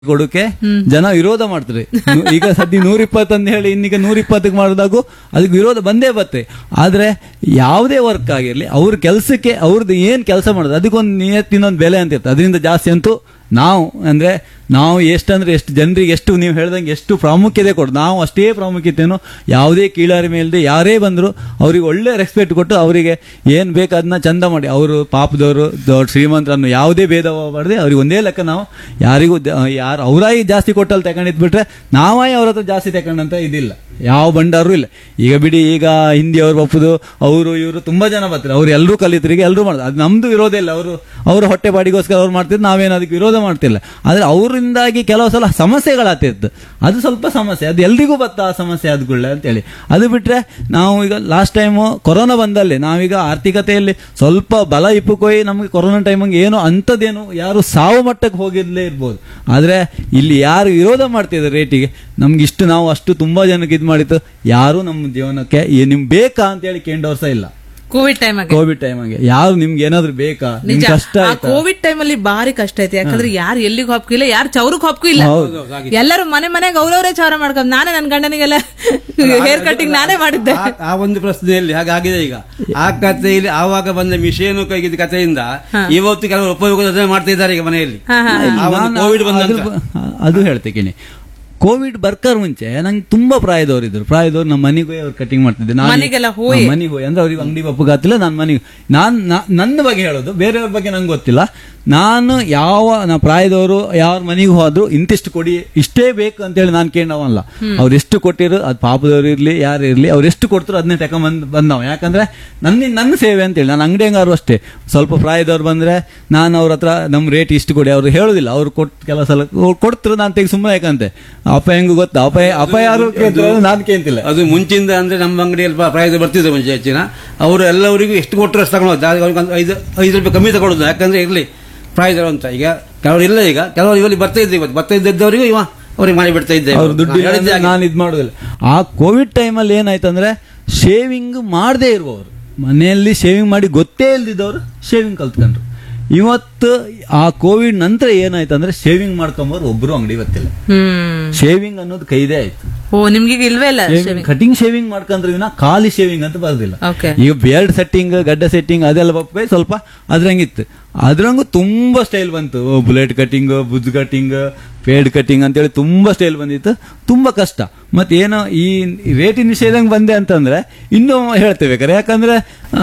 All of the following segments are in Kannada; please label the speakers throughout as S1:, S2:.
S1: ಕೊಡೋಕೆ ಜನ ವಿರೋಧ ಮಾಡ್ತಾರೆ ನು- ಈಗ ಸದ್ಯ ನೂರ ಇಪ್ಪತ್ತು ಅಂತ ಹೇಳಿ ಇನ್ನೀಗ ನೂರ ಇಪ್ಪತ್ತಕ್ಕೆ ಮಾಡಿದಾಗೂ ಅದಕ್ಕೆ ವಿರೋಧ ಬಂದೇ ಬತ್ತೆ ಆದ್ರೆ ಯಾವುದೇ ವರ್ಕ್ ಆಗಿರ್ಲಿ ಅವ್ರ ಕೆಲಸಕ್ಕೆ ಅವ್ರದ್ದು ಏನ್ ಕೆಲಸ ಮಾಡೋದು ಅದಕ್ಕೊಂದು ನಿಯತ್ತಿನೊಂದು ಬೆಲೆ ಅಂತ ಇರ್ತದೆ ಅದರಿಂದ ಜಾಸ್ತಿ ಅಂತೂ ನಾವು ಅಂದ್ರೆ ನಾವು ಎಷ್ಟಂದ್ರೆ ಎಷ್ಟು ಜನರಿಗೆ ಎಷ್ಟು ನೀವು ಹೇಳ್ದಂಗೆ ಎಷ್ಟು ಪ್ರಾಮುಖ್ಯತೆ ಕೊಡು ನಾವು ಅಷ್ಟೇ ಪ್ರಾಮುಖ್ಯತೆಯನ್ನು ಯಾವುದೇ ಕೀಳರಿಮೆ ಇಲ್ಲದೆ ಯಾರೇ ಬಂದ್ರು ಅವ್ರಿಗೆ ಒಳ್ಳೆ ರೆಸ್ಪೆಕ್ಟ್ ಕೊಟ್ಟು ಅವರಿಗೆ ಏನ್ ಬೇಕು ಅದನ್ನ ಚಂದ ಮಾಡಿ ಅವರು ಪಾಪದವರು ದೊಡ್ಡ ಶ್ರೀಮಂತರನ್ನು ಯಾವುದೇ ಭೇದ ಭಾವ ಮಾಡದೆ ಅವ್ರಿಗೆ ಒಂದೇ ಲೆಕ್ಕ ನಾವು ಯಾರಿಗೂ ದ- ಯಾರು ಅವರಾಗಿ ಜಾಸ್ತಿ ಕೊಟ್ಟಲ್ಲಿ ತಗೊಂಡಿದ್ ಬಿಟ್ರೆ ನಾವೇ ಅವ್ರ ಹತ್ರ ಜಾಸ್ತಿ ತಗೊಂಡಂತ ಇದಿಲ್ಲ ಯಾವ ಬಂಡಾರು ಇಲ್ಲ ಈಗ ಬಿಡಿ ಈಗ ಹಿಂದಿ ಅವ್ರು ಒಪ್ಪುದು ಅವರು ಇವರು ತುಂಬಾ ಜನ ಬರ್ತಾರೆ ಅವ್ರು ಎಲ್ಲರೂ ಕಲಿತರಿಗೆ ಎಲ್ಲರೂ ಮಾಡೋದು ಅದು ನಮ್ದು ವಿರೋಧ ಇಲ್ಲ ಅವರು ಅವ್ರ ಹೊಟ್ಟೆ ಬಾಡಿಗೋಸ್ಕರ ಅವ್ರು ಮಾಡ್ತಿದ್ರು ನಾವೇನು ಅದಕ್ಕೆ ವಿರೋಧ ಮಾಡ್ತಿಲ್ಲ ಆದ್ರೆ ಅವರಿಂದಾಗಿ ಕೆಲವು ಸಲ ಸಮಸ್ಯೆಗಳಾಗ್ತಿತ್ತು ಅದು ಸ್ವಲ್ಪ ಸಮಸ್ಯೆ ಅದು ಎಲ್ರಿಗೂ ಬತ್ತ ಆ ಸಮಸ್ಯೆ ಆದ್ಕೊಳ್ಳೆ ಅಂತೇಳಿ ಅದು ಬಿಟ್ರೆ ನಾವು ಈಗ ಲಾಸ್ಟ್ ಟೈಮು ಕೊರೋನಾ ಬಂದಲ್ಲಿ ನಾವೀಗ ಆರ್ಥಿಕತೆಯಲ್ಲಿ ಸ್ವಲ್ಪ ಬಲ ಇಪ್ಪುಕೋಯಿ ನಮಗೆ ಕೊರೋನಾ ಟೈಮಿಗೆ ಏನು ಅಂಥದ್ದೇನು ಯಾರು ಸಾವು ಮಟ್ಟಕ್ಕೆ ಹೋಗಿರ್ಲೇ ಇರ್ಬೋದು ಆದ್ರೆ ಇಲ್ಲಿ ಯಾರು ವಿರೋಧ ಮಾಡ್ತಿದ್ದಾರೆ ರೇಟಿಗೆ ನಮ್ಗೆ ಇಷ್ಟು ನಾವು ಅಷ್ಟು ತುಂಬಾ ಜನಕ್ಕೆ ಇದು ಮಾಡಿತ್ತು ಯಾರು ನಮ್ಮ ಜೀವನಕ್ಕೆ ಏ- ನಿಮ್ಗೆ ಬೇಕಾ ಅಂತೇಳಿ ಕೇಂಡವ್ರು ಸಹ ಇಲ್ಲ
S2: ಕೋವಿಡ್ ಟೈಮ್ ಆಗಿ
S1: ಕೋವಿಡ್ ಟೈಮಿಗೆ ಯಾರು ನಿಮ್ಗೆ ಏನಾದ್ರು ಬೇಕಾ ನಿಮ್ಗೆ
S2: ನಿಜ
S1: ಕಷ್ಟ
S2: ಆ
S1: ಆಯ್ತಾ
S2: ಕೋವಿಡ್ ಟೈಮ್ ಅಲ್ಲಿ ಬಾರಿ ಕಷ್ಟ ಐತಿ ಯಾಕಂದ್ರೆ ಯಾರು ಎಲ್ಲಿಗೂ ಹಾಪ್ಕಿಲ್ಲ ಯಾರು ಚೌರಕ್ ಹಾಪ್ಕು ಇಲ್ಲ ಎಲ್ಲರೂ ಮನೆ ಮನೆಗೆ ಅವ್ರವ್ರೇ ಚೌರ ಮಾಡ್ಕೊಂಡ್ ನಾನೇ ನನ್ ಗಂಡನಿಗೆಲ್ಲ ಹೇರ್ ಕಟಿಂಗ್ ನಾನೇ ಮಾಡಿದ್ದೆ
S3: ಆ- ಆ ಒಂದು ಪ್ರಶ್ನೆಯಲ್ಲಿ ಹಾಗಾಗಿದೆ ಈಗ ಆ ಕಥೆಯಲ್ಲಿ ಆವಾಗ ಬಂದ ಮಿಷೇನು ಕೈಗಿದ್ದ ಕಥೆಯಿಂದ ಇವತ್ತು ಕೆಲವರು ಉಪಯೋಗ ಮಾಡ್ತಾ ಇದ್ದಾರೆ ಈಗ ಮನೆಯಲ್ಲಿ ಆ ಒಂದು
S1: ನಾನು
S3: ಕೋವಿಡ್ ಬಂದ
S1: ಅದ್ರ ಬ- ಅದು ಹೇಳ್ತೇನೆ ಕೋವಿಡ್ ಬರ್ಕರ್ ಮುಂಚೆ ನಂಗೆ ತುಂಬಾ ಪ್ರಾಯದವ್ರು ಇದ್ರು ಪ್ರಾಯದವ್ರು ನಮ್ಮ ಮನೆಗೆ ಹೋಗಿ ಅವ್ರು ಕಟಿಂಗ್ ಮಾಡ್ತಿದ್ದೆ ನಾನು
S2: ಮನೆಗೆಲ್ಲ ಹೋಗಿ?
S1: ಮನೆಗೆ ಹೋಗಿ ಅಂದ್ರೆ ಅವ್ರಿಗೆ ಅಂಗಡಿ ಬಪ್ಪಗಾತಿಲ್ಲ ನಾನು ಮನೆಗೆ ನಾನು ನನ್ನ ಬಗ್ಗೆ ಹೇಳೋದು ಬೇರೆಯವ್ರ ಬಗ್ಗೆ ನಂಗೆ ಗೊತ್ತಿಲ್ಲ ನಾನು ಯಾವ ನಾ ಪ್ರಾಯದವರು ಯಾರ ಮನೆಗೆ ಹೋದ್ರು ಇಂತಿಷ್ಟು ಕೊಡಿ ಇಷ್ಟೇ ಬೇಕು ಅಂತೇಳಿ ನಾನು ಕೇಳವಲ್ಲ ಅವ್ರು ಎಷ್ಟು ಕೊಟ್ಟಿರು ಅದು ಪಾಪದವ್ರು ಇರ್ಲಿ ಯಾರು ಇರ್ಲಿ ಅವ್ರು ಎಷ್ಟು ಕೊಡ್ತಾರೋ ಅದನ್ನೇ ತಗೊಂಬಂದ್ ಬಂದವ ಯಾಕಂದ್ರೆ ನನ್ನ ನನ್ನ ಸೇವೆ ಅಂತೇಳಿ ನಾನು ಅಂಗಡಿ ಹಂಗಾರು ಅಷ್ಟೇ ಸ್ವಲ್ಪ ಪ್ರಾಯದವ್ರು ಬಂದ್ರೆ ನಾನು ಅವ್ರ ಹತ್ರ ನಮ್ಮ ರೇಟ್ ಇಷ್ಟು ಕೊಡಿ ಅವ್ರು ಹೇಳೋದಿಲ್ಲ ಅವ್ರು ಕೊಟ್ಟು ಕೆಲವು ಸಲ ಕೊಡ್ತಾರೆ ನಾನು ತೆಗಿ ಸುಮ್ಮನೆ ಯಾಕಂತೆ ಅಪ್ಪ ಹೆಂಗು ಗೊತ್ತಾ ಅಪ್ಪ ಅಪ್ಪ ಯಾರು ನಾನು ಕೇಳ್ತಿಲ್ಲ
S3: ಅದು ಮುಂಚಿಂದ ಅಂದ್ರೆ ನಮ್ಮ ಅಂಗಡಿಯಲ್ಲಿ ಪ್ರ- ಪ್ರಾಯದ ಬರ್ತಿದ್ರು ಮುಂಚೆ ಹೆಚ್ಚಿನ ಅವರು ಎಲ್ಲರಿಗೂ ಎಷ್ಟು ಕೊಟ್ಟರು ಅಷ್ಟು ತಗೊಳ್ಳೋದು ಅದು ಅವ್ರಿಗೆ ಒಂದು ಐದು ಐದು ರೂಪಾಯಿ ಕಮ್ಮಿ ತಗೊಳ್ಳೋದು ಯಾಕಂದ್ರೆ ಇರಲಿ ಪ್ರಾಯದವರು ಅಂತ ಈಗ ಕೆಲವರು ಇಲ್ಲ ಈಗ ಕೆಲವರು ಇವಲ್ಲಿ ಬರ್ತಾ ಇದ್ದೆ ಇವತ್ತು ಬರ್ತಾ ಇದ್ದವರಿಗೂ ಇವ ಅವ್ರಿಗೆ ಮಾಡಿ ಬಿಡ್ತಾ ಇದ್ದೆ
S1: ಅವ್ರು ದುಡ್ಡು
S3: ನಾನು ಹೇಳಿದ್ದೆ ಹಾಗೆ.
S1: ನಾನು ಇದು ಮಾಡೋದಿಲ್ಲ ಆ ಕೋವಿಡ್ ಟೈಮಲ್ಲಿ ಏನಾಯ್ತಂದ್ರೆ ಶೇವಿಂಗ್ ಮಾಡದೇ ಇರುವವರು ಮನೆಯಲ್ಲಿ ಶೇವಿಂಗ್ ಮಾಡಿ ಗೊತ್ತೇ ಇಲ್ದಿದ್ದವರು ಶೇವಿಂಗ್ ಕಲ್ತ್ಕೊಂಡ್ರು ಇವತ್ತು ಆ ಕೋವಿಡ್ ನಂತರ ಏನಾಯ್ತಂದ್ರೆ ಶೇವಿಂಗ್ ಮಾಡ್ಕೊಂಬವ್ರು ಒಬ್ರು ಅಂಗಡಿ ಗೊತ್ತಿಲ್ಲ
S2: ಹ್ಮ್
S1: ಶೇವಿಂಗ್ ಅನ್ನೋದು ಕೈದೇ ಆಯ್ತು
S2: ಓ ನಿಮ್ಗೀಗ ಇಲ್ವೇ ಇಲ್ಲ
S1: ಕಟಿಂಗ್ ಶೇವಿಂಗ್ ಮಾಡ್ಕೊಂಡ್ರೆ ವಿನ ಖಾಲಿ ಶೇವಿಂಗ್ ಅಂತ ಬರೋದಿಲ್ಲ
S2: ಓಕೆ
S1: ಈಗ ಬೇರ್ಡ್ ಸೆಟ್ಟಿಂಗ್ ಗಡ್ಡ ಸೆಟ್ಟಿಂಗ್ ಅದೆಲ್ಲ ಬಪ್ಪೆ ಸ್ವಲ್ಪ ಅದ್ರಂಗಿತ್ತು ಅದ್ರಂಗು ತುಂಬಾ ಸ್ಟೈಲ್ ಬಂತು ಬುಲೆಟ್ ಕಟಿಂಗ್ ಬುಜ್ ಕಟಿಂಗ್ ಪೇಡ್ ಕಟಿಂಗ್ ಅಂತೇಳಿ ತುಂಬಾ ಸ್ಟೈಲ್ ಬಂದಿತ್ತು ತುಂಬಾ ಕಷ್ಟ ಮತ್ತೆ ಏನೋ ಈ ರೇಟಿನ ನಿಷೇಧಂಗ್ ಬಂದೆ ಅಂತಂದ್ರೆ ಇನ್ನೂ ಹೇಳ್ತೇವೆ ಬೇಕಾರೆ ಯಾಕಂದ್ರೆ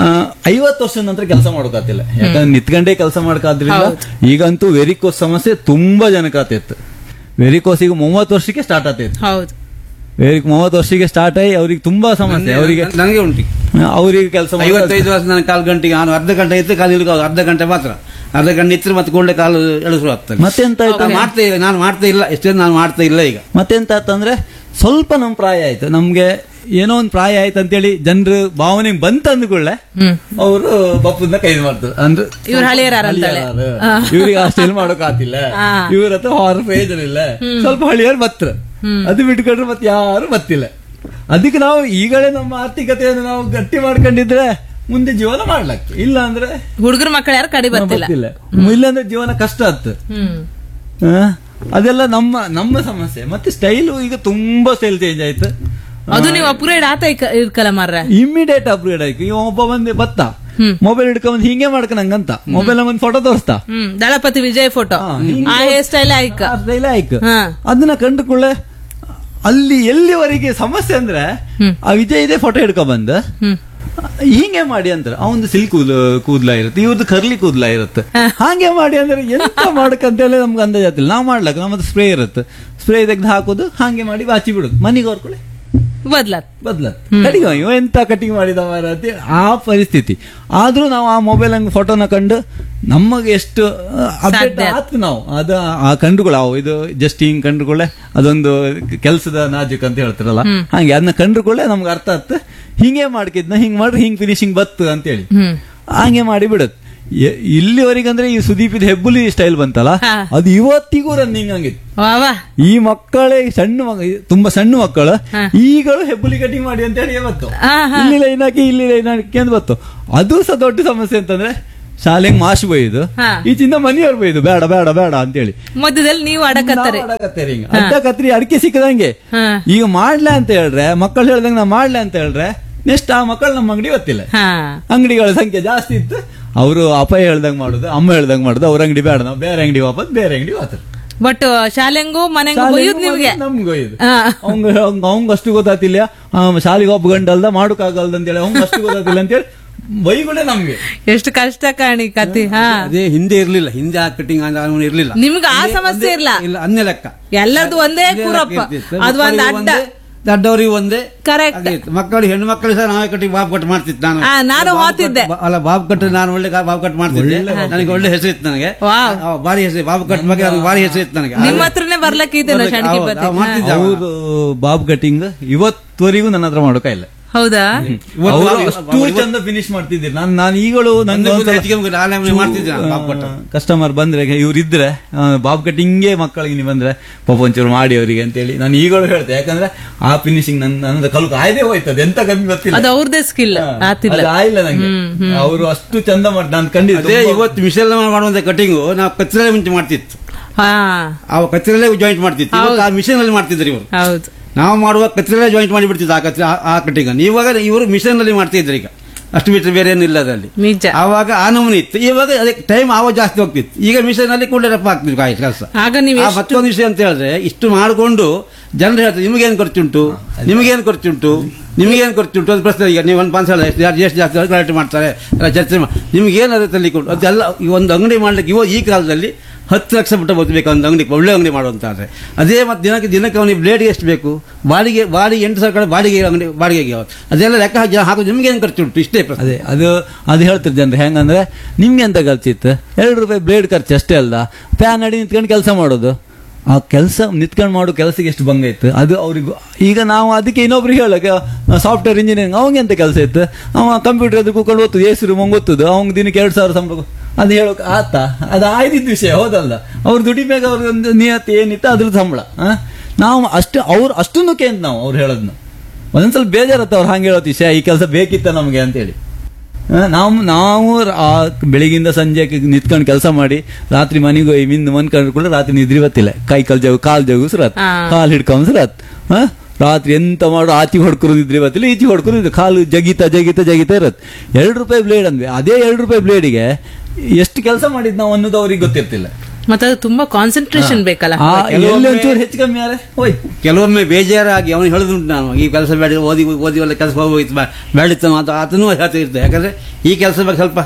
S1: ಐವತ್ತು ವರ್ಷದ ನಂತರ ಕೆಲಸ ಮಾಡೋಕಾತಿಲ್ಲ ಯಾಕಂದ್ರೆ ನಿತ್ಕೊಂಡೇ ಕೆಲಸ ಮಾಡ್ಕಾದ್ರಿಂದ ಈಗಂತೂ ವೆರಿಕೋಸ್ ಸಮಸ್ಯೆ ತುಂಬಾ ಜನಕಾತಿತ್ತು ವೆರಿಕೋಸ್ ಈಗ ಮೂವತ್ತು ವರ್ಷಕ್ಕೆ ಸ್ಟಾರ್ಟ್ ಆಗ್ತಿತ್ತು
S2: ಹೌದು
S1: ವೆರಿಕ್ ಮೂವತ್ತು ವರ್ಷಕ್ಕೆ ಸ್ಟಾರ್ಟ್ ಆಗಿ ಅವ್ರಿಗೆ ತುಂಬಾ ಸಮಸ್ಯೆ ಅವರಿಗೆ
S3: ನನಗೆ ಉಂಟು
S1: ಅವರಿಗೆ ಕೆಲಸ
S3: ಐವತ್ತೈದು ವರ್ಷ ನಾನು ಕಾಲು ಗಂಟೆಗೆ ನಾನು ಅರ್ಧ ಗಂಟೆ ಇತ್ತು ಕಾಲು ಇಲ್ಕೋದು ಅರ್ಧ ಗಂಟೆ ಮಾತ್ರ ಅರ್ಧ ಗಂಟೆ ಇತ್ತು ಮತ್ತೆ ಕೂಡಲೇ ಕಾಲು ಎಳಸರು ಆಗ್ತದೆ
S1: ಮತ್ತೆಂತ ಆಯ್ತು
S3: ನಾನು ಮಾಡ್ತಾ ಇಲ್ಲ ನಾನು ಮಾಡ್ತಾ ಇಲ್ಲ ಎಷ್ಟೇ ನಾನು ಮಾಡ್ತಾ ಇಲ್ಲ ಈಗ
S1: ಮತ್ತೆಂತ ಆತಂದ್ರೆ ಸ್ವಲ್ಪ ನಮ್ ಪ್ರಾಯ ಆಯ್ತು ನಮ್ಗೆ ಏನೋ ಒಂದು ಪ್ರಾಯ ಆಯ್ತು ಅಂತೇಳಿ ಜನರು ಭಾವನೆ ಬಂತ ಅಂದ್ಕೊಳ್ಳೆ
S2: ಹ್ಮ್
S1: ಅವರು ಬಪ್ಪನ್ನ ಕೈದು ಮಾಡ್ತಾರೆ ಅಂದ್ರೆ
S2: ಇವ್ರು ಹಳಿಯರಾರಂತಲೇ.
S1: ಇವ್ರಿಗೆ ಅಷ್ಟೆಲ್ಲ ಮಾಡೋಕ್ ಆತಿಲ್ಲ
S2: ಹಾ.
S1: ಇವ್ರ ಹತ್ರ ಹೊರ ಪ್ರಯೋಜನ ಇಲ್ಲ ಸ್ವಲ್ಪ ಹಳಿಯರು ಬತ್ರ ಅದು ಬಿಟ್ಕೊಂಡ್ರೆ ಮತ್ತೆ ಯಾರು ಬತ್ತಿಲ್ಲ ಅದಕ್ಕೆ ನಾವು ಈಗಲೇ ನಮ್ಮ ಆರ್ಥಿಕತೆಯನ್ನು ನಾವು ಗಟ್ಟಿ ಮಾಡ್ಕೊಂಡಿದ್ರೆ ಮುಂದೆ ಜೀವನ ಮಾಡ್ಲಕ್ಕೆ ಇಲ್ಲ ಅಂದ್ರೆ
S2: ಹುಡುಗರ ಮಕ್ಕಳು ಯಾರು ಕಡಿ ಬರ್ತಿಲ್ಲ
S1: ಬರ್ತಿಲ್ಲ ಇಲ್ಲಾಂದ್ರೆ ಜೀವನ ಕಷ್ಟ ಆತ್ತು
S2: ಹ್ಮ್
S1: ಆ, ಅದೆಲ್ಲ ನಮ್ಮ ನಮ್ಮ ಸಮಸ್ಯೆ ಮತ್ತೆ ಸ್ಟೈಲು ಈಗ ತುಂಬಾ ಸ್ಟೈಲ್ ಚೇಂಜ್ ಆಯ್ತು
S2: ಅದು ನೀವು ಅಪ್ಗ್ರೇಡ್ ಆತ ಇರ್ಕಲ್ಲ ಮಾರ್ರೆ
S1: ಇಮಿಡಿಯೇಟ್ ಅಪ್ಗ್ರೇಡ್ ಆಯ್ತು ಇವ ಒಬ್ಬ ಬಂದೆ ಬತ್ತ
S2: ಹ್ಮ್.
S1: ಮೊಬೈಲ್ ಹಿಡ್ಕೊಂಡ್ ಹಿಂಗೆ ಮಾಡ್ಕನಂಗಂತ ಮೊಬೈಲ್ ಒಂದು ಫೋಟೋ ತೋರಿಸ್ತಾ
S2: ಹ್ಮ್ ದಳಪತಿ ವಿಜಯ್ ಫೋಟೋ
S1: ಹಾ, ಹಿಂಗೆ
S2: ಆ ಹೇರ್ ಸ್ಟೈಲ್ ಆಯ್ಕ
S1: ಆ style ಆಯ್ತು
S2: ಹಾ.
S1: ಅದನ್ನ ಕಂಡುಕೊಳ್ಳೆ ಅಲ್ಲಿ ಎಲ್ಲಿವರೆಗೆ ಸಮಸ್ಯೆ ಅಂದ್ರೆ
S2: ಹ್ಮ್.
S1: ಆ ವಿಜಯ್ ಇದೆ ಫೋಟೋ ಹಿಡ್ಕೊಂಡ್ ಬಂದ
S2: ಹ್ಮ್
S1: ಹಿಂಗೆ ಮಾಡಿ ಅಂತಾರೆ ಅವನು ಸಿಲ್ಕ್ ಕೂದಲು ಕೂದ್ಲ ಇರುತ್ತೆ ಇವ್ರದ್ದು ಕರ್ಲಿ ಕೂದ್ಲ ಇರುತ್ತೆ ಹಾಗೆ ಮಾಡಿ ಅಂದ್ರೆ ಎಂತ ಮಾಡಕ್ಕಂತೇಳಿ ನಮ್ಗೆ ಅಂದಾಜಾತಿಲ್ಲ ನಾವು ಮಾಡ್ಲಕ್ಕ ನಮ್ಮ ಸ್ಪ್ರೇ ಇರುತ್ತೆ ಸ್ಪ್ರೇ ತೆಗೆದು ಹಾಕೋದು ಹಾಗೆ ಮಾಡಿ ಬಾಚಿ ಬಿಡುದು ಮನೆಗೆ ಹೊರ್ಕೊಳ್ಳಿ
S2: ಬದ್ಲಾತ್
S1: ಬದ್ಲ ಕಟಿಂಗ್ ಇವ ಎಂತ ಕಟಿಂಗ್ ಮಾಡಿದ ಮಾರತಿ ಆ ಪರಿಸ್ಥಿತಿ ಆದ್ರೂ ನಾವು ಆ ಮೊಬೈಲ್ ಹಂಗ್ ಫೋಟೋನ ಕಂಡು ನಮಗೆ ಎಷ್ಟು ಅಪ್ಡೇಟ್
S2: ಸಾಧ್ಯ.
S1: ಆತು ನಾವು ಅದ ಆ ಕಂಡುಗಳು ಅವು ಇದು ಜಸ್ಟ್ ಹಿಂಗ್ ಕಂಡುಕೊಳ್ಳೆ ಅದೊಂದು ಕೆಲಸದ ನಾಜುಕ್ ಅಂತ ಹೇಳ್ತಾರಲ್ಲ ಹಂಗೆ ಅದನ್ನ ಕಂಡುಕೊಳ್ಳೆ ನಮ್ಗೆ ಅರ್ಥ ಆತ್ ಹಿಂಗೆ ಮಾಡ್ಕಿದ್ನ ಹಿಂಗ್ ಮಾಡ್ರಿ ಹಿಂಗ್ ಫಿನಿಶಿಂಗ್ ಬತ್ತು ಅಂತೇಳಿ
S2: ಹ್ಮ್
S1: ಹಂಗೆ ಮಾಡಿ ಬಿಡುತ್ತೆ ಎ- ಇಲ್ಲಿವರೆಗಂದ್ರೆ ಈ ಸುದೀಪಿದ ಹೆಬ್ಬುಲಿ ಸ್ಟೈಲ್ ಬಂತಲ್ಲ
S2: ಹಾ.
S1: ಅದು ಇವತ್ತಿಗೂ ರನ್ನಿಂಗ್ ಹಂಗಿತ್ತು
S2: ವಾ ವಾ
S1: ಈ ಮಕ್ಕಳೇ ಸಣ್ಣ ಮಗ ತುಂಬಾ ಸಣ್ಣ ಮಕ್ಕಳು
S2: ಹಾ.
S1: ಈಗಳು ಹೆಬ್ಬುಲಿ ಕಟಿಂಗ್ ಮಾಡಿ ಅಂತ ಹೇಳಿ ಬತ್ತು
S2: ಆ, ಹಾ.
S1: ಇಲ್ಲಿ ಲೈನ್ ಹಾಕಿ ಇಲ್ಲಿ ಲೈನ್ ಹಾಕಿ ಅಂತ ಬತ್ತು ಅದು ಸಹ ದೊಡ್ಡ ಸಮಸ್ಯೆ ಅಂತಂದ್ರೆ ಶಾಲೆಗೆ ಮಾಶ್ ಬೈದು
S2: ಹಾ.
S1: ಈಚಿಂದ ಮನೆಯವ್ರು ಬೈದು ಬೇಡ ಬೇಡ ಬೇಡ ಅಂತೇಳಿ
S2: ಮಧ್ಯದಲ್ಲಿ ನೀವು ಅಡಕತ್ತಾರೆ
S1: ನಾವು ಅಡಕತ್ತೇರಿ ಹಿಂಗ. ಅಡ್ಡ ಕತ್ರಿ ಅಡಿಕೆ ಸಿಕ್ಕದಂಗೆ
S2: ಹಾ.
S1: ಈಗ ಮಾಡ್ಲಾ ಅಂತ ಹೇಳ್ರೆ ಮಕ್ಕಳು ಹೇಳ್ದಂಗೆ ನಾ ಮಾಡ್ಲಾ ಅಂತ ಹೇಳ್ರೆ ನೆಕ್ಸ್ಟ್ ಆ ಮಕ್ಕಳು ನಮ್ಮ ಅಂಗಡಿ ಗೊತ್ತಿಲ್ಲ
S2: ಹಾ
S1: ಅಂಗಡಿಗಳ ಸಂಖ್ಯೆ ಜಾಸ್ತಿ ಇತ್ತು ಅವರು ಅಪ್ಪ ಹೇಳ್ದಂಗ್ ಮಾಡುದು ಅಮ್ಮ ಹೇಳ್ದಂಗ್ ಮಾಡುದು ಅವ್ರ ಅಂಗಡಿ ಬೇಡ ನಾವು ಬೇರೆ ಅಂಗಡಿ ವಾಪಸ್ ಬೇರೆ ಅಂಗಡಿ ಹೋಗ್ತಾರೆ
S2: ಬಟ್ ಶಾಲೆಂಗೂ ಮನೆಗೂ ಒಯ್ಯುದ್ ನಿಮ್ಗೆ
S1: ನಮ್ಗೆ ಒಯ್ಯುದು
S2: ಹಾ.
S1: ಅವಂಗ ಅವಂಗ ಅಷ್ಟು ಗೊತ್ತಾತಿಲ್ಲ ಶಾಲೆಗೆ ಒಬ್ಬ ಗಂಡಲ್ದ ಮಾಡೋಕ್ಕಾಗಲ್ದ ಅಂತೇಳಿ ಅವಂಗ ಅಷ್ಟು ಗೊತ್ತಾತಿಲ್ಲ ಅಂತೇಳಿ ಬೈಗುಳೆ ನಮ್ಗೆ
S2: ಎಷ್ಟು ಕಷ್ಟ ಕಾಣಿ ಕತಿ ಹಾ
S3: ಅದೇ ಹಿಂದೆ ಇರ್ಲಿಲ್ಲ ಹಿಂದೆ ಆ ಕಟಿಂಗ್ ಇರ್ಲಿಲ್ಲ
S2: ನಿಮ್ಗೆ ಆ ಸಮಸ್ಯೆ ಇಲ್ಲ
S3: ಇಲ್ಲ ಅನ್ನೇ ಲೆಕ್ಕ
S2: ಎಲ್ಲದೂ ಒಂದೇ
S3: ಇದೇ
S2: ಕೂರಪ್ಪ
S3: ಲೆಕ್ಕ ಇರ್ತಿತ್ತು.
S2: ಅದು ಒಂದ್
S3: ಮಕ್ಕಳಿಗೆ
S2: ಅಡ್ಡ
S3: ಒಂದೇ, ದೊಡ್ಡವರಿಗೆ ಒಂದೇ
S2: ಕರೆಕ್ಟ್
S3: ಹಾಗೆ ಮಕ್ಕಳು ಹೆಣ್ಣು ಮಕ್ಕಳು ಸಹ ನಾವೇ ಕಟ್ಟಿ ಬಾಬ್ ಕಟ್ ಮಾಡ್ತಿತ್ತು ನಾನು
S2: ಆ, ನಾನು
S3: ಬಾಬ್
S2: ಹೋಗ್ತಿದ್ದೆ.
S3: ಕಟ್- ಅಲ್ಲ ಬಾಬ್ ಕಟ್ ನಾನು ಒಳ್ಳೆ ಬಾಬ್ ಕಟ್ ಮಾಡ್ತಿದ್ದೆ ನನಗೆ ಒಳ್ಳೆ ಹೆಸರು ಇತ್ತು ನನಗೆ
S2: ವಾವ್.
S3: ಆ, ಭಾರಿ ಹೆಸರು ಬಾಬ್ ಕಟ್ ಬಗ್ಗೆ ನನಗೆ ಭಾರಿ ಹೆಸರು ಇತ್ತು ನನಗೆ
S2: ನಿಮ್ಮ ಹತ್ರನೇ ಬರ್ಲಕ್ಕಿದ್ದೇನೋ
S3: ಬರ್ಲಿಕ್ಕೆ-
S2: ಶಣ್ಕಿ
S3: ಹೌದು,
S2: ಬತ್ತಿ
S3: ನಾವು ಮಾಡ್ತಿದ್ದೆ ಅವಾಗ.
S1: ಅವರು ಬಾಬ್ ಕಟಿಂಗ್ ಇವತ್ತವರೆಗೂ ನನ್ನ ಹತ್ರ ಮಾಡೋಕ ಇಲ್ಲ
S2: ಹೌದಾ
S3: ಇವತ್ತು
S1: ಅವ್ರು
S3: ನಾವು-
S1: ಅಷ್ಟು ಚಂದ ಫಿನಿಶ್ ಮಾಡ್ತಿದ್ದೀರಿ ನಾನು ನಾನು ಈಗಳು
S3: ಒಂದು ಮುಂದೆ ಹೆಚ್ಚಿಗೆ ಮುಗಿದು ನಾನೇ ಮಾಡ್ತಿದ್ದೆ ನಾನು ಬಾಬ್ ಕಟ್
S1: ಕಸ್ಟಮರ್ ಬಂದ್ರೆ ಇವ್ರು ಇದ್ರೆ ಆ, ಬಾಬ್ ಕಟಿಂಗ್ಗೆ ಮಕ್ಕಳಿಗೆ ನೀವು ಬಂದ್ರೆ ಪಾಪ ಒಂಚೂರು ಮಾಡಿ ಅವರಿಗೆ ಅಂತೇಳಿ ನಾನು ಈಗಳು ಹೇಳ್ತೆ ಯಾಕಂದ್ರೆ ಆ ಫಿನಿಶಿಂಗ್ ನನ್ನ ನನ್ನ ಕಲ್ಕು ಆಯ್ದೇ ಹೋಯ್ತದೆ ಎಂತ ಕಮ್ಮಿ ಗೊತ್ತಿಲ್ಲ
S2: ಅದು ಅವ್ರದೇ ಸ್ಕಿಲ್ ಆತಿಲ್ಲ
S1: ಅದು ಆಯ್ಲ್ಲ ನಂಗೆ ಅವರು ಅಷ್ಟು ಚಂದ ಮಾಡಿ ನಾನು ಕಂಡಿದ್ದೆ
S3: ಅದೇ ಇವತ್ತು ಮಿಷಲ್ ಮಾಡುವಂತ ಕಟಿಂಗು ನಾವು ಕಚ್ಚರಲ್ಲೇ ಮುಂಚೆ ಮಾಡ್ತಿತ್ತು
S2: ಹಾ
S3: ಆ ಕಚ್ಚರಲ್ಲೇ ಜಾಯಿಂಟ್ ಮಾಡ್ತಿತ್ತು ಇವತ್ತು ಆ ಮಿಷನ್ ಅಲ್ಲಿ ಮಾಡ್ತಿದ್ರು ಇವರು
S2: ಹೌದು
S3: ನಾವು ಮಾಡುವ ಕಚ್ಚರಲ್ಲೇ ಜಾಯಿಂಟ್ ಮಾಡಿ ಬಿಡ್ತಿದ್ದು ಆ ಕಚ್ಚರ ಆ ಕಟಿಂಗ್ ಇವಾಗ ಇವರು ಮಿಷನ್ ಅಲ್ಲಿ ಮಾಡ್ತಿದ್ರು ಈಗ ಅಷ್ಟು ಬಿಟ್ಟರೆ ಬೇರೆ ಏನಿಲ್ಲ ಅದರಲ್ಲಿ
S2: ನಿಜ
S3: ಆವಾಗ ಆ ನಮೂನಿ ಇತ್ತು ಇವಾಗ ಅದಕ್ಕೆ ಟೈಮ್ ಆವಾಗ ಜಾಸ್ತಿ ಹೋಗ್ತಿತ್ತು ಈಗ ಮಿಷನ್ ಅಲ್ಲಿ ಕೂಡ ರಪ್ಪ ಆಗ್ತಿದ್ರು ಕಾಯಿ ಕೆಲಸ
S2: ಆಗ ನೀವು
S3: ಆ ಮತ್ತೊಂದು ವಿಷಯ ಅಂತ ಹೇಳಿದ್ರೆ ಇಷ್ಟು ಮಾಡಿಕೊಂಡು ಜನರು ಹೇಳ್ತಾರೆ ನಿಮಗೇನು ಖರ್ಚುಂಟು ನಿಮಗೇನು ಖರ್ಚುಂಟು ನಿಮಗೇನು ಖರ್ಚುಂಟು ಅದು ಪ್ರಶ್ನೆ ಈಗ ನೀವು ಒಂದು ಪಾನ್ಸ್ ಹೇಳ ಯಾರು ಎಷ್ಟು ಜಾಸ್ತಿ ಗಲಾಟೆ ಮಾಡ್ತಾರೆ ಎಲ್ಲ ಚರ್ಚೆ ಮಾಡಿ ನಿಮ್ಗೇನು ಅದೇ ತಲ್ಲಿಕೊಂಡು ಅದೆಲ್ಲ ಈ ಒಂದು ಅಂಗಡಿ ಮಾಡ್ಲಿಕ್ಕೆ ಇವಾಗ ಈ ಕಾಲದಲ್ಲಿ ಹತ್ತು ಲಕ್ಷ ಬಿಟ್ಟು ಬದುಕಬೇಕು ಒಂದು ಅಂಗಡಿ ಒಳ್ಳೆ ಅಂಗಡಿ ಮಾಡುವಂತಾದ್ರೆ ಅದೇ ಮತ್ತೆ ದಿನಕ್ಕೆ ದಿನಕ್ಕೆ ಅವನಿಗೆ ಬ್ಲೇಡ್ಗೆ ಎಷ್ಟು ಬೇಕು ಬಾಡಿಗೆ ಬಾಡಿಗೆ ಎಂಟು ಸಾವಿರ ಕಡೆ ಬಾಡಿಗೆ ಅಂಗಡಿ ಬಾಡಿಗೆಗೆ ಅವ್ರು. ಅದೆಲ್ಲ ಲೆಕ್ಕ ಹಾಕಿ ಹಾಕಿ ನಿಮ್ಗೇನು ಖರ್ಚುಂಟು ಇಷ್ಟೇ ಪ್ರಶ್ನೆ
S1: ಅದೇ ಅದು ಅದು ಹೇಳ್ತಾರೆ ಜನರು ಹೆಂಗಂದ್ರೆ ನಿಮ್ಗೆ ಎಂತ ಖರ್ಚಿತ್ತು ಎರಡು ರೂಪಾಯಿ ಬ್ಲೇಡ್ ಖರ್ಚು ಅಷ್ಟೇ ಅಲ್ಲ ಫ್ಯಾನ್ ಅಡಿ ನಿಂತ್ಕೊಂಡು ಕೆಲಸ ಮಾಡೋದು ಆ ಕೆಲಸ ನಿಂತ್ಕೊಂಡು ಮಾಡೋ ಕೆಲಸಕ್ಕೆ ಎಷ್ಟು ಭಂಗ ಇತ್ತು ಅದು ಅವ್ರಿಗೆ ಈಗ ನಾವು ಅದಕ್ಕೆ ಇನ್ನೊಬ್ರಿಗೆ ಹೇಳಕ್ಕೆ ಸಾಫ್ಟ್ವೇರ್ ಇಂಜಿನಿಯರಿಂಗ್ ಅವಂಗೆ ಎಂತ ಕೆಲಸ ಇತ್ತು ಅವ ಕಂಪ್ಯೂಟರ್ ಎದುರು ಕೂತ್ಕೊಂಡು ಓದ್ತದೆ ಎ ರೂಮ್ ಓದ್ತದೆ ಅವ್ನಿಗೆ ದಿನಕ್ಕೆ ಎರಡು ಸಾವಿರ ಸಂಬಳ ಅದು ಹೇಳೋಕೆ ಆತ ಅದು ಆಯ್ದಿದ್ದ ವಿಷಯ ಹೌದಲ್ಲ ಅವ್ರು ದುಡಿಬೇಕು ಅವ್ರಿಗೆ ಒಂದು ನಿಯತಿ ಏನಿತ್ತು ಅದ್ರ ಸಂಬಳ ಆ? ನಾವು ಅಷ್ಟು ಅವ್ರು ಅಷ್ಟನ್ನು ಕೇಂದ್ರ ನಾವು ಅವ್ರು ಹೇಳೋದನ್ನ ಒಂದೊಂದ್ಸಲ ಬೇಜಾರತ್ತ ಅವ್ರು ಹಂಗೆ ಹೇಳೋತಿ ಶೇ ಈ ಕೆಲಸ ಬೇಕಿತ್ತ ನಮಗೆ ಅಂತೇಳಿ ಆ, ನಾವು ನಾವು ಆ ಬೆಳಿಗಿಂದ ಸಂಜೆ ನಿಂತ್ಕೊಂಡು ಕೆಲಸ ಮಾಡಿ ರಾತ್ರಿ ಮನೆಗೆ ಹೋಗಿ ಮಿಂದು ಮನ್ಕೊಂಡು ಕೂಡ ರಾತ್ರಿ ನಿದ್ರಿ ಬತ್ತಿಲ್ಲ ಕೈ ಕಾಲ್ ಜಗು ಕಾಲ್ ಜಗು ಸುರತ್
S2: ಆ.
S1: ಕಾಲ್ ಹಿಡ್ಕೊಂಡ್ ಸುರತ್ ಹಾ ರಾತ್ರಿ ಎಂತ ಮಾಡೋ ಆಚೆ ಹೊಡ್ಕೊಂಡು ನಿದ್ರಿ ಬತ್ತಿಲ್ಲ ಈಚೆ ಹೊಡ್ಕೊಂಡು ಇದ್ರು. ಕಾಲು ಜಗಿತ ಜಗಿತ ಜಗಿತ ಇರತ್ ಎರಡು ರೂಪಾಯಿ ಬ್ಲೇಡ್ ಅಂದ್ವಿ ಅದೇ ಎರಡು ರೂಪಾಯಿ ಬ್ಲೇಡಿಗೆ ಎಷ್ಟು ಕೆಲಸ ಮಾಡಿದ್ ನಾವು ಅನ್ನೋದು ಅವ್ರಿಗೆ ಗೊತ್ತಿರ್ತಿಲ್ಲ
S2: ಮತ್ತೆ ಅದು ತುಂಬಾ ಕಾನ್ಸಂಟ್ರೇಷನ್ ಬೇಕಲ್ಲ
S1: ಆ, ಎಲ್ಲಿ
S3: ಕೆಲವೊಮ್ಮೆ-
S1: ಒಂಚೂರು ಹೆಚ್ಚು ಕಮ್ಮಿ ಆದ್ರೆ ಹೋಯ್ತು
S3: ಕೆಲವೊಮ್ಮೆ ಬೇಜಾರಾಗಿ ಅವನು ಹೇಳಿದುಂಟು ನಾನು ಈ ಕೆಲಸ ಬೇಡ ಓದಿ ಓದಿ ಒಳ್ಳೆ ಕೆಲಸ ಹೋಗೋಯ್ತು ಬೇಡಿತ್ತು ಅಂತ ಆತನೂ ಹೇಳ್ತಾ ಇರ್ತೆ ಯಾಕಂದ್ರೆ ಈ ಕೆಲಸ ಬಗ್ಗೆ ಸ್ವಲ್ಪ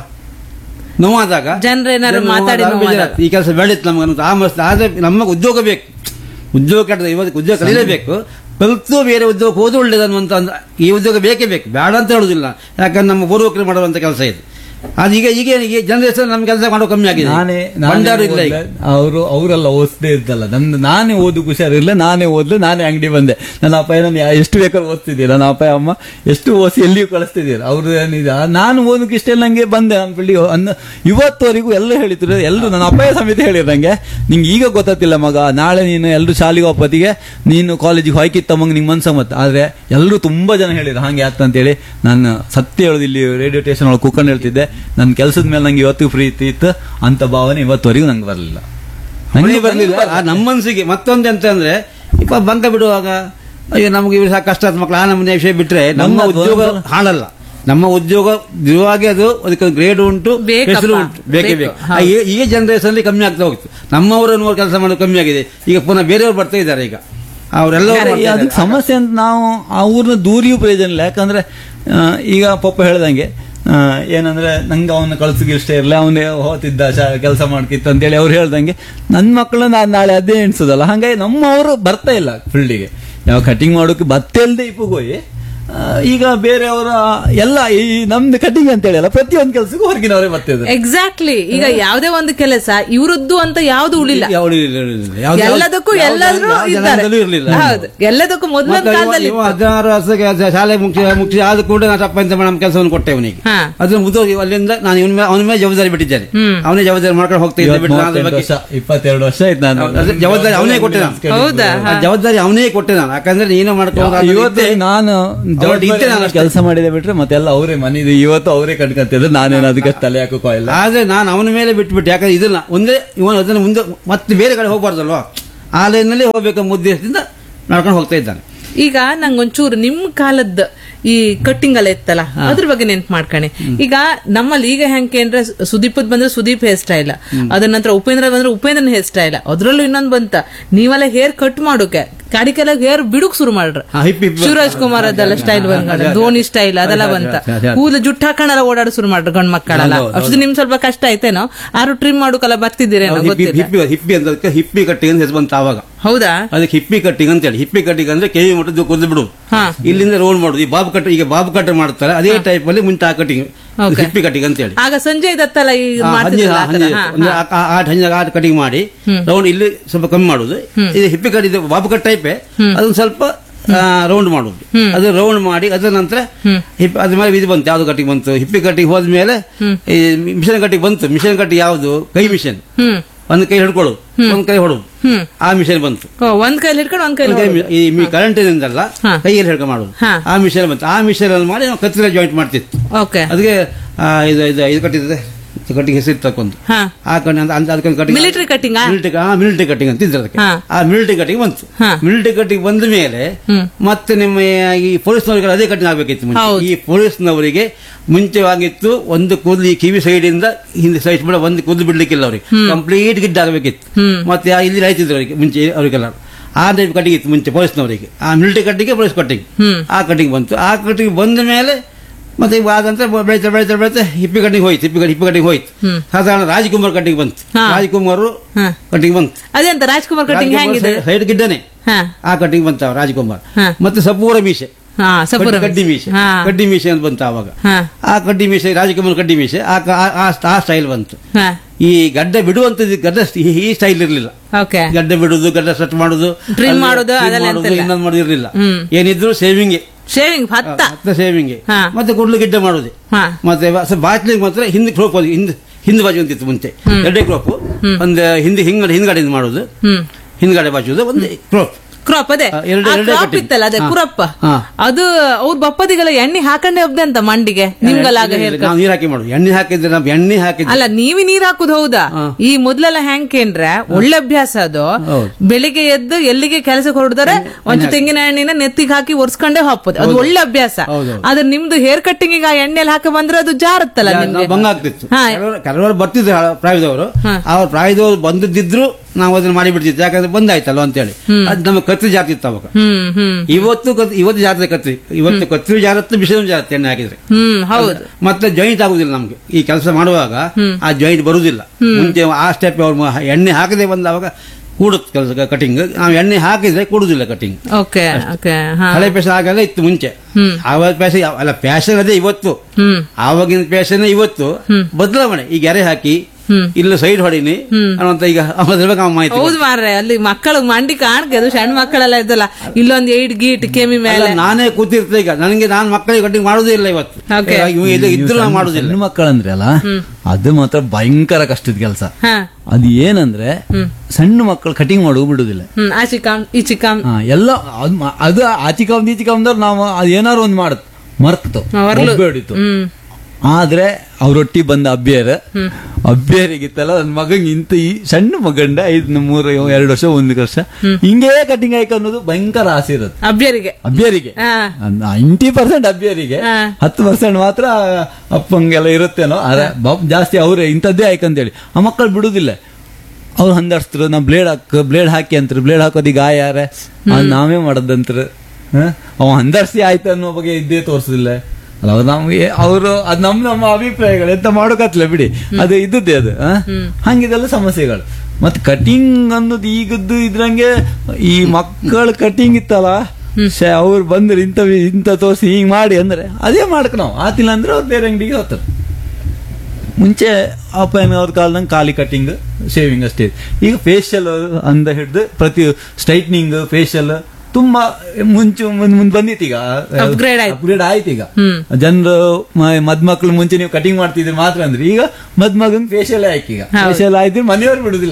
S3: ನೋವಾದಾಗ
S2: ಜನ್ರೇನಾದ್ರು
S3: ಜನ
S2: ಮಾತಾಡಿ
S3: ನೋವಾದಾಗ
S2: ನೋವಾದಾಗ.
S3: ಬೇಜಾರಾಗ್ತದೆ. ಈ ಕೆಲಸ ಬೇಡಿತ್ತು ನಮ್ಗೆ ಅನ್ನೋದು ಆ ಮಸ್ತ್ ಆದ್ರೆ ನಮಗೆ ಉದ್ಯೋಗ ಬೇಕು ಉದ್ಯೋಗ ಕಟ್ಟದ ಇವತ್ತು ಉದ್ಯೋಗ ಕಲೀಲೇಬೇಕು ಕಲಿತು ಬೇರೆ ಉದ್ಯೋಗ ಹೋದ ಒಳ್ಳೇದು ಅನ್ನುವಂತ ಒಂದು ಈ ಉದ್ಯೋಗ ಬೇಕೇ ಬೇಕು ಬೇಡ ಅಂತ ಹೇಳುದಿಲ್ಲ ಯಾಕಂದ್ರೆ ನಮ್ಮ ಪೂರ್ವಕರು ಮಾಡುವಂತ ಕೆಲಸ ಇದು ಅದು ಈಗ ಈಗ ಈ ಜನರೇಷನ್ ನಮ್ಮ ಕೆಲಸ ಮಾಡೋ ಕಮ್ಮಿ ಆಗಿದೆ
S1: ನಾನೇ
S3: ಭಂಡಾರ ಇಲ್ಲ ಈಗ
S1: ಅವರು ಅವರೆಲ್ಲ ಓದಿಸದೇ ಇದ್ದಲ್ಲ ನಂದು ನಾನೇ ಓದು ಹುಷಾರಿರ್ಲಿಲ್ಲ ನಾನೇ ಓದ್ಲು ನಾನೇ ಅಂಗಡಿ ಬಂದೆ ನನ್ನ ಅಪ್ಪ ನಾನು ಎಷ್ಟು ಬೇಕಾದ್ರೂ ಓದ್ತಿದ್ದೀರ ನನ್ನ ಅಪ್ಪ ಅಮ್ಮ ಎಷ್ಟು ಓದಿಸಿ ಎಲ್ಲಿಯೂ ಕಳಿಸ್ತಿದ್ದೀರ ಅವ್ರು ಏನಿದೆ ನಾನು ಓದಕ್ಕೆ ಇಷ್ಟ ಇಲ್ಲ ನಂಗೆ ಬಂದೆ ನನ್ನ ಬಿಡಿ ಅನ್ನ ಇವತ್ತವರೆಗೂ ಎಲ್ಲ ಹೇಳಿದ್ರು ಎಲ್ಲರೂ ನನ್ನ ಅಪ್ಪಯ್ಯ ಸಮೇತ ಹೇಳಿರಂಗೆ ನಿಂಗೆ ಈಗ ಗೊತ್ತಾತಿಲ್ಲ ಮಗ ನಾಳೆ ನೀನು ಎಲ್ಲರೂ ಶಾಲೆಗೆ ಹೋಗೋಪತ್ತಿಗೆ ನೀನು ಕಾಲೇಜಿಗೆ ಹೊಯ್ಕಿತ್ತಮ್ಮಂಗೆ ನಿಂಗೆ ಮನ್ಸ ಮತ್ತೆ ಆದ್ರೆ ಎಲ್ಲರೂ ತುಂಬಾ ಜನ ಹೇಳಿದ್ರು ಹಾಗೆ ಆತ ಅಂತೇಳಿ ನಾನು ಸತ್ಯ ಹೇಳೋದು ಇಲ್ಲಿ ರೇಡಿಯೋ ಸ್ಟೇಷನ್ ಒಳಗೆ ಕೂತ್ಕೊಂಡು ಹೇಳ್ತಿದ್ದೆ ನನ್ನ ಕೆಲಸದ ಮೇಲೆ ನಂಗೆ ಇವತ್ತು ಪ್ರೀತಿ ಇತ್ತು ಅಂತ ಭಾವನೆ ಇವತ್ತುವರೆಗೂ ನಂಗೆ ಬರಲಿಲ್ಲ
S3: ನಂಗೆ ಬರಲಿಲ್ಲ ನಮ್ಮ ಮನಸ್ಸಿಗೆ ಮತ್ತೊಂದು ಎಂತ ಅಂದ್ರೆ ಇಪ್ಪ ಬಂಕ ಬಿಡುವಾಗ ಅಯ್ಯೋ ನಮ್ಗೆ ಇವ್ರು ಸಾಕು ಕಷ್ಟ ಆದ ಮಕ್ಕಳು ಆ ನಮ್ಮನೆ ವಿಷಯ ಬಿಟ್ರೆ ನಮ್ಮ
S1: ನಮ್ಮ
S3: ಉದ್ಯೋಗ
S1: ಒಂದು-
S3: ಹಾಳಲ್ಲ ನಮ್ಮ ಉದ್ಯೋಗ ನಿಜವಾಗಿ ಅದು ಅದಕ್ಕೆ ಗ್ರೇಡ್ ಉಂಟು
S2: ಬೇಕಪ್ಪ,
S3: ಹೆಸರು ಉಂಟು ಬೇಕೇ
S2: ಬೇಕು,
S3: ಬೇಕು ಆ, ಈ- ಈ ಜನರೇಷನ್ ಅಲ್ಲಿ ಕಮ್ಮಿ ಆಗ್ತಾ ಹೋಗ್ತು ನಮ್ಮವರು ಕೆಲಸ ಮಾಡೋದು ಕಮ್ಮಿ ಆಗಿದೆ ಈಗ ಪುನಃ ಬೇರೆಯವರು ಬರ್ತಾ ಇದ್ದಾರೆ ಈಗ ಅವರೆಲ್ಲ
S1: ಅದಕ್ಕೆ ಸಮಸ್ಯೆ ಅಂತ ನಾವು ಆ ಊರ್ನ ದೂರಿಯೂ ಪ್ರಯೋಜನ ಇಲ್ಲ ಯಾಕಂದ್ರೆ ಆ, ಈಗ ಪಪ್ಪ ಹೇಳ್ದಂಗೆ ಆ, ಏನಂದ್ರೆ ನಂಗೆ ಅವನ ಕಳ್ಸಿಗೆ ಇಷ್ಟ ಇರಲಿಲ್ಲ ಅವನೇ ಹೋತಿದ್ದ ಕೆಲಸ ಮಾಡ್ತಿತ್ತು ಅಂತೇಳಿ ಅವ್ರು ಹೇಳ್ದಂಗೆ ನನ್ನ ಮಕ್ಕಳು ನಾನು ನಾಳೆ ಅದೇ ಎಣಿಸೋದಲ್ಲ ಹಾಗಾಗಿ ನಮ್ಮವರು ಬರ್ತಾ ಇಲ್ಲ ಫೀಲ್ಡಿಗೆ ಯಾವ ಕಟಿಂಗ್ ಮಾಡೋಕೆ ಬತ್ತೆ ಇಲ್ಲದೆ ಇಪ್ಪಗೋಯಿ ಈಗ ಬೇರೆಯವರ ಎಲ್ಲ ಈ ನಮ್ದು ಕಟಿಂಗ್ ಅಂತೇಳಿ ಅಲ್ಲ ಪ್ರತಿಯೊಂದು ಕೆಲಸಕ್ಕೂ ಹೊರಗಿನವರೇ ಬರ್ತಿದ್ರು
S2: ಎಕ್ಸಾಕ್ಟ್ಲಿ ಈಗ ಯಾವುದೇ ಒಂದು ಕೆಲಸ ಇವ್ರದ್ದು ಅಂತ ಯಾವ್ದು ಉಳಿಲ್ಲ ಎಲ್ಲದಕ್ಕೂ ಎಲ್ಲಾದ್ರೂ ಇದ್ದಾರೆ
S3: ಇರಲಿಲ್ಲ
S2: ಹೌದು ಎಲ್ಲದಕ್ಕೂ ಮೊದಲ ಕಾಲದಲ್ಲಿ ಇತ್ತು.
S3: ಹದಿನಾರು ವರ್ಷಕ್ಕೆ ಅದು ಶಾಲೆ ಮುಖ್ಯ ಮುಖ್ಯ ಆದ ಕೂಡ ನಾನು ತಪ್ಪ ಅಂತ ನಮ್ಮ ಕೆಲಸವನ್ನು ಕೊಟ್ಟೆ ಅವನಿಗೆ
S2: ಹಾ.
S3: ಅದನ್ನ ಉದ್ಯೋಗ ಅಲ್ಲಿಂದ ನಾನು ಇವನ ಮೇಲೆ ಅವನ ಮೇಲೆ ಜವಾಬ್ದಾರಿ ಬಿಟ್ಟಿದ್ದೇನೆ
S2: ಹ್ಮ್.
S3: ಅವನೇ ಜವಾಬ್ದಾರಿ ಮಾಡ್ಕೊಂಡು ಹೋಗ್ತಾ ಇದ್ದೆ ಬಿಟ್ಟು ನಾನು ಅದ್ರ ಬಗ್ಗೆ
S1: ವರ್ಷ ಇಪ್ಪತ್ತೆರಡು ವರ್ಷ ಆಯ್ತು ನಾನು
S3: ಅದ್ರ ಜವಾಬ್ದಾರಿ ಅವನೇ ಕೊಟ್ಟೆ ನಾನು
S2: ಹೌದಾ?
S3: ಆ ಜವಾಬ್ದಾರಿ ಅವನೇ ಕೊಟ್ಟೆ ನಾನು ಯಾಕಂದ್ರೆ ನೀನು ಮಾಡ್ಕೊಂಡು
S1: ಇವತ್ತು ನಾನು
S3: ಜವಾಬ್ದಾರಿ ಇದ್ದೆ ನಾನು ಅಷ್ಟೇ.
S1: ಕೆಲಸ ಮಾಡಿದೆ ಬಿಟ್ರೆ ಮತ್ತೆಲ್ಲ ಅವರೇ ಮನೆ ಇವತ್ತು ಅವರೇ ಕಟ್ಕೊಂತಿದ್ರು ನಾನೇನು ಅದಕ್ಕೆ ತಲೆ ಹಾಕೋ ಇಲ್ಲ
S3: ಆದ್ರೆ ನಾನು ಅವನ ಮೇಲೆ ಬಿಟ್ಬಿಟ್ಟು ಯಾಕಂದ್ರೆ ಇದನ್ನ ಒಂದೇ ಇವನು ಅದನ್ನ ಮುಂದೆ ಮತ್ತೆ ಬೇರೆ ಕಡೆ ಹೋಗ್ಬಾರ್ದಲ್ವಾ ಆ ಲೈನಲ್ಲಿ ಹೋಗ್ಬೇಕೆಂಬ ಉದ್ದೇಶದಿಂದ ನಡ್ಕೊಂಡು ಹೋಗ್ತಾ ಇದ್ದಾನೆ
S2: ಈಗ ನಂಗೊಂಚೂರು ನಿಮ್ ಕಾಲದ ಈ ಕಟ್ಟಿಂಗ್ ಎಲ್ಲ ಇತ್ತಲ್ಲ ಅದ್ರ ಬಗ್ಗೆ ನೆನ್ಪು ಮಾಡ್ಕಣೆ ಈಗ ನಮ್ಮಲ್ಲಿ ಈಗ ಹೆಂಗೆ ಅಂದ್ರೆ ಸುದೀಪದ್ ಬಂದ್ರೆ ಸುದೀಪ್ ಹೇರ್ ಸ್ಟೈಲ್ ಅದ್ರ ನಂತರ ಉಪೇಂದ್ರ ಬಂದ್ರೆ ಉಪೇಂದ್ರನ್ ಹೇರ್ ಸ್ಟೈಲ್ ಅದ್ರಲ್ಲೂ ಇನ್ನೊಂದ್ ಬಂತ ನೀವೆಲ್ಲ ಹೇರ್ ಕಟ್ ಮಾಡೋಕೆ ಕಾಡಿಕೆಲ್ಲ ಹೇರ್ ಬಿಡುಕ್ ಶುರು ಮಾಡ್ರ
S3: ಹಾ, ಹಿಪ್ಪಿ ಹಿಪ್ಪಿ.
S2: ಶಿವರಾಜ್ ಕುಮಾರ್ ಅದೆಲ್ಲ ಸ್ಟೈಲ್ ಬಂದ ಧೋನಿ ಸ್ಟೈಲ್ ಅದೆಲ್ಲ
S3: ಅದೇ,
S2: ಬಂತ
S3: ಅದೇ, ಅದೇ, ಅದೇ.
S2: ಕೂದಲು ಜುಟ್ಟು ಹಾಕೊಂಡೆಲ್ಲ ಓಡಾಡ ಶುರು ಮಾಡ್ರ ಗಂಡ್ ಮಕ್ಕಳೆಲ್ಲ
S3: ಹೌದು, ಹೌದು.
S2: ಅಷ್ಟು ನಿಮ್ ಸ್ವಲ್ಪ ಕಷ್ಟ ಆಯ್ತೇನೋ ಆರು ಟ್ರಿಮ್ ಮಾಡೋಕೆಲ್ಲ ಬರ್ತಿದ್ದೀರೇನೋ
S3: ಹಿಪ್ಪಿ
S2: ಗೊತ್ತಿಲ್ಲ
S3: ಹಿಪ್ಪಿ ಹಿಪ್ಪಿ ಅಂತ ಹಿಪ್ಪಿ ಕಟ್ಟಿಂಗ್ ಅಂತ ಹೆಸರು ಬಂತು ಆವಾಗ
S2: ಹೌದಾ
S3: ಅದಕ್ಕೆ ಹಿಪ್ಪಿ ಕಟ್ಟಿಂಗ್ ಅಂತ ಹೇಳಿ ಹಿಪ್ಪಿ ಕಟ್ಟಿಂಗ್ ಅಂದ್ರೆ ಕೆವಿ ಮುಟ್ಟದ್ದು ಕುದ್ದು ಬಿಡು
S2: ಹಾ
S3: ಇಲ್ಲಿಂದ ರೋಲ್ ಮಾಡುದು ಈ ಬಾಬು ಕಟ್ ಈಗ ಬಾಬು ಕಟ್ ಮಾಡ್ತಾರೆ ಅದೇ ಟೈಪ್ ಅಲ್ಲಿ ಮುಂಚೆ ಆ ಕಟ್ಟಿಂಗ್
S2: Okay.
S3: ಹಿಪ್ಪಿ ಕಟ್ಟಿಂಗ್ ಅಂತ ಹೇಳಿ
S2: ಆಗ ಸಂಜಯ್ ದತ್ತಲ್ಲ ಈ
S3: ಆ, ಹಂಜಿ-
S2: ಮಾಡ್ತಿದ್ರಲ್ಲ ಆ
S3: ಹಂಜಿ-
S2: ಥರ. ಹಾ,
S3: ಅಂದ್ರೆ
S2: ಹಾ.
S3: ಆ- ಆ ಹಂಜಿ ಆ ಕಟಿಂಗ್ ಮಾಡಿ ರೌಂಡ್ ಇಲ್ಲಿ ಸ್ವಲ್ಪ ಕಮ್ಮಿ ಮಾಡುದು ಇದು ಹಿಪ್ಪಿ ಕಟ್ ಇದು ಬಾಬು ಕಟ್ ಟೈಪೇ ಅದನ್ನ ಸ್ವಲ್ಪ ರೌಂಡ್ ಮಾಡುದು ಅದು ರೌಂಡ್ ಮಾಡಿ ಅದರ ನಂತರ ಹಿಪ್ ಅದ್ರ ಮೇಲೆ ಇದು ಬಂತು ಯಾವ್ದು ಕಟ್ಟಿಂಗ್ ಬಂತು ಹಿಪ್ಪಿ ಕಟ್ಟಿಂಗ್ ಹೋದ್ಮೇಲೆ ಈ ಮಿಷನ್ ಕಟ್ಟಿಂಗ್ ಬಂತು ಮಿಷನ್ ಕಟ್ಟಿಂಗ್ ಯಾವ್ದು ಕೈ ಮಿಷನ್
S2: ಹ್ಮ್
S3: ಒಂದ್ ಕೈ ಹಿಡ್ಕೊಳ್ಳೋದು ಒಂದ್ ಕೈ ಹೊಡೋದು
S2: ಹ್ಮ್
S3: ಆ ಮಿಷನ್ ಬಂತು
S2: ಓ, ಒಂದ್ ಕೈಲಿ ಹಿಡ್ಕೊಂಡು ಒಂದ್
S3: ಒಂದ್
S2: ಕೈಲಿ
S3: ಕೈ ಈ ಕರೆಂಟ್ ಇಂದಲ್ಲ
S2: ಹಾ.
S3: ಕೈಯಲ್ಲಿ ಹಿಡ್ಕೊಂಡು ಮಾಡೋದು
S2: ಹಾ.
S3: ಆ ಮಿಷನ್ ಬಂತು ಆ ಮಿಷನ್ ಅಲ್ಲಿ ಮಾಡಿ ನಾವು ಕತ್ತಿರ ಜಾಯಿಂಟ್ ಮಾಡ್ತಿತ್ತು
S2: ಓಕೆ
S3: ಅದಕ್ಕೆ ಆ, ಇದು ಇದು ಇದು ಕಟ್ಟಿದ್ರೆ ಕಟ್ಟಿಂಗ್ ಹೆಸರು ತಕ್ಕೊಂದು
S2: ಹಾ
S3: ಆ ಕಣ್ಣು ಅಂತ ಅಂತ ಅದಕ್ಕೊಂದು cutting
S2: military cutting
S3: military military cutting ಅಂತ ಇದ್ರು ಅದಕ್ಕೆ
S2: ಹಾ.
S3: ಆ ಮಿಲಿಟರಿ ಕಟ್ಟಿಂಗ್ ಬಂತು
S2: ಹಾ.
S3: ಮಿಲಿಟರಿ ಕಟ್ಟಿಂಗ್ ಬಂದ ಮೇಲೆ
S2: ಹ್ಮ್.
S3: ಮತ್ತೆ ನಿಮ್ಮ ಈ ಪೊಲೀಸ್ನವರಿಗೆ ಅದೇ ಕಟ್ಟಿಂಗ್ ಆಗ್ಬೇಕಿತ್ತು ಮುಂಚೆ.
S2: ಹೌದು.
S3: ಈ ಪೊಲೀಸ್ನವರಿಗೆ ಮುಂಚೆವಾಗಿತ್ತು ಒಂದು ಕೂದಲು ಈ ಕಿವಿ ಸೈಡ್ ಇಂದ ಹಿಂದೆ ಸೈಡ್ ಬಿಡ ಒಂದು ಕೂದಲು ಬಿಡ್ಲಿಕ್ಕಿಲ್ಲ ಅವ್ರಿಗೆ ಕಂಪ್ಲೀಟ್ ಗಿಡ್ಡ ಆಗಬೇಕಿತ್ತು
S2: ಹ್ಮ್.
S3: ಮತ್ತೆ ಆ ಇಲ್ಲಿ ಆಯ್ತಿದ್ರು ಅವರಿಗೆ ಮುಂಚೆ ಅವರಿಗೆಲ್ಲ ಆ ಟೈಪ್ ಕಟ್ಟಿಂಗ್ ಇತ್ತು ಮುಂಚೆ ಪೊಲೀಸ್ನವರಿಗೆ ಆ ಮಿಲಿಟರಿ ಕಟ್ಟಿಗೆ ಪೊಲೀಸ್ ಕಟ್ಟಿಂಗ್
S2: ಹ್ಮ್.
S3: ಆ ಕಟ್ಟಿಂಗ್ ಬಂತು ಆ ಕಟ್ಟಿಂಗ್ ಬಂದ ಮೇಲೆ ಮತ್ತೆ ಈಗ ಆದಂತರ ಬೆಳೀತಾ ಬೆಳೀತಾ ಬೆಳೀತಾ ಹಿಪ್ಪಿ ಕಟ್ಟಿಂಗ್ ಹೋಯ್ತು ಹಿಪ್ಪಿ ಹಿಪ್ಪಿ ಕಟ್ಟಿಂಗ್ ಹೋಯ್ತು
S2: ಹ್ಮ್.
S3: ಸಾಧಾರಣ ರಾಜ್ಕುಮಾರ್ ಕಟ್ಟಿಂಗ್ ಬಂತು
S2: ಹಾ.
S3: ರಾಜ್ಕುಮಾರ್
S2: ಹಾ
S3: ಕಟ್ಟಿಂಗ್ ಬಂತು
S2: ಅದೆಂತ ರಾಜ್ಕುಮಾರ್ ಕಟ್ಟಿಂಗ್ ಹೆಂಗಿದೆ
S3: ಸೈಡ್ ಗಿಡ್ಡನೆ
S2: ಹಾ
S3: ಆ ಕಟ್ಟಿಂಗ್ ಬಂತ ರಾಜ್ಕುಮಾರ್
S2: ಹಾ.
S3: ಮತ್ತೆ ಸಪೂರ ಮೀಸೆ
S2: ಹಾ ಸಪುರ
S3: ಕಡ್ಡಿ- ಕಡ್ಡಿ ಮೀಸೆ
S2: ಹಾ
S3: ಕಡ್ಡಿ ಮೀಸೆ ಅಂತ ಬಂತು ಆವಾಗ
S2: ಹಾ
S3: ಆ ಕಡ್ಡಿ ಮೀಸೆ ರಾಜ್ಕುಮಾರ್ ಕಡ್ಡಿ ಮೀಸೆ ಆ ಕ- ಆ- ಆ- ಆ ಸ್ಟೈಲ್ ಬಂತು
S2: ಹಾ
S3: ಈ ಗಡ್ಡ ಬಿಡುವಂತದ್ದು ಗಡ್ಡ ಈ- ಈ ಸ್ಟೈಲ್ ಇರಲಿಲ್ಲ
S2: ಓಕೆ
S3: ಗಡ್ಡ ಬಿಡುದು ಗಡ್ಡ ಸೆಟ್ ಮಾಡುದು
S2: Trim
S3: ಅಲ್ಲಿ
S2: ಮಾಡುದು,
S3: trim
S2: ಅದೆಲ್ಲ
S3: ಮಾಡುದು,
S2: ಎಂತಿಲ್ಲ.
S3: ಇನ್ನೊಂದು ಮಾಡುದು ಇರಲಿಲ್ಲ
S2: ಹ್ಮ್.
S3: ಏನಿದ್ರು ಸೇವಿಂಗ್
S2: ಶೇವಿಂಗ್ ಹತ್ತ
S3: ಮತ್ತೆ ಸೇವಿಂಗ್
S2: ಹಾ.
S3: ಮತ್ತೆ ಕುಡ್ಲು ಗಿಡ್ಡ ಮಾಡುದು
S2: ಹಾ
S3: ಮತ್ತೆ ಬಾಟ್ಲಿಗೆ ಮಾತ್ರ ಹಿಂದೆ ಕ್ರೋಪ್ ಹಿಂದೆ ಹಿಂದೆ ಬಾಜು ಅಂತಿತ್ತು ಮುಂಚೆ ಎರಡೇ ಕ್ರೋಪ್ ಒಂದು ಹಿಂದೆ ಹಿಂಗಡೆ ಹಿಂದ್ಗಡೆಯಿಂದ ಮಾಡುದು
S2: ಹ್ಮ್
S3: ಹಿಂದ್ಗಡೆ ಬಾಚುದು ಒಂದು ಕ್ರೋಪ್
S2: ಕ್ರಾಪ್ ಅದೇ
S3: ಆ, ಎರಡು-
S2: ಆ
S3: ಎರಡೇ
S2: ಕ್ರಾಪ್
S3: ಕಟ್ಟಿಂಗ್.
S2: ಇತ್ತಲ್ಲ ಅದೇ
S3: ಹಾ.
S2: ಕುರಪ್ಪ
S3: ಹಾ.
S2: ಅದು ಅವ್ರ ಬಪ್ಪದಿಗೆಲ್ಲ ಎಣ್ಣೆ ಹಾಕೊಂಡೇ ಹೋಗ್ದೆ ಅಂತ ಮಂಡಿಗೆ ನಿಮ್ಗೆಲ್ಲ ಆಗ ಹೇರ್
S3: ನಾವು ನೀರ್ ಹಾಕಿ ಮಾಡುದು ಎಣ್ಣೆ ಹಾಕಿದ್ರೆ ನಾವು ಎಣ್ಣೆ ಹಾಕಿದ್ರೆ
S2: ಅಲ್ಲ ನೀವಿ ನೀರ್ ಹಾಕುದು ಹೌದಾ ಈ ಮೊದ್ಲೆಲ್ಲ ಹೆಂಗೇನ್ರೆ ಒಳ್ಳೆ ಅಭ್ಯಾಸ ಅದು
S3: ಹೌದು.
S2: ಬೆಳಿಗ್ಗೆ ಎದ್ದು ಎಲ್ಲಿಗೆ ಕೆಲಸಕ್ಕೆ ಹೊರಡಿದ್ರೆ ಒಂದು ತೆಂಗಿನ ಎಣ್ಣೆನ ನೆತ್ತಿಗೆ ಹಾಕಿ ಒರ್ಸ್ಕೊಂಡೇ ಹಾಕೋದು ಅದು ಒಳ್ಳೆ ಅಭ್ಯಾಸ
S3: ಹೌದು.
S2: ಆದ್ರೆ ನಿಮ್ದು ಹೇರ್ ಕಟ್ಟಿಂಗ್ ಈಗ ಆ ಎಣ್ಣೆಲಿ ಹಾಕಿ ಬಂದ್ರೆ ಅದು ಜಾರತ್ತಲ್ಲ
S3: ನಾವು
S2: ನಿಮ್ಗೆ
S3: ಭಂಗ ಆಗ್ತಿತ್ತು
S2: ಹಾ.
S3: ಕೆಲವರು- ಕೆಲವರು ಬರ್ತಿದ್ರು ಆ ಪ್ರಾಯದವರು
S2: ಹಾ.
S3: ಅವ್ರ ಪ್ರಾಯದವರು ಬಂದಿದ್ರು ನಾವು ಅದನ್ನ ಮಾಡಿ ಬಿಡ್ತಿತ್ತು ಯಾಕಂದ್ರೆ ಬಂದಾಯ್ತಲ್ಲ ಅಂತೇಳಿ ಅದು ನಮ್ಮ ಕತ್ರಿ ಜಾತಿ ಇತ್ತು ಅವಾಗ
S2: ಹ್ಮ್ ಹ್ಮ್
S3: ಇವತ್ತು ಕತ್- ಇವತ್ತು ಜಾತ್ರೆ ಕತ್ರಿ ಇವತ್ತು ಕತ್ರಿ ಜಾರತ್ತು ಬಿಸಿಲು ಜಾರತ್ತೆ ಎಣ್ಣೆ ಹಾಕಿದ್ರೆ
S2: ಹ್ಮ್ ಹೌದು
S3: ಮತ್ತೆ ಜಾಯಿಂಟ್ ಆಗುದಿಲ್ಲ ನಮ್ಗೆ ಈ ಕೆಲಸ ಮಾಡುವಾಗ ಆ ಜಾಯಿಂಟ್ ಬರುದಿಲ್ಲ ಮುಂಚೆ ಆ ಸ್ಟೆಪ್ ಅವ್ರು ಎಣ್ಣೆ ಹಾಕದೆ ಬಂದಾಗ ಕೂಡುತ್ತೆ ಕೆಲಸ ಕಟಿಂಗ್ ನಾವು ಎಣ್ಣೆ ಹಾಕಿದ್ರೆ ಕೂಡುದಿಲ್ಲ ಕಟಿಂಗ್
S2: ಓಕೆ ಓಕೆ ಹಾ
S3: ಹಳೆ ಪ್ಯಾಶನ್ ಆಗೆಲ್ಲ ಇತ್ತು ಮುಂಚೆ
S2: ಹ್ಮ್.
S3: ಆವಾಗ ಪ್ಯಾಶನ್ ಅಲ್ಲ ಪ್ಯಾಶನ್ ಅದೇ ಇವತ್ತು
S2: ಹ್ಮ್
S3: ಆವಾಗಿನ ಪ್ಯಾಶನ್ ಇವತ್ತು ಬದಲಾವಣೆ ಈಗ ಎರೆ ಹಾಕಿ
S2: ಹ್ಮ್.
S3: ಇಲ್ಲ ಸೈಡ್ ಹೊಡಿನಿ ಅನ್ನುವಂತ ಈಗ ಅದ್ರ ಬಗ್ಗೆ ಅಮ್ಮ ಮಾಹಿತಿ
S2: ಹೌದು ಮಾರ್ರೆ ಅಲ್ಲಿ ಮಕ್ಕಳು ಮಂಡಿ ಕಾಣ್ಕೆ ಅದು ಸಣ್ಣ ಮಕ್ಕಳೆಲ್ಲ ಇದ್ದಲ್ಲ ಇಲ್ಲೊಂದ್ ಏಟ್ ಗೀಟ್ ಕೆಮಿ
S3: ಅಲ್ಲ,
S2: ಮೇಲೆ
S3: ನಾನೇ ಕೂತಿರ್ತೆ ಈಗ ನನಗೆ ನಾನು ಮಕ್ಕಳಿಗೆ ಕಟಿಂಗ್ ಮಾಡುದೇ ಇಲ್ಲ ಇವತ್ತು
S2: Okay.
S3: ಇವ ಇಲ್ಲಿ ಇದ್ರು ನಾನು ಮಾಡುದಿಲ್ಲ
S1: ಹೆಣ್ಣು ಮಕ್ಕಳಂದ್ರೆ ಅಲ್ಲ ಅದು ಮಾತ್ರ ಭಯಂಕರ ಕಷ್ಟದ ಕೆಲಸ
S2: ಹಾ
S1: ಅದು ಏನಂದ್ರೆ ಸಣ್ಣ ಮಕ್ಕಳು ಕಟಿಂಗ್ ಮಾಡುವ ಬಿಡುದಿಲ್ಲ
S2: ಹ್ಮ್ ಆ ಚಿಕ್ಕಮ್ ಈ ಚಿಕ್ಕಮ್
S1: ಹಾ, ಎಲ್ಲ ಅದ್ ಮ- ಅದು ಆಚಿಕಮ್ ಈಚಿಕಮ್ದವ್ರು ನಾವು ಅದು ಏನಾರು ಒಂದು ಮಾಡುತ್ತೆ ಮರ್ತು
S2: ಹೊರ್ಲು.
S1: ಹೊಡಿತು
S2: ಹ್ಮ್
S1: ಆದ್ರೆ ಅವ್ರೊಟ್ಟಿ ಬಂದ ಅಬ್ಬಿಯರ್ ಅಬ್ಬಿಯರಿಗಿತ್ತಲ್ಲ ನನ್ನ ಮಗಂಗೆ ಇಂತ ಈ ಸಣ್ಣ ಮಗಂಡ ಐದು ಮೂರು ಎರಡು ವರ್ಷ ಒಂದು ವರ್ಷ ಹಿಂಗೇ ಕಟಿಂಗ್ ಆಯ್ಕೆ ಅನ್ನೋದು ಭಯಂಕರ ಆಸೆ ಇರುತ್ತೆ
S2: ಅಭ್ಯರಿಗೆ
S1: ಅಬ್ಬಿಯರಿಗೆ
S2: ಹಾ
S1: ನೈಂಟಿ ಪರ್ಸೆಂಟ್ ಅಬ್ಬಿಯರಿಗೆ
S2: ಹಾ.
S1: ಹತ್ತು ಪರ್ಸೆಂಟ್ ಮಾತ್ರ ಅಪ್ಪಂಗೆಲ್ಲ ಇರುತ್ತೇನೋ ಆದ್ರೆ ಬ- ಜಾಸ್ತಿ ಅವರೇ ಇಂಥದ್ದೇ ಆಯ್ಕಂತೇಳಿ ಆ ಮಕ್ಕಳು ಬಿಡುದಿಲ್ಲ ಅವ್ರು ಹಂದರ್ಸ್ತರು ನಾವು ಬ್ಲೇಡ್ ಹಾಕ ಬ್ಲೇಡ್ ಹಾಕಿ ಅಂತಾರೆ ಬ್ಲೇಡ್ ಹಾಕೋದಿ ಗಾಯ ಯಾರೇ ಅದ್ ನಾವೇ ಮಾಡದಂತ್ರ ಅವ ಹಂದರ್ಸಿ ಆಯ್ತು ಅನ್ನೋ ಬಗ್ಗೆ ಇದ್ದೇ ತೋರಿಸುದಿಲ್ಲ ಅಲ್ಲ ಅವ್ರು ನಮ್ಗೆ ಅವರು ಅದ್ ನಮ್ ನಮ್ಮ ಅಭಿಪ್ರಾಯಗಳು ಎಂತ ಮಾಡೋಕತ್ಲ ಬಿಡಿ ಅದು ಇದ್ದದ್ದೇ ಅದು ಆ? ಹಂಗಿದೆಲ್ಲ ಸಮಸ್ಯೆಗಳು ಮತ್ತೆ ಕಟಿಂಗ್ ಅನ್ನೋದು ಈಗದ್ದು ಇದ್ರಂಗೆ ಈ ಮಕ್ಕಳ ಕಟಿಂಗ್ ಇತ್ತಲ್ಲ ಶ್ಯೆ, ಅವ್ರು ಬಂದ್ರೆ ಇಂಥ ಇಂಥ ತೋರಿಸಿ ಹಿಂಗ್ ಮಾಡಿ ಅಂದ್ರೆ ಅದೇ ಮಾಡಕ್ ನಾವು ಆತಿಲ್ಲ ಅಂದ್ರೆ ಅವ್ರು ಬೇರೆ ಅಂಗಡಿಗೆ ಹೋಗ್ತಾರೆ ಮುಂಚೆ ಅಪ್ಪನ ಅವ್ರ ಕಾಲದಂಗೆ ಖಾಲಿ ಕಟಿಂಗ್ ಶೇವಿಂಗ್ ಅಷ್ಟೇ ಇತ್ತು. ಈಗ ಫೇಶಿಯಲ್ ಅಂದ ಹಿಡಿದು ಪ್ರತಿ ಸ್ಟ್ರೈಟ್ನಿಂಗ್ ಫೇಶಿಯಲ್ ತುಂಬಾ ಮುಂಚೆ ಮುಂದ್ ಮುಂದ್ ಬಂದಿತ್ತು ಈಗ
S2: Upgrade ಆಯ್ತು.
S1: ಅಪ್ಗ್ರೇಡ್ ಆಯ್ತು ಈಗ
S2: ಹ್ಮ್.
S1: ಜನರು ಮದ್ಮಕ್ಳು ಮುಂಚೆ ನೀವು ಕಟಿಂಗ್ ಮಾಡ್ತಿದ್ರೆ ಮಾತ್ರ ಅಂದ್ರೆ ಈಗ ಮದ್ಮಗನ್ ಫೇಶಿಯಲ್ ಆಯ್ತು ಈಗ
S2: ಹೌದು.
S1: ಫೇಶಿಯಲ್ ಆಯ್ತು ಮನೆಯವ್ರು ಬಿಡುದಿಲ್ಲ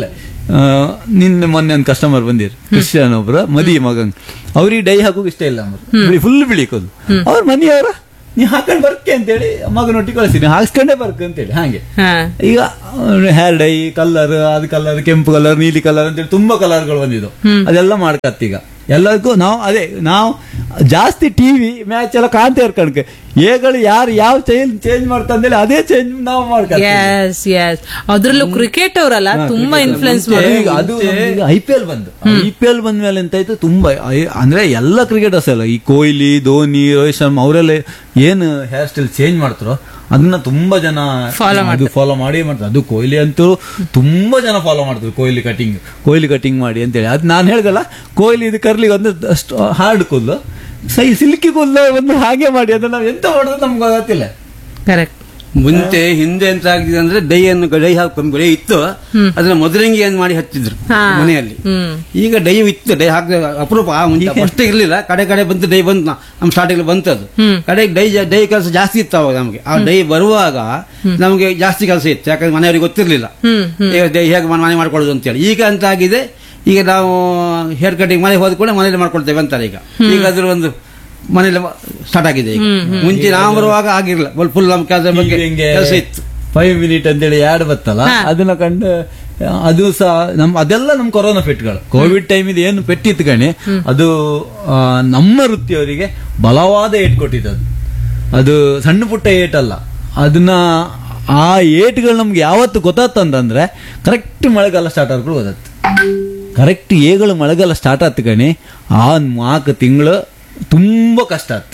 S1: ಆ, ನಿನ್ನೆ ಮೊನ್ನೆ ಒಂದು ಕಸ್ಟಮರ್ ಬಂದಿರು ಕ್ರಿಶ್ಚಿಯನ್ ಒಬ್ರು ಮದಿ ಮಗಂಗ್ ಅವ್ರಿಗೆ ಡೈ ಹಾಕೋಕ್ ಇಷ್ಟ ಇಲ್ಲ ಫುಲ್ ಬಿಳಿಕೋದು ಅವ್ರ ಮನೆಯವರ ನೀ ಹಾಕೊಂಡ್ ಬರ್ಕೆ ಅಂತೇಳಿ ಮಗನೊಟ್ಟಿಗೆ ಕಳಿಸಿನಿ ಹಾಕ್ಸ್ಕೊಂಡೇ ಬರ್ಕ ಅಂತೇಳಿ ಹಾಗೆ
S2: ಹಾ
S1: ಈಗ ಹೇರ್ ಡೈ ಕಲರ್ ಅದ್ ಕಲರ್ ಕೆಂಪು ಕಲರ್ ನೀಲಿ ಕಲರ್ ಅಂತೇಳಿ ತುಂಬಾ ಕಲರ್ಗಳು ಬಂದಿದ್ದು ಅದೆಲ್ಲ ಮಾಡ್ಕತ್ತೀಗ ಎಲ್ಲದಕ್ಕೂ ನಾವು ಅದೇ ನಾವು ಜಾಸ್ತಿ ಟಿವಿ ಮ್ಯಾಚ್ ಎಲ್ಲ ಕಾಣ್ತಾ ಇರ್ಕಣಕ್ಕೆ ಏಗಳು ಯಾರು ಯಾವ ಚೇಂಜ್ ಚೇಂಜ್ ಮಾಡ್ತಂದೇಳಿ ಅದೇ ಚೇಂಜ್ ನಾವು ಮಾಡ್ಕೊತೀವಿ
S2: ಎಸ್ ಎಸ್ ಅದ್ರಲ್ಲೂ ಕ್ರಿಕೆಟ್ ಅವರಲ್ಲ ತುಂಬಾ ಇನ್ಫ್ಲುಯೆನ್ಸ್ ಮಾಡಿ
S1: ಈಗ ಅದು ಐ ಪಿ ಎಲ್ ಬಂದು ಐ ಪಿ ಎಲ್ ಬಂದ ಮೇಲೆ ಎಂತ ಆಯ್ತು ತುಂಬಾ ಐ- ಅಂದ್ರೆ ಎಲ್ಲ ಕ್ರಿಕೆಟರ್ಸ್ ಎಲ್ಲ ಈ ಕೊಹ್ಲಿ ಧೋನಿ ರೋಹಿತ್ ಶರ್ಮಾ ಅವರೆಲ್ಲ ಏನು ಹೇರ್ ಸ್ಟೈಲ್ ಚೇಂಜ್ ಮಾಡ್ತಾರೋ ಅದನ್ನ ತುಂಬಾ ಜನ
S2: Follow
S1: ಅದು ಫಾಲೋ ಮಾಡಿ ಮಾಡ್ತಾರೆ ಅದು ಕೊಹ್ಲಿ ಅಂತೂ ತುಂಬಾ ಜನ ಫಾಲೋ ಮಾಡ್ತಾರೆ ಕೊಹ್ಲಿ ಕಟಿಂಗ್ ಕೊಹ್ಲಿ ಕಟಿಂಗ್ ಮಾಡಿ ಅಂತೇಳಿ ಅದು ನಾನು ಹೇಳ್ದಲ್ಲ ಕೊಹ್ಲಿ ಇದು ಕರ್ಲಿಗೆ ಒಂದು ಅಷ್ಟು ಹಾರ್ಡ್ ಕೂದಲು ಸೈ ಸಿಲ್ಕಿ ಕೂದಲು ಒಂದು ಹಾಗೆ ಮಾಡಿ ಅದನ್ನ ನಾವು ಎಂತ ಮಾಡೋದು ನಮ್ಗೆ ಗೊತ್ತಿಲ್ಲ
S2: ಕರೆಕ್ಟ್
S3: ಮುಂಚೆ ಹಿಂದೆ ಎಂತ ಆಗಿದೆ ಅಂದ್ರೆ ಡೈ ಅನ್ನು ಡೈ ಹಾಕೊಂಡು ಡೈ ಇತ್ತು ಅದನ್ನ ಮೊದಲಿಂಗಿ ಏನ್ ಮಾಡಿ ಹಚ್ಚಿದ್ರು
S2: ಹಾ.
S3: ಮನೆಯಲ್ಲಿ
S2: ಹ್ಮ್
S3: ಈಗ ಡೈ ಇತ್ತು ಡೈ ಹಾಕಿದ ಅಪರೂಪ ಆ ಮುಂಚೆ ಫಸ್ಟ್ ಇರ್ಲಿಲ್ಲ ಕಡೆ ಕಡೆ ಬಂತು ಡೈ ಬಂತು ನಾ- ನಮ್ಮ ಸ್ಟಾರ್ಟಿಂಗ್ ಬಂತದ್ದು ಕಡೆ ಡೈ ಜಾ- ಡೈ ಕೆಲಸ ಜಾಸ್ತಿ ಇತ್ತು ಅವಾಗ ನಮಗೆ ಆ ಡೈ ಬರುವಾಗ ನಮಗೆ ಜಾಸ್ತಿ ಕೆಲಸ ಇತ್ತು ಯಾಕಂದ್ರೆ ಮನೆಯವರಿಗೆ ಗೊತ್ತಿರ್ಲಿಲ್ಲ
S2: ಹ್ಮ್
S3: ಈಗ ಡೈ ಹೇಗೆ ಮನೆ ಮನೆ ಮಾಡ್ಕೊಳ್ಳೋದು ಅಂತೇಳಿ ಈಗ ಅಂತ ಆಗಿದೆ ಈಗ ನಾವು ಹೇರ್ ಕಟಿಂಗ್ ಮನೆಗೆ ಹೋದ ಕೂಡ ಮನೇಲಿ ಮಾಡ್ಕೊಳ್ತೇವೆ ಅಂತಾರೆ ಈಗ ಈಗ ಅದ್ರ ಒಂದು ಮನೇಲಿ ಸ್ಟಾರ್ಟ್ ಆಗಿದೆ ಈಗ ಮುಂಚೆ ನಾವು ಬರುವಾಗ ಆಗಿರ್ಲಿಲ್ಲ ಫುಲ್ ನಮ್ಮ ಕೆಲಸ ಬಗ್ಗೆ ಕೆಲಸ ಇತ್ತು
S1: ಫೈವ್ ಮಿನಿಟ್ ಅಂತೇಳಿ ಯಾಡ್ ಬತ್ತಲ್ಲ ಅದನ್ನ ಕಂಡು ಅದು ಸಹ ನಮ್ ಅದೆಲ್ಲ ನಮ್ ಕೊರೋನಾ ಪೆಟ್ಗಳು ಕೋವಿಡ್ ಟೈಮ್ ಇದು ಏನು ಪೆಟ್ಟಿತ್ತು ಕಣಿ ಅದು ಆ, ನಮ್ಮ ವೃತ್ತಿಯವರಿಗೆ ಬಲವಾದ ಏಟ್ ಕೊಟ್ಟಿದ್ದು ಅದು ಅದು ಸಣ್ಣ ಪುಟ್ಟ ಏಟ್ ಅಲ್ಲ ಅದನ್ನ ಆ ಏಟ್ಗಳು ನಮ್ಗೆ ಯಾವತ್ತು ಗೊತ್ತಾತಂದ್ರೆ ಕರೆಕ್ಟ್ ಮಳೆಗಾಲ ಸ್ಟಾರ್ಟ್ ಆದ್ರೂ ಗೊತ್ತಾಯ್ತು ಕರೆಕ್ಟ್ ಏಗಳು ಮಳೆಗಾಲ ಸ್ಟಾರ್ಟ್ ಆತು ಕಣಿ ಆ ನಾಲ್ಕು ತಿಂಗಳು ತುಂಬಾ ಕಷ್ಟ ಆಯ್ತು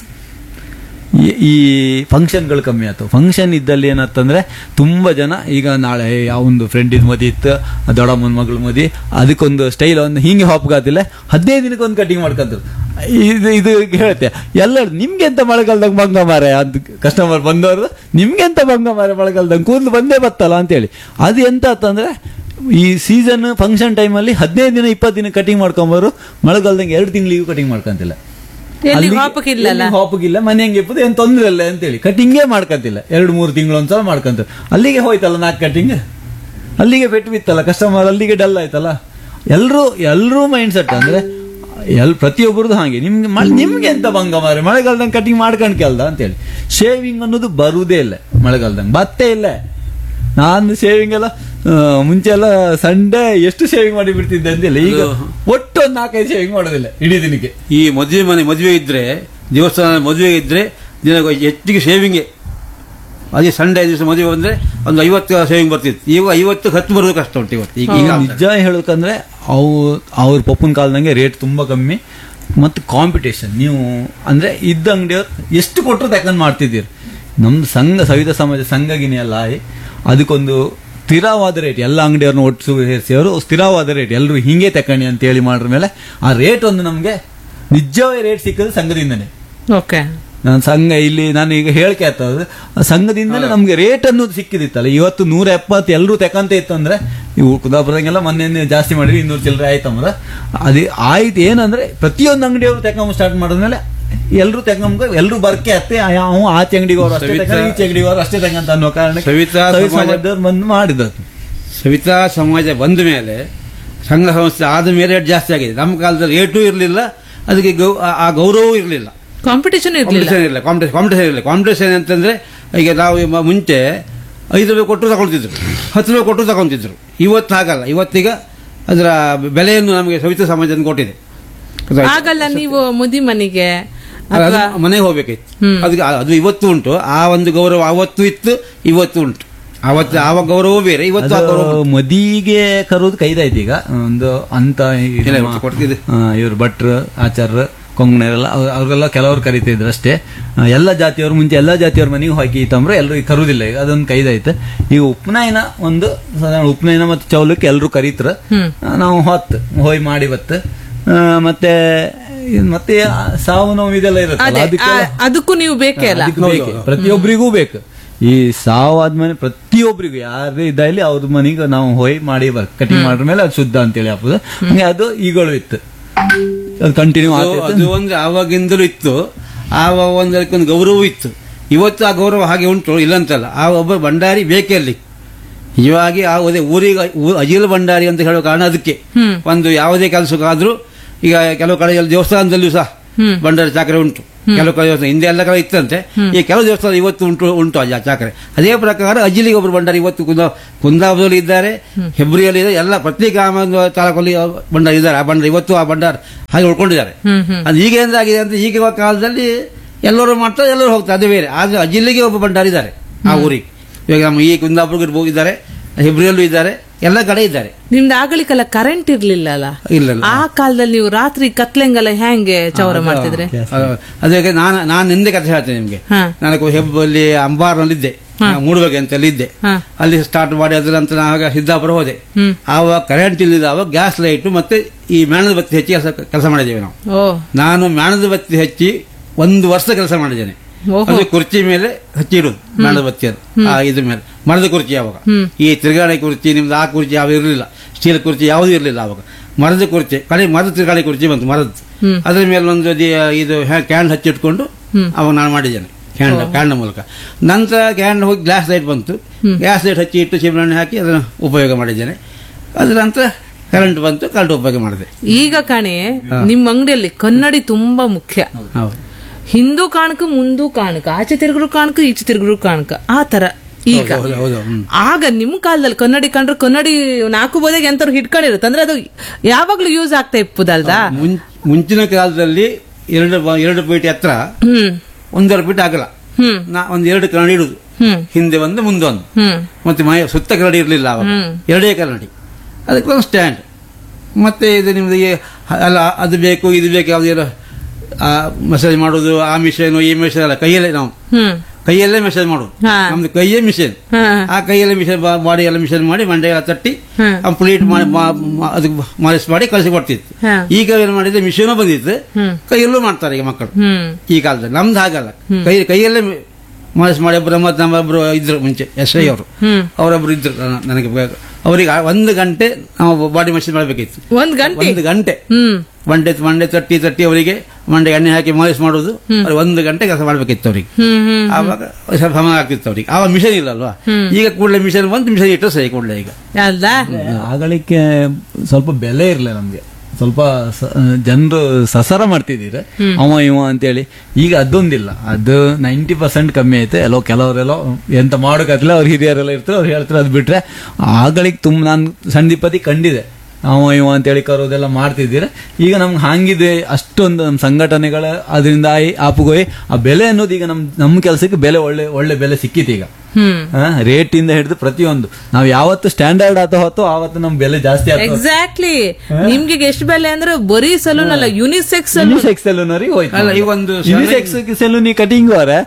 S1: ಈ- ಈ ಫಂಕ್ಷನ್ಗಳು ಕಮ್ಮಿ ಆಯ್ತು ಫಂಕ್ಷನ್ ಇದ್ದಲ್ಲಿ ಏನಾಯ್ತಂದ್ರೆ ತುಂಬಾ ಜನ ಈಗ ನಾಳೆ ಯಾವೊಂದು ಫ್ರೆಂಡಿನ ಮದಿ ಇತ್ತು ದೊಡ್ಡಮ್ಮನ ಮಗಳ ಮದಿ ಅದಕ್ಕೊಂದು ಸ್ಟೈಲ್ ಒಂದು ಹಿಂಗೆ ಹಾಪ್ಗಾತಿಲ್ಲ ಹದಿನೈದು ದಿನಕ್ಕೆ ಒಂದು ಕಟಿಂಗ್ ಮಾಡ್ಕೊಂಡ್ರು ಇದು ಇದು ಹೇಳುತ್ತೆ ಎಲ್ಲ ನಿಮ್ಗೆ ಎಂತ ಮಳೆಗಾಲದಾಗ ಭಂಗ ಮಾರೆ ಅಂತ ಕಸ್ಟಮರ್ ಬಂದವರು ನಿಮ್ಗೆ ಎಂತ ಭಂಗ ಮಾರೆ ಮಳೆಗಾಲದಾಗ ಕೂದಲು ಬಂದೇ ಬತ್ತಲ್ಲ ಅಂತೇಳಿ ಅದು ಎಂತ ಆತಂದ್ರೆ ಈ ಸೀಸನ್ ಫಂಕ್ಷನ್ ಟೈಮಲ್ಲಿ ಹದಿನೈದು ದಿನ ಇಪ್ಪತ್ತು ದಿನ ಕಟಿಂಗ್ ಮಾಡ್ಕೊಂಬರು ಮಳೆಗಾಲದಂಗೆ ಎರಡು ತಿಂಗಳಿಗೂ ಕಟಿಂಗ್ ಮಾಡ್ಕೊಂತಿಲ್ಲ
S2: ಎಲ್ಲಿ
S1: ಅಲ್ಲಿಗೆ-
S2: ಹಾಪಕ್ಕಿಲ್ಲಲ್ಲ
S1: ಎಲ್ಲಿ ಹಾಪಕ್ಕಿಲ್ಲ ಮನೆ ಹೆಂಗೆ ಇಪ್ಪದು ಏನ್ ತೊಂದ್ರೆ ಇಲ್ಲ ಅಂತೇಳಿ ಕಟಿಂಗೇ ಮಾಡ್ಕಂತಿಲ್ಲ ಎರಡು ಮೂರು ತಿಂಗಳು ಒಂದ್ಸಲ ಮಾಡ್ಕಂತ ಅಲ್ಲಿಗೆ ಹೋಯ್ತಲ್ಲ ನಾಲ್ಕು ಕಟಿಂಗ್ ಅಲ್ಲಿಗೆ ಪೆಟ್ಟು ಬಿತ್ತಲ್ಲ ಕಸ್ಟಮರ್ ಅಲ್ಲಿಗೆ ಡಲ್ ಆಯ್ತಲ್ಲ ಎಲ್ರು ಎಲ್ರೂ ಮೈಂಡ್ ಸೆಟ್ ಅಂದ್ರೆ ಎಲ್ ಪ್ರತಿಯೊಬ್ಬರದು ಹಾಗೆ ನಿಮ್ಗೆ ಮ- ನಿಮ್ಗೆ ಎಂತ ಭಂಗ ಮಾರೆ ಮಳೆಗಾಲದಂಗೆ ಕಟಿಂಗ್ ಮಾಡ್ಕೊಂಡ್ ಕೆಲ್ದ ಅಂತೇಳಿ ಶೇವಿಂಗ್ ಅನ್ನೋದು ಬರುವುದೇ ಇಲ್ಲ ಮಳೆಗಾಲದಂಗೆ ಬತ್ತೇ ಇಲ್ಲ ನಾನು ಶೇವಿಂಗ್ ಎಲ್ಲ ಆ, ಮುಂಚೆ ಎಲ್ಲ ಸಂಡೇ ಎಷ್ಟು ಶೇವಿಂಗ್ ಮಾಡಿ ಬಿಡ್ತಿದ್ದೆ ಅಂತಿಲ್ಲ ಈಗ ಒಟ್ಟು ಒಂದು ನಾಲ್ಕೈದು ಶೇವಿಂಗ್ ಮಾಡೋದಿಲ್ಲ ಇಡೀ ದಿನಕ್ಕೆ
S3: ಈ ಮದುವೆ ಮನೆ ಮದುವೆ ಇದ್ರೆ ದೇವಸ್ಥಾನ ಮದುವೆ ಇದ್ರೆ ದಿನ ಹೆಚ್ಚಿಗೆ ಶೇವಿಂಗ್ ಅದೇ ಸಂಡೇ ದಿವಸ ಮದುವೆ ಬಂದ್ರೆ ಒಂದು ಐವತ್ತು ಶೇವಿಂಗ್ ಬರ್ತಿತ್ತು ಈಗ ಐವತ್ತು ಹತ್ತು ಬರೋದು ಕಷ್ಟ ಉಂಟು ಇವತ್ತು ಈಗ ಈಗ
S1: ನಿಜ ಹೇಳ್ಬೇಕಂದ್ರೆ ಅವು ಅವ್ರ ಪಪ್ಪನ ಕಾಲದಂಗೆ ರೇಟ್ ತುಂಬಾ ಕಮ್ಮಿ ಮತ್ತು ಕಾಂಪಿಟೇಷನ್ ನೀವು ಅಂದ್ರೆ ಇದ್ದ ಅಂಗಡಿಯವ್ರು ಎಷ್ಟು ಕೊಟ್ಟರು ತಕೊಂಡ್ ಮಾಡ್ತಿದ್ದೀರಿ ನಮ್ದು ಸಂಘ ಸವಿತ ಸಮಾಜ ಸಂಘಗಿನಿ ಎಲ್ಲ ಆಗಿ ಅದಕ್ಕೊಂದು ಸ್ಥಿರವಾದ ರೇಟ್ ಎಲ್ಲ ಅಂಗಡಿಯವ್ರನ್ನ ಒಟ್ಟು ಸೇರಿಸಿ ಅವರು ಸ್ಥಿರವಾದ ರೇಟ್ ಎಲ್ಲರೂ ಹಿಂಗೆ ತಕೊಂಡಿ ಅಂತ ಹೇಳಿ ಮಾಡ್ರ ಮೇಲೆ ಆ ರೇಟ್ ಒಂದು ನಮಗೆ ನಿಜವೇ ರೇಟ್ ಸಿಕ್ಕದು ಸಂಘದಿಂದನೇ
S2: ಓಕೆ
S1: ನಾನು ಸಂಘ ಇಲ್ಲಿ ನಾನು ಈಗ ಹೇಳಿಕೆ ಆಗ್ತದೆ ಸಂಘದಿಂದಲೇ ನಮ್ಗೆ ರೇಟ್ ಅನ್ನೋದು ಸಿಕ್ಕಿದಿತ್ತಲ್ಲ ಇವತ್ತು ನೂರ ಎಪ್ಪತ್ತು ಎಲ್ಲರೂ ತೆಕಂತ ಇತ್ತು ಅಂದ್ರೆ ಇವು ಕುದಾಪುರದಂಗೆಲ್ಲ ಮೊನ್ನೆ ಜಾಸ್ತಿ ಮಾಡಿದ್ವಿ ಇನ್ನೂರು ಚಿಲ್ಲರೆ ಆಯ್ತಂದ್ರ ಅದೇ ಆಯ್ತು ಏನಂದ್ರೆ ಪ್ರತಿಯೊಂದು ಅಂಗಡಿಯವರು ತೆಕೊಂಬ ಸ್ಟಾರ್ಟ್ ಮಾಡಿದ್ಮೇಲೆ ಎಲ್ಲರೂ ತೆಕೊಂಬ ಎಲ್ಲರೂ ಬರ್ಕೆ ಅತ್ತೆ ಯಾವ ಆಚೆ ಅಂಗಡಿಗೆ ಅವರು ಅಷ್ಟೇ ತೆಕೊಂಡ್, ಈಚೆ ಅಂಗಡಿಗೆ ಅವರು ಅಷ್ಟೇ ತೆಗಂತ ಅನ್ನೋ ಕಾರಣಕ್ಕೆ
S3: ಸವಿತಾ
S1: ಸವಿತಾ
S3: ಸಮಾಜ-
S1: ಸಮಾಜದವ್ರು ಬಂದು ಮಾಡಿದ್ದು
S3: ಸವಿತಾ ಸಮಾಜ ಬಂದ ಮೇಲೆ ಸಂಘ ಸಂಸ್ಥೆ ಆದ ಮೇಲೆ ರೇಟ್ ಜಾಸ್ತಿ ಆಗಿದೆ ನಮ್ಮ ಕಾಲದಲ್ಲಿ ರೇಟು ಇರಲಿಲ್ಲ ಅದಕ್ಕೆ ಗೌ- ಆ- ಆ ಗೌರವವೂ ಇರಲಿಲ್ಲ
S2: ಕಾಂಪಿಟೇಷನ್ ಇರ್ಲಿಲ್ಲ
S3: ಕಾಂಪಿಟೇಷನ್ ಇರಲಿಲ್ಲ ಕಾಂಪಿಟೇಷನ್ ಕಾಂಪಿಟೇಷನ್ ಇರಲಿಲ್ಲ ಕಾಂಪಿಟೇಷನ್ ಅಂತಂದ್ರೆ ಈಗ ನಾವು ಈ ಮ- ಮುಂಚೆ ಐದು ರೂಪಾಯಿ ಕೊಟ್ಟು ತಗೊಳ್ತಿದ್ರು ಹತ್ತು ರೂಪಾಯಿ ಕೊಟ್ಟು ತಗೊಳ್ತಿದ್ರು ಇವತ್ತು ಹಾಗಲ್ಲ ಇವತ್ತೀಗ ಅದರ ಬೆಲೆಯನ್ನು ನಮಗೆ ಸವಿತಾ ಸಮಾಜ ಕೊಟ್ಟಿದೆ ಗೊತ್ತಾಯ್ತಾ?
S2: ಆಗಲ್ಲ ನೀವು ಮುದಿ ಮನೆಗೆ
S3: ಅದು
S2: ಅಥವಾ
S3: ಮನೆಗೆ ಹೋಗ್ಬೇಕಿತ್ತು ಅದಕ್ಕೆ ಆ- ಅದು ಇವತ್ತು ಉಂಟು ಆ ಒಂದು ಗೌರವ ಅವತ್ತು ಇತ್ತು ಇವತ್ತು ಉಂಟು ಅವತ್ತು ಆವ ಗೌರವ ಬೇರೆ ಇವತ್ತು ಆ ಗೌರವ ಉಂಟು.
S1: ಮದಿಗೆ ಕರೋದು ಕೈದಾಯ್ತು ಈಗ ಒಂದು ಅಂತ
S3: ಇಲ್ಲ, ಇವತ್ತು ಕೊಡ್ತಿದ್ದೆ.
S1: ಇವರು ಭಟ್ರು ಆಚಾರ್ಯ ಕೊಂಗಣರೆಲ್ಲ ಅವ್ರಿಗೆಲ್ಲ ಕೆಲವರು ಕರಿತಿದ್ರು ಅಷ್ಟೇ ಆ, ಎಲ್ಲ ಜಾತಿಯವರು ಮುಂಚೆ ಎಲ್ಲ ಜಾತಿಯವ್ರ ಮನೆಗೆ ಹೋಗಿ ತಂದ್ರೆ ಎಲ್ಲರೂ ಈಗ ಕರುದಿಲ್ಲ ಈಗ ಅದೊಂದು ಕೈದಾಯ್ತು ಈಗ ಉಪನಯನ ಒಂದು ಸಾಧಾರಣ ಉಪನಯನ ಮತ್ತು ಚೌಲಕ್ಕೆ ಎಲ್ಲರೂ ಕರೀತ್ರ ಆ, ನಾವು ಹೊತ್ತು ಹೋಯ್ ಮಾಡಿ ಬತ್ತು ಆ, ಮತ್ತೆ ಇದ್ ಮತ್ತೆ ಆ ಸಾವು ನೋವು ಇದೆಲ್ಲ ಇರುತ್ತಲ್ಲ
S2: ಅದೇ
S1: ಅದಕ್ಕೆ
S2: ಆ- ಅದಕ್ಕೂ ನೀವು ಬೇಕೇ ಅಲ್ಲ
S1: ಅದಕ್ಕೆ ಬೇಕು. ಪ್ರತಿಯೊಬ್ಬರಿಗೂ ಬೇಕು ಈ ಸಾವಾದ್ಮೇಲೆ ಪ್ರತಿಯೊಬ್ಬರಿಗೂ ಯಾರೇ ಇದ್ದಾಗಲಿ ಅವ್ರ ಮನೆಗೆ ನಾವು ಹೋಯ್ ಮಾಡಿ ಬರ್ ಕಟಿಂಗ್ ಮಾಡ್ರ ಮೇಲೆ ಅದು ಶುದ್ಧ ಅಂತೇಳಿ ಹಾಕೋದು ಹಂಗೆ ಅದು ಈಗಳು ಇತ್ತು ಅದು ಕಂಟಿನ್ಯೂ
S3: ಅದು- ಅದು ಒಂದು ಆವಾಗಿಂದಲೂ ಇತ್ತು ಆವ ಒಂದು ಅದಕ್ಕೊಂದು ಗೌರವ ಇತ್ತು ಇವತ್ತು ಆ ಗೌರವ ಹಾಗೆ ಉಂಟು ಇಲ್ಲಂತಲ್ಲ ಆ ಒಬ್ಬ ಭಂಡಾರಿ ಬೇಕೇ ಅಲ್ಲಿ ನಿಜವಾಗಿ ಆ ಅದೇ ಊರಿಗೆ ಊ- ಅಜಿಲ್ ಭಂಡಾರಿ ಅಂತ ಹೇಳೋ ಕಾರಣ ಅದಕ್ಕೆ ಒಂದು ಯಾವುದೇ ಕೆಲಸಕ್ಕಾದ್ರೂ ಈಗ ಕೆಲವು ಕಡೆ ದೇವಸ್ಥಾನದಲ್ಲೂ ಸಹ ಭಂಡಾರಿ ಚಾಕರೆ ಉಂಟು ಕೆಲವು ಕಡೆ ದೇವಸ್ಥಾನ ಹಿಂದೆ ಎಲ್ಲ ಕಡೆ ಇತ್ತಂತೆ ಈ ಕೆಲವು ದೇವಸ್ಥಾನ ಇವತ್ತು ಉಂಟು ಉಂಟು ಆ ಚಾಕರೆ ಅದೇ ಪ್ರಕಾರ ಅಜಿಲಿಗೆ ಒಬ್ಬರು ಭಂಡಾರಿ ಇವತ್ತು ಕುಂದ ಕುಂದಾಪುರದಲ್ಲಿ ಇದ್ದಾರೆ ಹೆಬ್ರಿಯಲ್ಲಿ ಇದ್ದಾರೆ ಎಲ್ಲ ಪ್ರತಿ ಗ್ರಾಮ ತಾಲೂಕಲ್ಲಿ ಭಂಡಾರಿ ಇದ್ದಾರೆ ಆ ಭಂಡಾರ ಇವತ್ತು ಆ ಭಂಡಾರ ಹಾಗೆ ಉಳ್ಕೊಂಡಿದ್ದಾರೆ
S2: ಹ್ಮ್ ಹ್ಮ್
S3: ಅದು ಈಗ ಏನಾಗಿದೆ ಅಂತ ಈಗಿನ ಕಾಲದಲ್ಲಿ ಎಲ್ಲರೂ ಮಾಡ್ತಾರೆ ಎಲ್ಲರೂ ಹೋಗ್ತಾರೆ ಅದು ಬೇರೆ ಆದ್ರೆ ಆ ಜಿಲ್ಲೆಗೆ ಒಬ್ಬ ಭಂಡಾರಿ ಇದ್ದಾರೆ ಆ ಊರಿಗೆ ಇವಾಗ ನಮ್ಮ ಈ ಕುಂದಾಪುರಕ್ಕೆ ಹೋಗಿದ್ದಾರೆ ಹೆಬ್ರಿಯಲ್ಲೂ ಇದ್ದಾರೆ ಎಲ್ಲ ಕಡೆ ಇದ್ದಾರೆ
S2: ನಿಮ್ದು ಆಗಳಿಗೆಲ್ಲ ಕರೆಂಟ್ ಇರ್ಲಿಲ್ಲ ಅಲ್ಲ
S3: ಇಲ್ಲ ಇಲ್ಲ.
S2: ಆ ಕಾಲದಲ್ಲಿ ನೀವು ರಾತ್ರಿ ಕತ್ಲೆಂಗೆಲ್ಲ ಹೆಂಗೆ ಚೌರ ಮಾಡ್ತಿದ್ರೆ
S3: ಅದು- ಅದಕ್ಕೆ ನಾನು ನಾನು ನಿಂದೆ ಕಥೆ ಹೇಳ್ತೇನೆ ನಿಮಗೆ
S2: ಹಾ.
S3: ನಾನು ಹೆಬ್ಬಲ್ಲಿ ಅಂಬಾರ್ನಲ್ಲಿದ್ದೆ ಮೂಡುಬಗೆ ಅಂತ ಇದ್ದೆ
S2: ಹಾ.
S3: ಅಲ್ಲಿ ಸ್ಟಾರ್ಟ್ ಮಾಡಿ ಅದ್ರ ನಂತರ ನಾನು ಆಗ ಸಿದ್ದಾಪುರ ಹೋದೆ
S2: ಹ್ಮ್
S3: ಆವಾಗ ಕರೆಂಟ್ ಇಲ್ಲದ ಆವಾಗ ಗ್ಯಾಸ್ ಲೈಟ್ ಮತ್ತೆ ಈ ಮೇಣದ ಬತ್ತಿ ಹಚ್ಚಿ ಕೆಲಸ ಮಾಡಿದ್ದೇವೆ ನಾವು
S2: ಓ
S3: ನಾನು ಮೇಣದ ಬತ್ತಿ ಹಚ್ಚಿ ಒಂದು ವರ್ಷ ಕೆಲಸ ಮಾಡಿದ್ದೇನೆ
S2: ಓಹೋ.
S3: ಅದು ಕುರ್ಚಿ ಮೇಲೆ ಹಚ್ಚಿಡುದು ಮೇಣದ ಬತ್ತಿ ಅದು ಆ ಇದ್ರ ಮೇಲೆ ಮರದ ಕುರ್ಚಿ ಅವಾಗ ಈ ತಿರುಗಾಣೆ ಕುರ್ಚಿ ನಿಮ್ದು ಆ ಕುರ್ಚಿ ಯಾವ ಇರಲಿಲ್ಲ ಸ್ಟೀಲ್ ಕುರ್ಚಿ ಯಾವುದೂ ಇರಲಿಲ್ಲ ಅವಾಗ ಮರದ ಕುರ್ಚಿ ಕಡೆ ಮರದ ತಿರುಗಾಣೆ ಕುರ್ಚಿ ಬಂತು ಮರದ ಅದ್ರ ಮೇಲೆ ಒಂದು ದಿ- ಇದು ಕ್ಯಾಂಡ್ ಹಚ್ಚಿಟ್ಕೊಂಡು ಅವಾಗ ನಾನು ಮಾಡಿದ್ದೇನೆ ಕ್ಯಾಂಡ್ ಕ್ಯಾಂಡ್ ಮೂಲಕ ನಂತರ ಕ್ಯಾಂಡ್ ಹೋಗಿ ಗ್ಲಾಸ್ ಲೈಟ್ ಬಂತು ಗ್ಯಾಸ್ ಲೈಟ್ ಹಚ್ಚಿ ಇಟ್ಟು ಚಿಮಣೆ ಹಾಕಿ ಅದನ್ನು ಉಪಯೋಗ ಮಾಡಿದ್ದೇನೆ ಅದ್ರ ನಂತರ ಕರೆಂಟ್ ಬಂತು ಕರೆಂಟ್ ಉಪಯೋಗ ಮಾಡಿದೆ
S2: ಈಗ ಕಣೆ ನಿಮ್ಮ ಅಂಗಡಿಯಲ್ಲಿ ಕನ್ನಡಿ ತುಂಬಾ ಮುಖ್ಯ
S3: ಹೌದು
S2: ಹಿಂದೂ ಕಾಣಕ ಮುಂದೂ ಕಾಣಕ ಆಚೆ ತಿರುಗರು ಕಾಣಕ ಈಚೆ ತಿರುಗರು ಕಾಣಕ ಆ ತರ ಈಗ
S3: ಹೌದು ಹೌದು ಹ್ಮ್.
S2: ಆಗ ನಿಮ್ ಕಾಲದಲ್ಲಿ ಕನ್ನಡಿ ಕಂಡ್ರೆ ಕನ್ನಡಿ ನಾಲ್ಕು ಬೋದೆಗೆ ಎಂತವ್ರು ಹಿಡ್ಕೊಂಡಿರುತ್ತೆ ಅಂದ್ರೆ ಅದು ಯಾವಾಗ್ಲೂ ಯೂಸ್ ಆಗ್ತಾ ಇಪ್ಪುದಲ್ದಾ
S3: ಮುಂ- ಮುಂಚಿನ ಕಾಲದಲ್ಲಿ ಎರಡು ಬ- ಎರಡು ಫೀಟ್ ಎತ್ತರ
S2: ಹ್ಮ್
S3: ಒಂದೂವರೆ ಫೀಟ್ ಆಗಲ್ಲ
S2: ಹ್ಮ್
S3: ನಾ ಒಂದು ಎರಡು ಕನ್ನಡಿ ಇಡುದು
S2: ಹ್ಮ್
S3: ಹಿಂದೆ ಒಂದು ಮುಂದೆ ಒಂದು
S2: ಹ್ಮ್
S3: ಮತ್ತೆ ಮೈ ಸುತ್ತ ಕನ್ನಡಿ ಇರಲಿಲ್ಲ ಅವಾಗ
S2: ಹ್ಮ್.
S3: ಎರಡೇ ಕನ್ನಡಿ ಅದಕ್ಕೆ ಒಂದು ಸ್ಟ್ಯಾಂಡ್ ಮತ್ತೆ ಇದು ನಿಮ್ದು ಈ ಹ- ಅಲ್ಲ ಅದು ಬೇಕು ಇದು ಬೇಕು ಯಾವುದೇನು ಮೆಸೇಜ್ ಮಾಡೋದು ಆ ಮಿಷನ್ ಈ ಮಿಷನ್ ಅಲ್ಲ ಕೈಯಲ್ಲೇ ನಾವು
S2: ಹ್ಮ್
S3: ಕೈಯಲ್ಲೇ ಮೆಸೇಜ್ ಮಾಡೋದು
S2: ಹಾ.
S3: ನಮ್ದು ಕೈಯೇ ಮಿಷನ್
S2: ಹಾ
S3: ಆ ಕೈಯಲ್ಲೇ ಮಿಷನ್ ಬಾಡಿ ಎಲ್ಲ ಮಿಷನ್ ಮಾಡಿ ಮಂಡೆ ಎಲ್ಲ ತಟ್ಟಿ
S2: ಹಾ.
S3: ಕಂಪ್ಲೀಟ್ ಮಾಡಿ ಮಾ- ಮಾ- ಅದಕ್ಕೆ ಮಾಲಿಶ್ ಮಾಡಿ ಕಳಿಸಿ ಕೊಡ್ತಿತ್ತು
S2: ಹಾ.
S3: ಈಗ ಏನು ಮಾಡಿದ್ರೆ ಮಿಷನ್ ಬಂದಿತ್ತು
S2: ಹ್ಮ್.
S3: ಕೈಯಲ್ಲೂ ಮಾಡ್ತಾರೆ ಈಗ ಮಕ್ಕಳು
S2: ಹ್ಮ್
S3: ಈ ಕಾಲದಲ್ಲಿ ನಮ್ದು ಹಾಗಲ್ಲ ಕೈ ಕೈಯಲ್ಲೇ ಮಾಲಿಶ್ ಮಾಡಿ ಒಬ್ಬರು ಮತ್ತೆ ನಮ್ಮೊಬ್ರು ಇದ್ರು ಮುಂಚೆ ಎಸ್ ಐ ಅವರು
S2: ಹ್ಮ್
S3: ಅವರೊಬ್ರು ಇದ್ರು ನ- ನನಗೆ ಬೇಕು. ಅವರಿಗೆ ಆ ಒಂದು ಗಂಟೆ ನಾವು ಬಾಡಿ ಮಷಿನ್ ಮಾಡಬೇಕಿತ್ತು
S2: ಒಂದ್ ಗಂಟೆ
S3: ಒಂದು ಗಂಟೆ
S2: ಹ್ಮ್
S3: ಮಂಡೆ ಮಂಡೆ ತಟ್ಟಿ ತಟ್ಟಿ ಅವರಿಗೆ ಮಂಡೆ ಎಣ್ಣೆ ಹಾಕಿ ಮಾಲಿಶ್ ಮಾಡೋದು ಅವ್ರಿಗೆ ಒಂದು ಗಂಟೆ ಕೆಲಸ ಮಾಡಬೇಕಿತ್ತು ಅವರಿಗೆ
S2: ಹ್ಮ್ ಹ್ಮ್
S3: ಆವಾಗ ಸ್ವಲ್ಪ ಸಮಯ ಆಗ್ತಿತ್ತು ಅವ್ರಿಗೆ ಆವಾಗ ಮಿಷನ್ ಇಲ್ಲ ಅಲ್ವಾ ಈಗ ಕೂಡಲೇ ಮಿಷನ್ ಬಂತು ಮಿಷನ್ ಇಟ್ಟರೆ ಸರಿ ಕೂಡಲೇ ಈಗ
S2: ಅಲ್ದಾ
S1: ಆಗಳಿಕೆ ಸ್ವಲ್ಪ ಬೆಲೆ ಇರಲಿಲ್ಲ ನಮ್ಗೆ ಸ್ವಲ್ಪ ಜನರು ಸಸರ ಮಾಡ್ತಿದ್ದೀರ ಅವ ಇವ ಅಂತೇಳಿ ಈಗ ಅದೊಂದಿಲ್ಲ ಅದು ನೈಂಟಿ ಪರ್ಸೆಂಟ್ ಕಮ್ಮಿ ಐತೆ ಎಲ್ಲೋ ಕೆಲವರೆಲ್ಲೋ ಎಂತ ಮಾಡೋಕತ್ತಿಲ್ಲ ಅವ್ರ ಹಿರಿಯರೆಲ್ಲ ಇರ್ತಾರೆ ಅವ್ರು ಹೇಳ್ತಾರೆ ಅದು ಬಿಟ್ರೆ ಆಗಳಿಗೆ ತುಂಬ ನಾನು ಸಂದೀಪತಿ ಕಂಡಿದೆ ಅವ ಇವ ಅಂತೇಳಿ ಕರೋದೆಲ್ಲ ಮಾಡ್ತಿದ್ದೀರ ಈಗ ನಮ್ಗೆ ಹಂಗಿದೆ ಅಷ್ಟೊಂದು ನಮ್ಮ ಸಂಘಟನೆಗಳ ಅದರಿಂದ ಆಯಿ ಆಪುಗೋಯಿ ಆ ಬೆಲೆ ಅನ್ನೋದು ಈಗ ನಮ್ ನಮ್ಮ ಕೆಲಸಕ್ಕೆ ಬೆಲೆ ಒಳ್ಳೆ ಒಳ್ಳೆ ಬೆಲೆ ಸಿಕ್ಕಿತ್ತು ಈಗ
S2: ಹ್ಮ್
S1: ರೇಟ್ ಇಂದ ಹಿಡಿದು ಪ್ರತಿಯೊಂದು ನಾವು ಯಾವತ್ತು ಸ್ಟ್ಯಾಂಡರ್ಡ್ ಆತ ಹೊತ್ತು ಆವತ್ತು ನಮ್ ಬೆಲೆ ಜಾಸ್ತಿ ಆಗ್ತದೆ
S2: ಎಕ್ಸಾಕ್ಟ್ಲಿ ನಿಮ್ಗೆ ಎಷ್ಟು ಬೆಲೆ ಅಂದ್ರೆ ಬರೀ ಸಲೂನ್ ಅಲ್ಲ ಯುನಿಸೆಕ್ಸ್ ಸಲೂನ್
S1: ಯುನಿಸೆಕ್ಸ್ ಸೆಲೂನರಿಗೆ ಹೋಯ್ತು
S3: ಅಲ್ಲ, ಈಗ ಒಂದು
S1: ಯುನಿಸೆಕ್ಸ್ ಸೆಲೂನಿ ಕಟಿಂಗ್ ಅವರ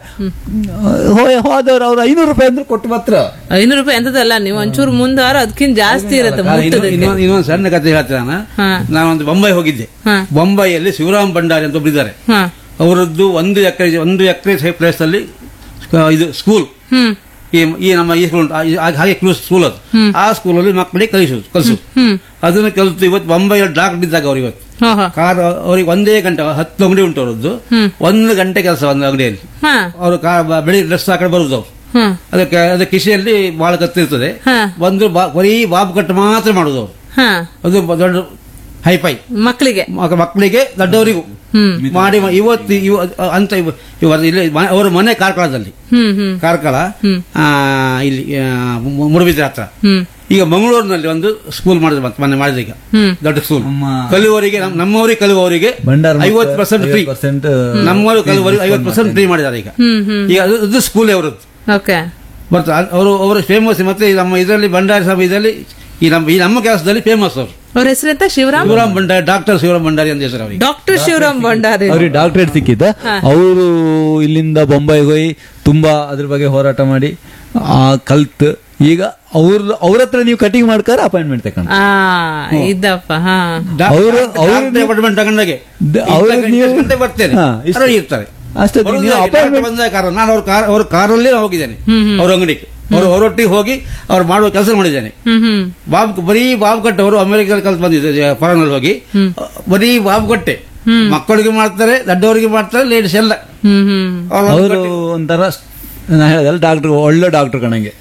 S1: ಹೋದವ್ರು ಅವ್ರು ಐನೂರು ರೂಪಾಯಿ ಅಂದ್ರೆ ಕೊಟ್ಟು ಮಾತ್ರ
S2: ಐನೂರು ರೂಪಾಯಿ ಎಂತದಲ್ಲ ನೀವು ಒಂಚೂರು ಮುಂದಾರ ಅದಕ್ಕಿಂತ ಜಾಸ್ತಿ ಇರತ್ತೆ ಮುಟ್ಟದಕ್ಕೆ
S3: ಇನ್ನೊಂದು ಇನ್ನೊಂದು ಸಣ್ಣ ಕಥೆ ಹೇಳ್ತೇನೆ ನಾನು
S2: ಹಾ.
S3: ನಾನೊಂದು ಬೊಂಬೈ ಹೋಗಿದ್ದೆ
S2: ಹಾ.
S3: ಬೊಂಬೈಯಲ್ಲಿ ಶಿವರಾಮ್ ಭಂಡಾರಿ ಅಂತ ಒಬ್ರು ಇದ್ದಾರೆ
S2: ಹಾ
S3: ಅವರದ್ದು ಒಂದು ಎಕರೆ ಒಂದು ಎಕರೆ ಪ್ಲೇಸ್ ಅಲ್ಲಿ ಆ, ಇದು ಸ್ಕೂಲ್
S2: ಹ್ಮ್
S3: ಈ ಈ ನಮ್ಮ ಈ ಸ್ಕೂಲ್ ಆ- ಈ- ಹಾಗೆ ಕ್ಲೋಸ್ ಸ್ಕೂಲ್ ಅದು ಆ ಸ್ಕೂಲಲ್ಲಿ ಮಕ್ಕಳಿಗೆ ಕಲಿಸೋದು ಕಲಿಸೋದು
S2: ಹ್ಮ್
S3: ಅದನ್ನು ಕಲಿತು ಇವತ್ತು ಬೊಂಬೈಯಲ್ಲಿ ಡಾಕ್ಟರ್ ಇದ್ದಾಗ ಅವ್ರು ಇವತ್ತು
S2: ಹಾ ಹಾ
S3: ಕಾರ್ ಅವರಿಗೆ ಒಂದೇ ಗಂಟೆ ಹತ್ತು ಅಂಗಡಿ ಉಂಟು ಅವರದ್ದು ಒಂದು ಗಂಟೆ ಕೆಲಸ ಒಂದು ಅಂಗಡಿಯಲ್ಲಿ
S2: ಹಾ
S3: ಅವರು ಕಾರ್ ಬೆಳಿಗ್ಗೆ ಡ್ರೆಸ್ ಹಾಕೊಂಡು ಬರುದು ಅವ್ರು
S2: ಹಾ
S3: ಅದಕ್ಕೆ ಅದ ಕಿಶೆಯಲ್ಲಿ ಬಹಳ ಕತ್ತಿರ್ತದೆ
S2: ಹಾ.
S3: ಒಂದು ಬಾ- ಬರೀ ಬಾಬು ಕಟ್ಟು ಮಾತ್ರ ಮಾಡುದು ಅವರು
S2: ಹಾ
S3: ಅದು ಬ- ದೊಡ್ಡ ಹೈಫೈ
S2: ಮಕ್ಕಳಿಗೆ
S3: ಮಕ- ಮಕ್ಕಳಿಗೆ ದೊಡ್ಡವರಿಗೂ
S2: ಹ್ಮ್
S3: ಮಾಡಿ ಮ- ಇವತ್ತು ಇವ ಅಂತ ಇವ- ಇವ- ಇಲ್ಲಿ ಮ- ಅವರ ಮನೆ ಕಾರ್ಕಳದಲ್ಲಿ
S2: ಹ್ಮ್ ಹ್ಮ್
S3: ಕಾರ್ಕಳ ಆ, ಇಲ್ಲಿ ಆ, ಮು- ಮುಡುಬಿದ್ರೆ ಹತ್ರ
S2: ಹ್ಮ್
S3: ಈಗ ಮಂಗಳೂರಿನಲ್ಲಿ ಒಂದು ಸ್ಕೂಲ್ ಮಾಡಿದ್ರು ಮತ್ತೆ ಮೊನ್ನೆ ಮಾಡಿದ್ರು ಈಗ
S2: ಹ್ಮ್
S3: ದೊಡ್ಡ ಸ್ಕೂಲ್
S1: ನಮ್ಮ-
S3: ಕಲಿಯುವವರಿಗೆ ನಮ್- ನಮ್ಮವರಿಗೆ ಕಲಿಯುವವರಿಗೆ
S1: ಭಂಡಾರ
S3: ಐವತ್ತು ಪರ್ಸೆಂಟ್ ಫ್ರೀ
S1: ಪರ್ಸೆಂಟ್
S3: ನಮ್ಮವರು ಕಲಿಯುವವರಿಗೆ ಐವತ್ತು ಪರ್ಸೆಂಟ್ ಫ್ರೀ ಮಾಡಿದ್ದಾರೆ ಈಗ
S2: ಹ್ಮ್ ಹ್ಮ್
S3: ಈಗ ಅದು- ಅದು ಸ್ಕೂಲ್ ಅವರದ್ದು
S2: ಓಕೆ
S3: ಬರ್ತಾ ಅವರು ಅವರು ಫೇಮಸ್ ಮತ್ತೆ ಈ ನಮ್ಮ ಇದರಲ್ಲಿ ಭಂಡಾರಿ ಸಭೆ ಇದರಲ್ಲಿ ಈ ನಮ್ಮ ಈ ನಮ್ಮ ಕೆಲಸದಲ್ಲಿ ಫೇಮಸ್ ಅವರು
S2: ಅವ್ರ ಹೆಸರೆಂತ ಶಿವರಾಮ್
S3: ಶಿವರಾಮ್ ಭಂಡಾರಿ ಡಾಕ್ಟರ್ ಶಿವರಾಮ್ ಭಂಡಾರಿ ಅಂತ ಹೆಸರು ಅವರಿಗೆ
S2: ಡಾಕ್ಟರ್ ಶಿವರಾಮ್ ಭಂಡಾರಿ
S1: ಅವ್ರಿಗೆ ಡಾಕ್ಟರೇಟ್ ಸಿಕ್ಕಿದ್ದ ಅವರು ಇಲ್ಲಿಂದ ಬೊಂಬೈಗೆ ಹೋಗಿ ತುಂಬಾ ಅದ್ರ ಬಗ್ಗೆ ಹೋರಾಟ ಮಾಡಿ ಆ ಕಲ್ತ್ ಈಗ ಅವ್ರ ಅವ್ರ ಹತ್ರ ನೀವು ಕಟಿಂಗ್ ಮಾಡ್ಕಾರ ಅಪಾಯಿಂಟ್ಮೆಂಟ್ ತಗೊಂಡು
S2: ಆ ಇದ್ದಪ್ಪ ಹಾ
S1: ಅವ್ರು- ಅವ್ರು-
S3: ಡಿಪಾರ್ಟ್ಮೆಂಟ್ ತಗೊಂಡಾಗೆ
S1: ದ- ಅವ್ರು ನೀವು-
S3: ಗಂಟೆ ಬರ್ತೇನೆ
S1: ಹಾ, ಇಷ್ಟು-
S3: ಅವ್ರು ಇರ್ತಾರೆ
S1: ಅಷ್ಟೊತ್ತಿಗೆ
S3: ಬರೋದು
S1: ನೀವು
S3: ಹಾಗೆ,
S1: appointment-
S3: ಡಾಕ್ಟರ್ ಬಂದ ಕಾರ್ ನಾನು ಅವ್ರ ಕಾರ್ ಅವ್ರ ಕಾರಲ್ಲಿ ಹೋಗಿದ್ದೇನೆ ಅವ್ರ ಅಂಗಡಿಗೆ ಅವ್ರು ಅವರೊಟ್ಟಿಗೆ ಹೋಗಿ ಅವ್ರು ಮಾಡುವ ಕೆಲಸ ಮಾಡಿದ್ದೇನೆ
S2: ಹ್ಮ್ ಹ್ಮ್
S3: ಬಾಬು ಬರೀ ಬಾಬು ಕಟ್ಟೆ ಅವರು ಅಮೆರಿಕದಲ್ಲಿ ಕಲ್ತು ಬಂದಿದ್ದಾರೆ ಫಾರಿನ್ ಅಲ್ಲಿ ಹೋಗಿ ಬರೀ ಬಾಬು ಕಟ್ಟೆ ಮಕ್ಕಳಿಗೆ ಮಾಡ್ತಾರೆ ದೊಡ್ಡವರಿಗೆ ಮಾಡ್ತಾರೆ ಲೇಡೀಸ್ ಎಲ್ಲ
S2: ಹ್ಮ್ ಹ್ಮ್
S3: ಅವ್ರು
S1: ಅವರು ಒಂಥರ ನಾ ಹೇಳಿದಲ್ಲ ಡಾಕ್ಟರ್ ಒಳ್ಳೆ ಡಾಕ್ಟರ್ ಕಣಂಗೆ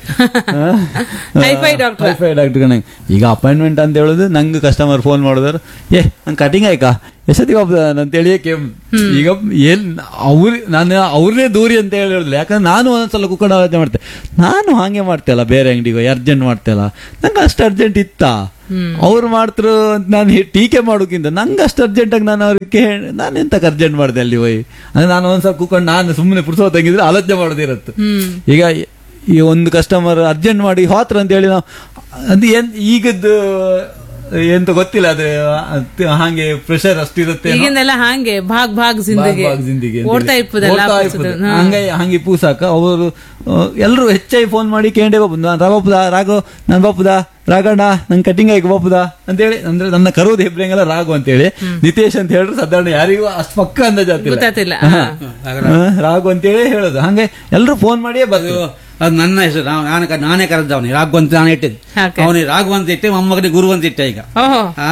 S2: Hi-fi doctor.
S1: ಹೈಫೈ ಡಾಕ್ಟರ್ ಕಣಂಗೆ ಈಗ ಅಪಾಯಿಂಟ್ಮೆಂಟ್ ಅಂತ ಹೇಳುದು ನಂಗೆ ಕಸ್ಟಮರ್ ಫೋನ್ ಮಾಡಿದ್ರು ಏ ನಂಗೆ ಕಟಿಂಗ್ ಆಯ್ಕಾ ಎಷ್ಟೊತ್ತಿಗೆ ಹೋಗ್ತದ ಅಂತೇಳಿ ಕೇಮ್ ಈಗ ಏನ್ ಅವ್ರ ನಾನು ಅವ್ರನ್ನೇ ದೂರಿ ಅಂತ ಹೇಳಿ ಹೇಳಿದ್ಲು ಯಾಕಂದ್ರೆ ನಾನು ಒಂದೊಂದ್ಸಲ ಕುಕ್ಕಡ ಆಲೋಚನೆ ಮಾಡ್ತೆ ನಾನು ಹಾಗೆ ಮಾಡ್ತೇಲ್ಲ ಬೇರೆ ಅಂಗಡಿಗೆ ಅರ್ಜೆಂಟ್ ಮಾಡ್ತೇಲ್ಲ ನಂಗೆ ಅಷ್ಟು ಅರ್ಜೆಂಟ್ ಇತ್ತಾ ಅವ್ರು ಮಾಡ್ತರು ಅಂತ ನಾನು ಹೇ- ಟೀಕೆ ಮಾಡೋಕ್ಕಿಂತ ನಂಗೆ ಅಷ್ಟು ಅರ್ಜೆಂಟ್ ಆಗಿ ನಾನು ಅವ್ರಿಗೆ ಹೇಳಿ ನಾನು ಎಂತ ಅರ್ಜೆಂಟ್ ಮಾಡಿದೆ ಅಲ್ಲಿ ಹೋಯ್ ಅಂದ್ರೆ ನಾನು ಒಂದ್ಸಲ ಕೂತ್ಕೊಂಡು ನಾನು ಸುಮ್ಮನೆ ಪುರ್ಸೋ ತಂಗಿದ್ರೆ ಆಲೋಚನೆ ಮಾಡೋದಿರತ್ತೆ ಈಗ ಈ ಒಂದು ಕಸ್ಟಮರ್ ಅರ್ಜೆಂಟ್ ಮಾಡಿ ಹೋತ್ರ ಅಂತ ಹೇಳಿ ನಾವು ಅದು ಏನ್ ಈಗದ್ದು ಎಂತ ಗೊತ್ತಿಲ್ಲ ಅದೇ ಅದ್ ಹಾಗೆ ಪ್ರೆಷರ್ ಅಷ್ಟಿರುತ್ತೆ
S2: ಈಗಿಂದೆಲ್ಲ ಹಾಗೆ ಭಾಗ್ ಭಾಗ್ ಜಿಂದಗಿ ಓಡ್ತಾ ಇಪ್ಪದಲ್ಲ
S1: ಹಂಗೆ ಹಂಗೆ ಪೂಸಾಕ ಅವರು ಎಲ್ಲರೂ ಹೆಚ್ಚಾಗಿ ಫೋನ್ ಮಾಡಿ ಕೇಂಡೆ ಬಾಪು ನಾನು ರಾಬಪ್ಪದ ರಾಘು ನಾನು ಬಾಪುದ ರಾಘಣ್ಣ ನಂಗೆ ಕಟಿಂಗ್ ಆಯ್ಕೆ ಬಾಪುದ ಅಂತೇಳಿ ಅಂದ್ರೆ ನನ್ನ ಕರೋದು ಹೆಬ್ರಂಗೆಲ್ಲ ರಾಘು ಅಂತೇಳಿ ನಿತೇಶ್ ಅಂತ ಹೇಳಿದ್ರೆ ಸಾಧಾರಣ ಯಾರಿಗೂ ಅಷ್ಟು ಪಕ್ಕ ಅಂದಾಜಾತಿಲ್ಲ
S2: ಗೊತ್ತಾತಿಲ್ಲ
S1: ಹಾ. ಹಾ, ರಾಘು ಅಂತೇಳಿ ಹೇಳೋದು ಹಂಗೆ ಎಲ್ಲರೂ ಫೋನ್ ಮಾಡಿಯೇ ಬರ್ತೀವಿ
S3: ಅದು ನನ್ನ ಹೆಸರು ನಾವು ನಾನು ಕ- ನಾನೇ ಕರೆದ ಅವನಿಗೆ ರಾಘು ಅಂತ ನಾನು ಇಟ್ಟಿದ್ದೆ
S2: Okay.
S3: ಅವನಿಗೆ ರಾಘು ಅಂತ ಇಟ್ಟೆ ಮೊಮ್ಮಗನಿಗೆ ಗುರು ಅಂತ ಇಟ್ಟೆ ಈಗ
S2: ಓಹೋ
S3: ಆ,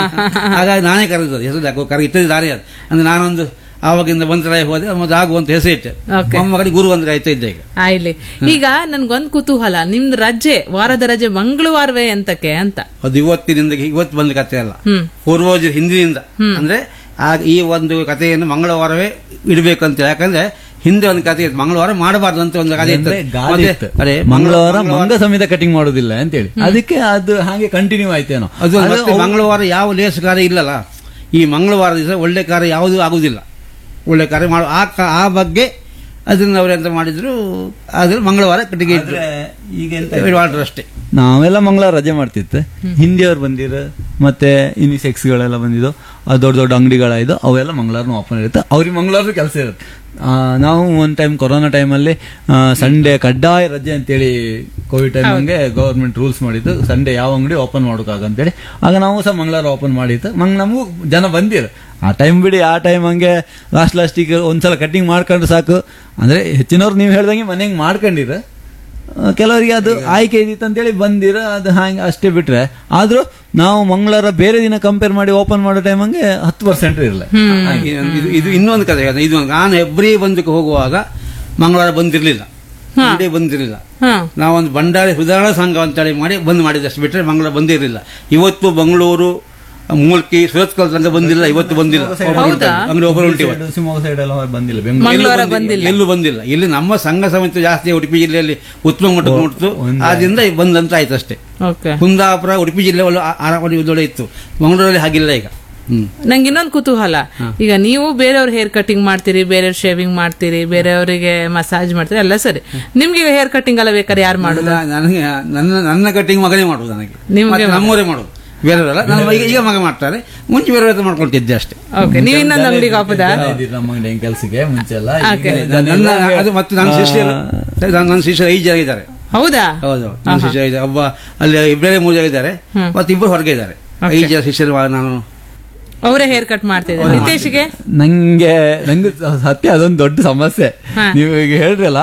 S3: ಹಾಗಾಗಿ ನಾನೇ ಕರೆದದ್ದು ಹೆಸರು ಯಾಕೋ ಕರೆ ಇಟ್ಟಿದ್ದು ದಾರಿ ಅದು ಅಂದ್ರೆ ನಾನೊಂದು ಆವಾಗಿಂದ ಬಂತರ ಹೋದೆ ಮತ್ತೆ ರಾಘು ಅಂತ ಹೆಸರು ಇಟ್ಟೆ
S2: Okay.
S3: ಮೊಮ್ಮಗನಿಗೆ ಗುರು ಅಂತ ಆಯ್ತಾ ಇದ್ದೆ ಈಗ
S2: ಆಯ್ಲಿ ಈಗ ನನ್ಗೊಂದ್ ಕುತೂಹಲ ನಿಮ್ದು ರಜೆ ವಾರದ ರಜೆ ಮಂಗಳವಾರವೇ ಅಂತಕ್ಕೆ ಅಂತ
S3: ಅದು ಇವತ್ತಿನಿಂದ ಇವತ್ತು ಬಂದ ಕಥೆ ಅಲ್ಲ
S2: ಹ್ಮ್
S3: ಪೂರ್ವಜ ಹಿಂದಿನಿಂದ ಅಂದ್ರೆ ಆಗ ಈ ಒಂದು ಕಥೆಯನ್ನು ಮಂಗಳವಾರವೇ ಇಡಬೇಕಂತ ಯಾಕಂದ್ರೆ ಹಿಂದೆ ಒಂದು ಕಥೆ ಇತ್ತು ಮಂಗಳವಾರ ಮಾಡಬಾರ್ದು ಅಂತ ಒಂದು ಕಥೆ ಇತ್ತು
S1: ಅಂದ್ರೆ ಗಾದೆ
S3: ಮತ್ತೆ
S1: ಇತ್ತು.
S3: ಅದೇ
S1: ಮಂಗಳವಾರ ಮಂಗ ಸಮೇತ ಕಟಿಂಗ್ ಮಾಡೋದಿಲ್ಲ ಅಂತೇಳಿ ಅದಕ್ಕೆ ಅದು ಹಾಗೆ ಕಂಟಿನ್ಯೂ ಆಯ್ತೇನೋ
S3: ಅದು
S1: ಅದು
S3: ಮತ್ತೆ
S1: ಅವ್ರು-
S3: ಮಂಗಳವಾರ ಯಾವ ಲೇಸ್ ಕಾರ್ಯ ಇಲ್ಲಲ್ಲ ಈ ಮಂಗಳವಾರ ದಿವಸ ಒಳ್ಳೆ ಕಾರ್ಯ ಯಾವುದೂ ಆಗುದಿಲ್ಲ ಒಳ್ಳೆ ಕಾರ್ಯ ಮಾಡೋ ಆ ಕ- ಆ ಬಗ್ಗೆ ಅದನ್ನ ಅವ್ರು ಎಂತ ಮಾಡಿದ್ರು ಆದ್ರೆ ಮಂಗಳವಾರ ಕಟ್ಟಿಗೆ ಇದ್ರು
S1: ಆದ್ರೆ ಈಗ ಎಂತ
S3: ವಾಟರ್ ಅಷ್ಟೇ
S1: ನಾವೆಲ್ಲ ಮಂಗಳವಾರ ರಜೆ ಮಾಡ್ತಿತ್ತು ಹಿಂದಿಯವ್ರು ಬಂದಿರ ಮತ್ತೆ ಯುನಿಸೆಕ್ಸ್ ಗಳೆಲ್ಲ ಬಂದಿದ್ದು ಆ ದೊಡ್ಡ ದೊಡ್ಡ ಅಂಗಡಿಗಳಾಯ್ದು ಅವೆಲ್ಲ ಮಂಗಳವಾರ ಓಪನ್ ಇರುತ್ತೆ ಅವ್ರಿಗೆ ಮಂಗಳವಾರ ಕೆಲಸ ಇರುತ್ತೆ ಆ, ನಾವು ಒಂದ್ ಟೈಮ್ ಕೊರೋನಾ ಟೈಮಲ್ಲಿ ಸಂಡೇ ಕಡ್ಡಾಯ ರಜೆ ಅಂತೇಳಿ ಕೋವಿಡ್ ಟೈಮ್ ಹಂಗೆ ಗೌರ್ಮೆಂಟ್ ರೂಲ್ಸ್ ಮಾಡಿದ್ದು ಸಂಡೇ ಯಾವ ಅಂಗಡಿ ಓಪನ್ ಮಾಡೋಕ್ಕಾಗಂತೇಳಿ ಆಗ ನಾವು ಸಹ ಮಂಗಳವಾರ ಓಪನ್ ಮಾಡಿತ್ತು ಮಂಗ್ ನಮಗೂ ಜನ ಬಂದಿರು ಆ ಟೈಮ್ ಬಿಡಿ ಆ ಟೈಮ್ ಹಂಗೆ ಲಾಸ್ಟ್ ಲಾಸ್ಟಿಗೆ ಒಂದ್ಸಲ ಕಟಿಂಗ್ ಮಾಡ್ಕೊಂಡ್ರೆ ಸಾಕು ಅಂದ್ರೆ ಹೆಚ್ಚಿನವ್ರು ನೀವು ಹೇಳ್ದಂಗೆ ಮನೆಗೆ ಮಾಡ್ಕೊಂಡಿರ ಆ, ಕೆಲವರಿಗೆ ಅದು ಆಯ್ಕೆ ಇದ್ದಿತ್ತು ಅಂತೇಳಿ ಬಂದಿರ ಅದು ಹಾಗೆ ಅಷ್ಟೇ ಬಿಟ್ರೆ ಆದ್ರೂ ನಾವು ಮಂಗಳವಾರ ಬೇರೆ ದಿನ ಕಂಪೇರ್ ಮಾಡಿ ಓಪನ್ ಮಾಡೋ ಟೈಮ್ ಹಂಗೆ ಹತ್ತು ಪರ್ಸೆಂಟ್ ಇರಲ್ಲ
S3: ಇದು ಇದು ಇನ್ನೊಂದು ಕಥೆ ಅದು. ಇದು ನಾನು ಹೆಬ್ರಿ ಬಂದಕ್ಕೆ ಹೋಗುವಾಗ ಮಂಗಳವಾರ ಬಂದಿರಲಿಲ್ಲ ಇಡೀ ಬಂದಿರಲಿಲ್ಲ
S2: ಹಾ
S3: ನಾವೊಂದು ಬಂಡಾರಿ ಸುಧಾರಣಾ ಸಂಘ ಅಂತೇಳಿ ಮಾಡಿ ಬಂದ್ ಮಾಡಿದಷ್ಟು ಬಿಟ್ಟರೆ ಮಂಗಳವಾರ ಬಂದಿರಲಿಲ್ಲ ಇವತ್ತು ಮಂಗಳೂರು ಮೂಲ್ಕಿ ಸುರತ್ಕಲ್ ತನಕ ಬಂದಿಲ್ಲ ಇವತ್ತು ಬಂದಿಲ್ಲ
S2: ಹೌದಾ?
S3: ಅಂಗಡಿ ಒಬ್ಬರು ಉಂಟು ಇವತ್ತು.
S1: ಶಿವಮೊಗ್ಗ ಸೈಡ್ ಎಲ್ಲ ಬಂದಿಲ್ಲ ಬೆಂಗಳೂರು
S2: ಮಂಗಳವಾರ
S3: ಎಲ್ಲೂ
S2: ಬಂದಿಲ್ಲ
S3: ಎಲ್ಲೂ ಬಂದಿಲ್ಲ ಇಲ್ಲಿ ನಮ್ಮ ಸಂಘ ಸಮಿತಿ ಜಾಸ್ತಿ ಉಡುಪಿ ಜಿಲ್ಲೆಯಲ್ಲಿ ಉತ್ತಮ ಮಟ್ಟಕ್ಕೆ ಮುಟ್ಟಿತು
S1: ಒಂದೇ.
S3: ಆದ್ರಿಂದ ಬಂದಂತ ಆಯ್ತು ಅಷ್ಟೇ
S2: ಓಕೆ
S3: ಕುಂದಾಪುರ ಉಡುಪಿ ಜಿಲ್ಲೆ ಒಳ್ಳೆ ಆ- ಆರಾಮಡಿ ಒಳ್ಳೆ ಇತ್ತು ಮಂಗಳೂರಲ್ಲಿ ಹಾಗಿಲ್ಲ ಈಗ ಹ್ಮ್
S2: ನಂಗೆ ಇನ್ನೊಂದು ಕುತೂಹಲ ಈಗ ನೀವು ಬೇರೆಯವ್ರ ಹೇರ್ ಕಟಿಂಗ್ ಮಾಡ್ತೀರಿ ಬೇರೆಯವ್ರ ಶೇವಿಂಗ್ ಮಾಡ್ತೀರಿ ಬೇರೆಯವರಿಗೆ ಮಸಾಜ್ ಮಾಡ್ತೀರಿ ಎಲ್ಲ ಸರಿ ನಿಮ್ಗೆ ಈಗ ಹೇರ್ ಕಟಿಂಗ್ ಎಲ್ಲ ಬೇಕಾದ್ರೆ ಯಾರು ಮಾಡುದು
S3: ನನ್ನ- ನನಗೆ ನನ್ನ ನನ್ನ ಕಟ್ಟಿಂಗ್ ಮಗನೇ ಮಾಡುದು ನನಗೆ
S2: ನಿಮ್ಗೆ
S3: ಮತ್ತೆ ನಮ್ಮವರೇ ಮಾಡುದು ಬೇರೆಯವರಲ್ಲ ನನ್ನ ಈಗ ಈಗ ಮಗ ಮಾಡ್ತಾರೆ ಮುಂಚೆ ಬೇರೆ ಹತ್ರ ಮಾಡ್ಕೊಳ್ತಿದ್ದೆ ಅಷ್ಟೇ
S2: ಓಕೆ ನೀವು ಇನ್ನೊಂದು ಅಂಗಡಿಗೆ ಹಾಪುದಾ
S1: ಜನ ಇದ್ದಿದ್ದು ನಮ್ಮ ಅಂಗಡಿ ಕೆಲಸಕ್ಕೆ ಮುಂಚೆ ಎಲ್ಲ
S2: Okay.
S1: ಈಗ ಜನ
S3: ನನ್ನ
S1: ಎಲ್ಲ-
S3: ಅದು ಮತ್ತೆ ನನ್ನ ಶಿಷ್ಯರು ನನ್ನ ಶಿಷ್ಯರು ಐದು ಜನ ಇದ್ದಾರೆ
S2: ಹೌದಾ
S3: ಹೌದು ನನ್ನ ಶಿಷ್ಯ ಇದೆ ಒಬ್ಬ ಅಲ್ಲಿ ಇಬ್ಬರೇ ಮೂರು ಜನ ಇದ್ದಾರೆ ಮತ್ತೆ ಇಬ್ಬರು ಹೊರಗೆ ಇದ್ದಾರೆ ಐದು ಜನ ಶಿಷ್ಯರು ನಾನು
S2: ಅವರೇ ಹೇರ್ ಕಟ್ ಮಾಡ್ತಿದ್ದಾರೆ ನಿತೇಶ್ಗೆ
S1: ನಂಗೆ ನಂಗೆ ಸತ್ಯ ಅದೊಂದು ದೊಡ್ಡ ಸಮಸ್ಯೆ
S2: ಹಾ.
S1: ನೀವು ಈಗ ಹೇಳ್ರಲ್ಲ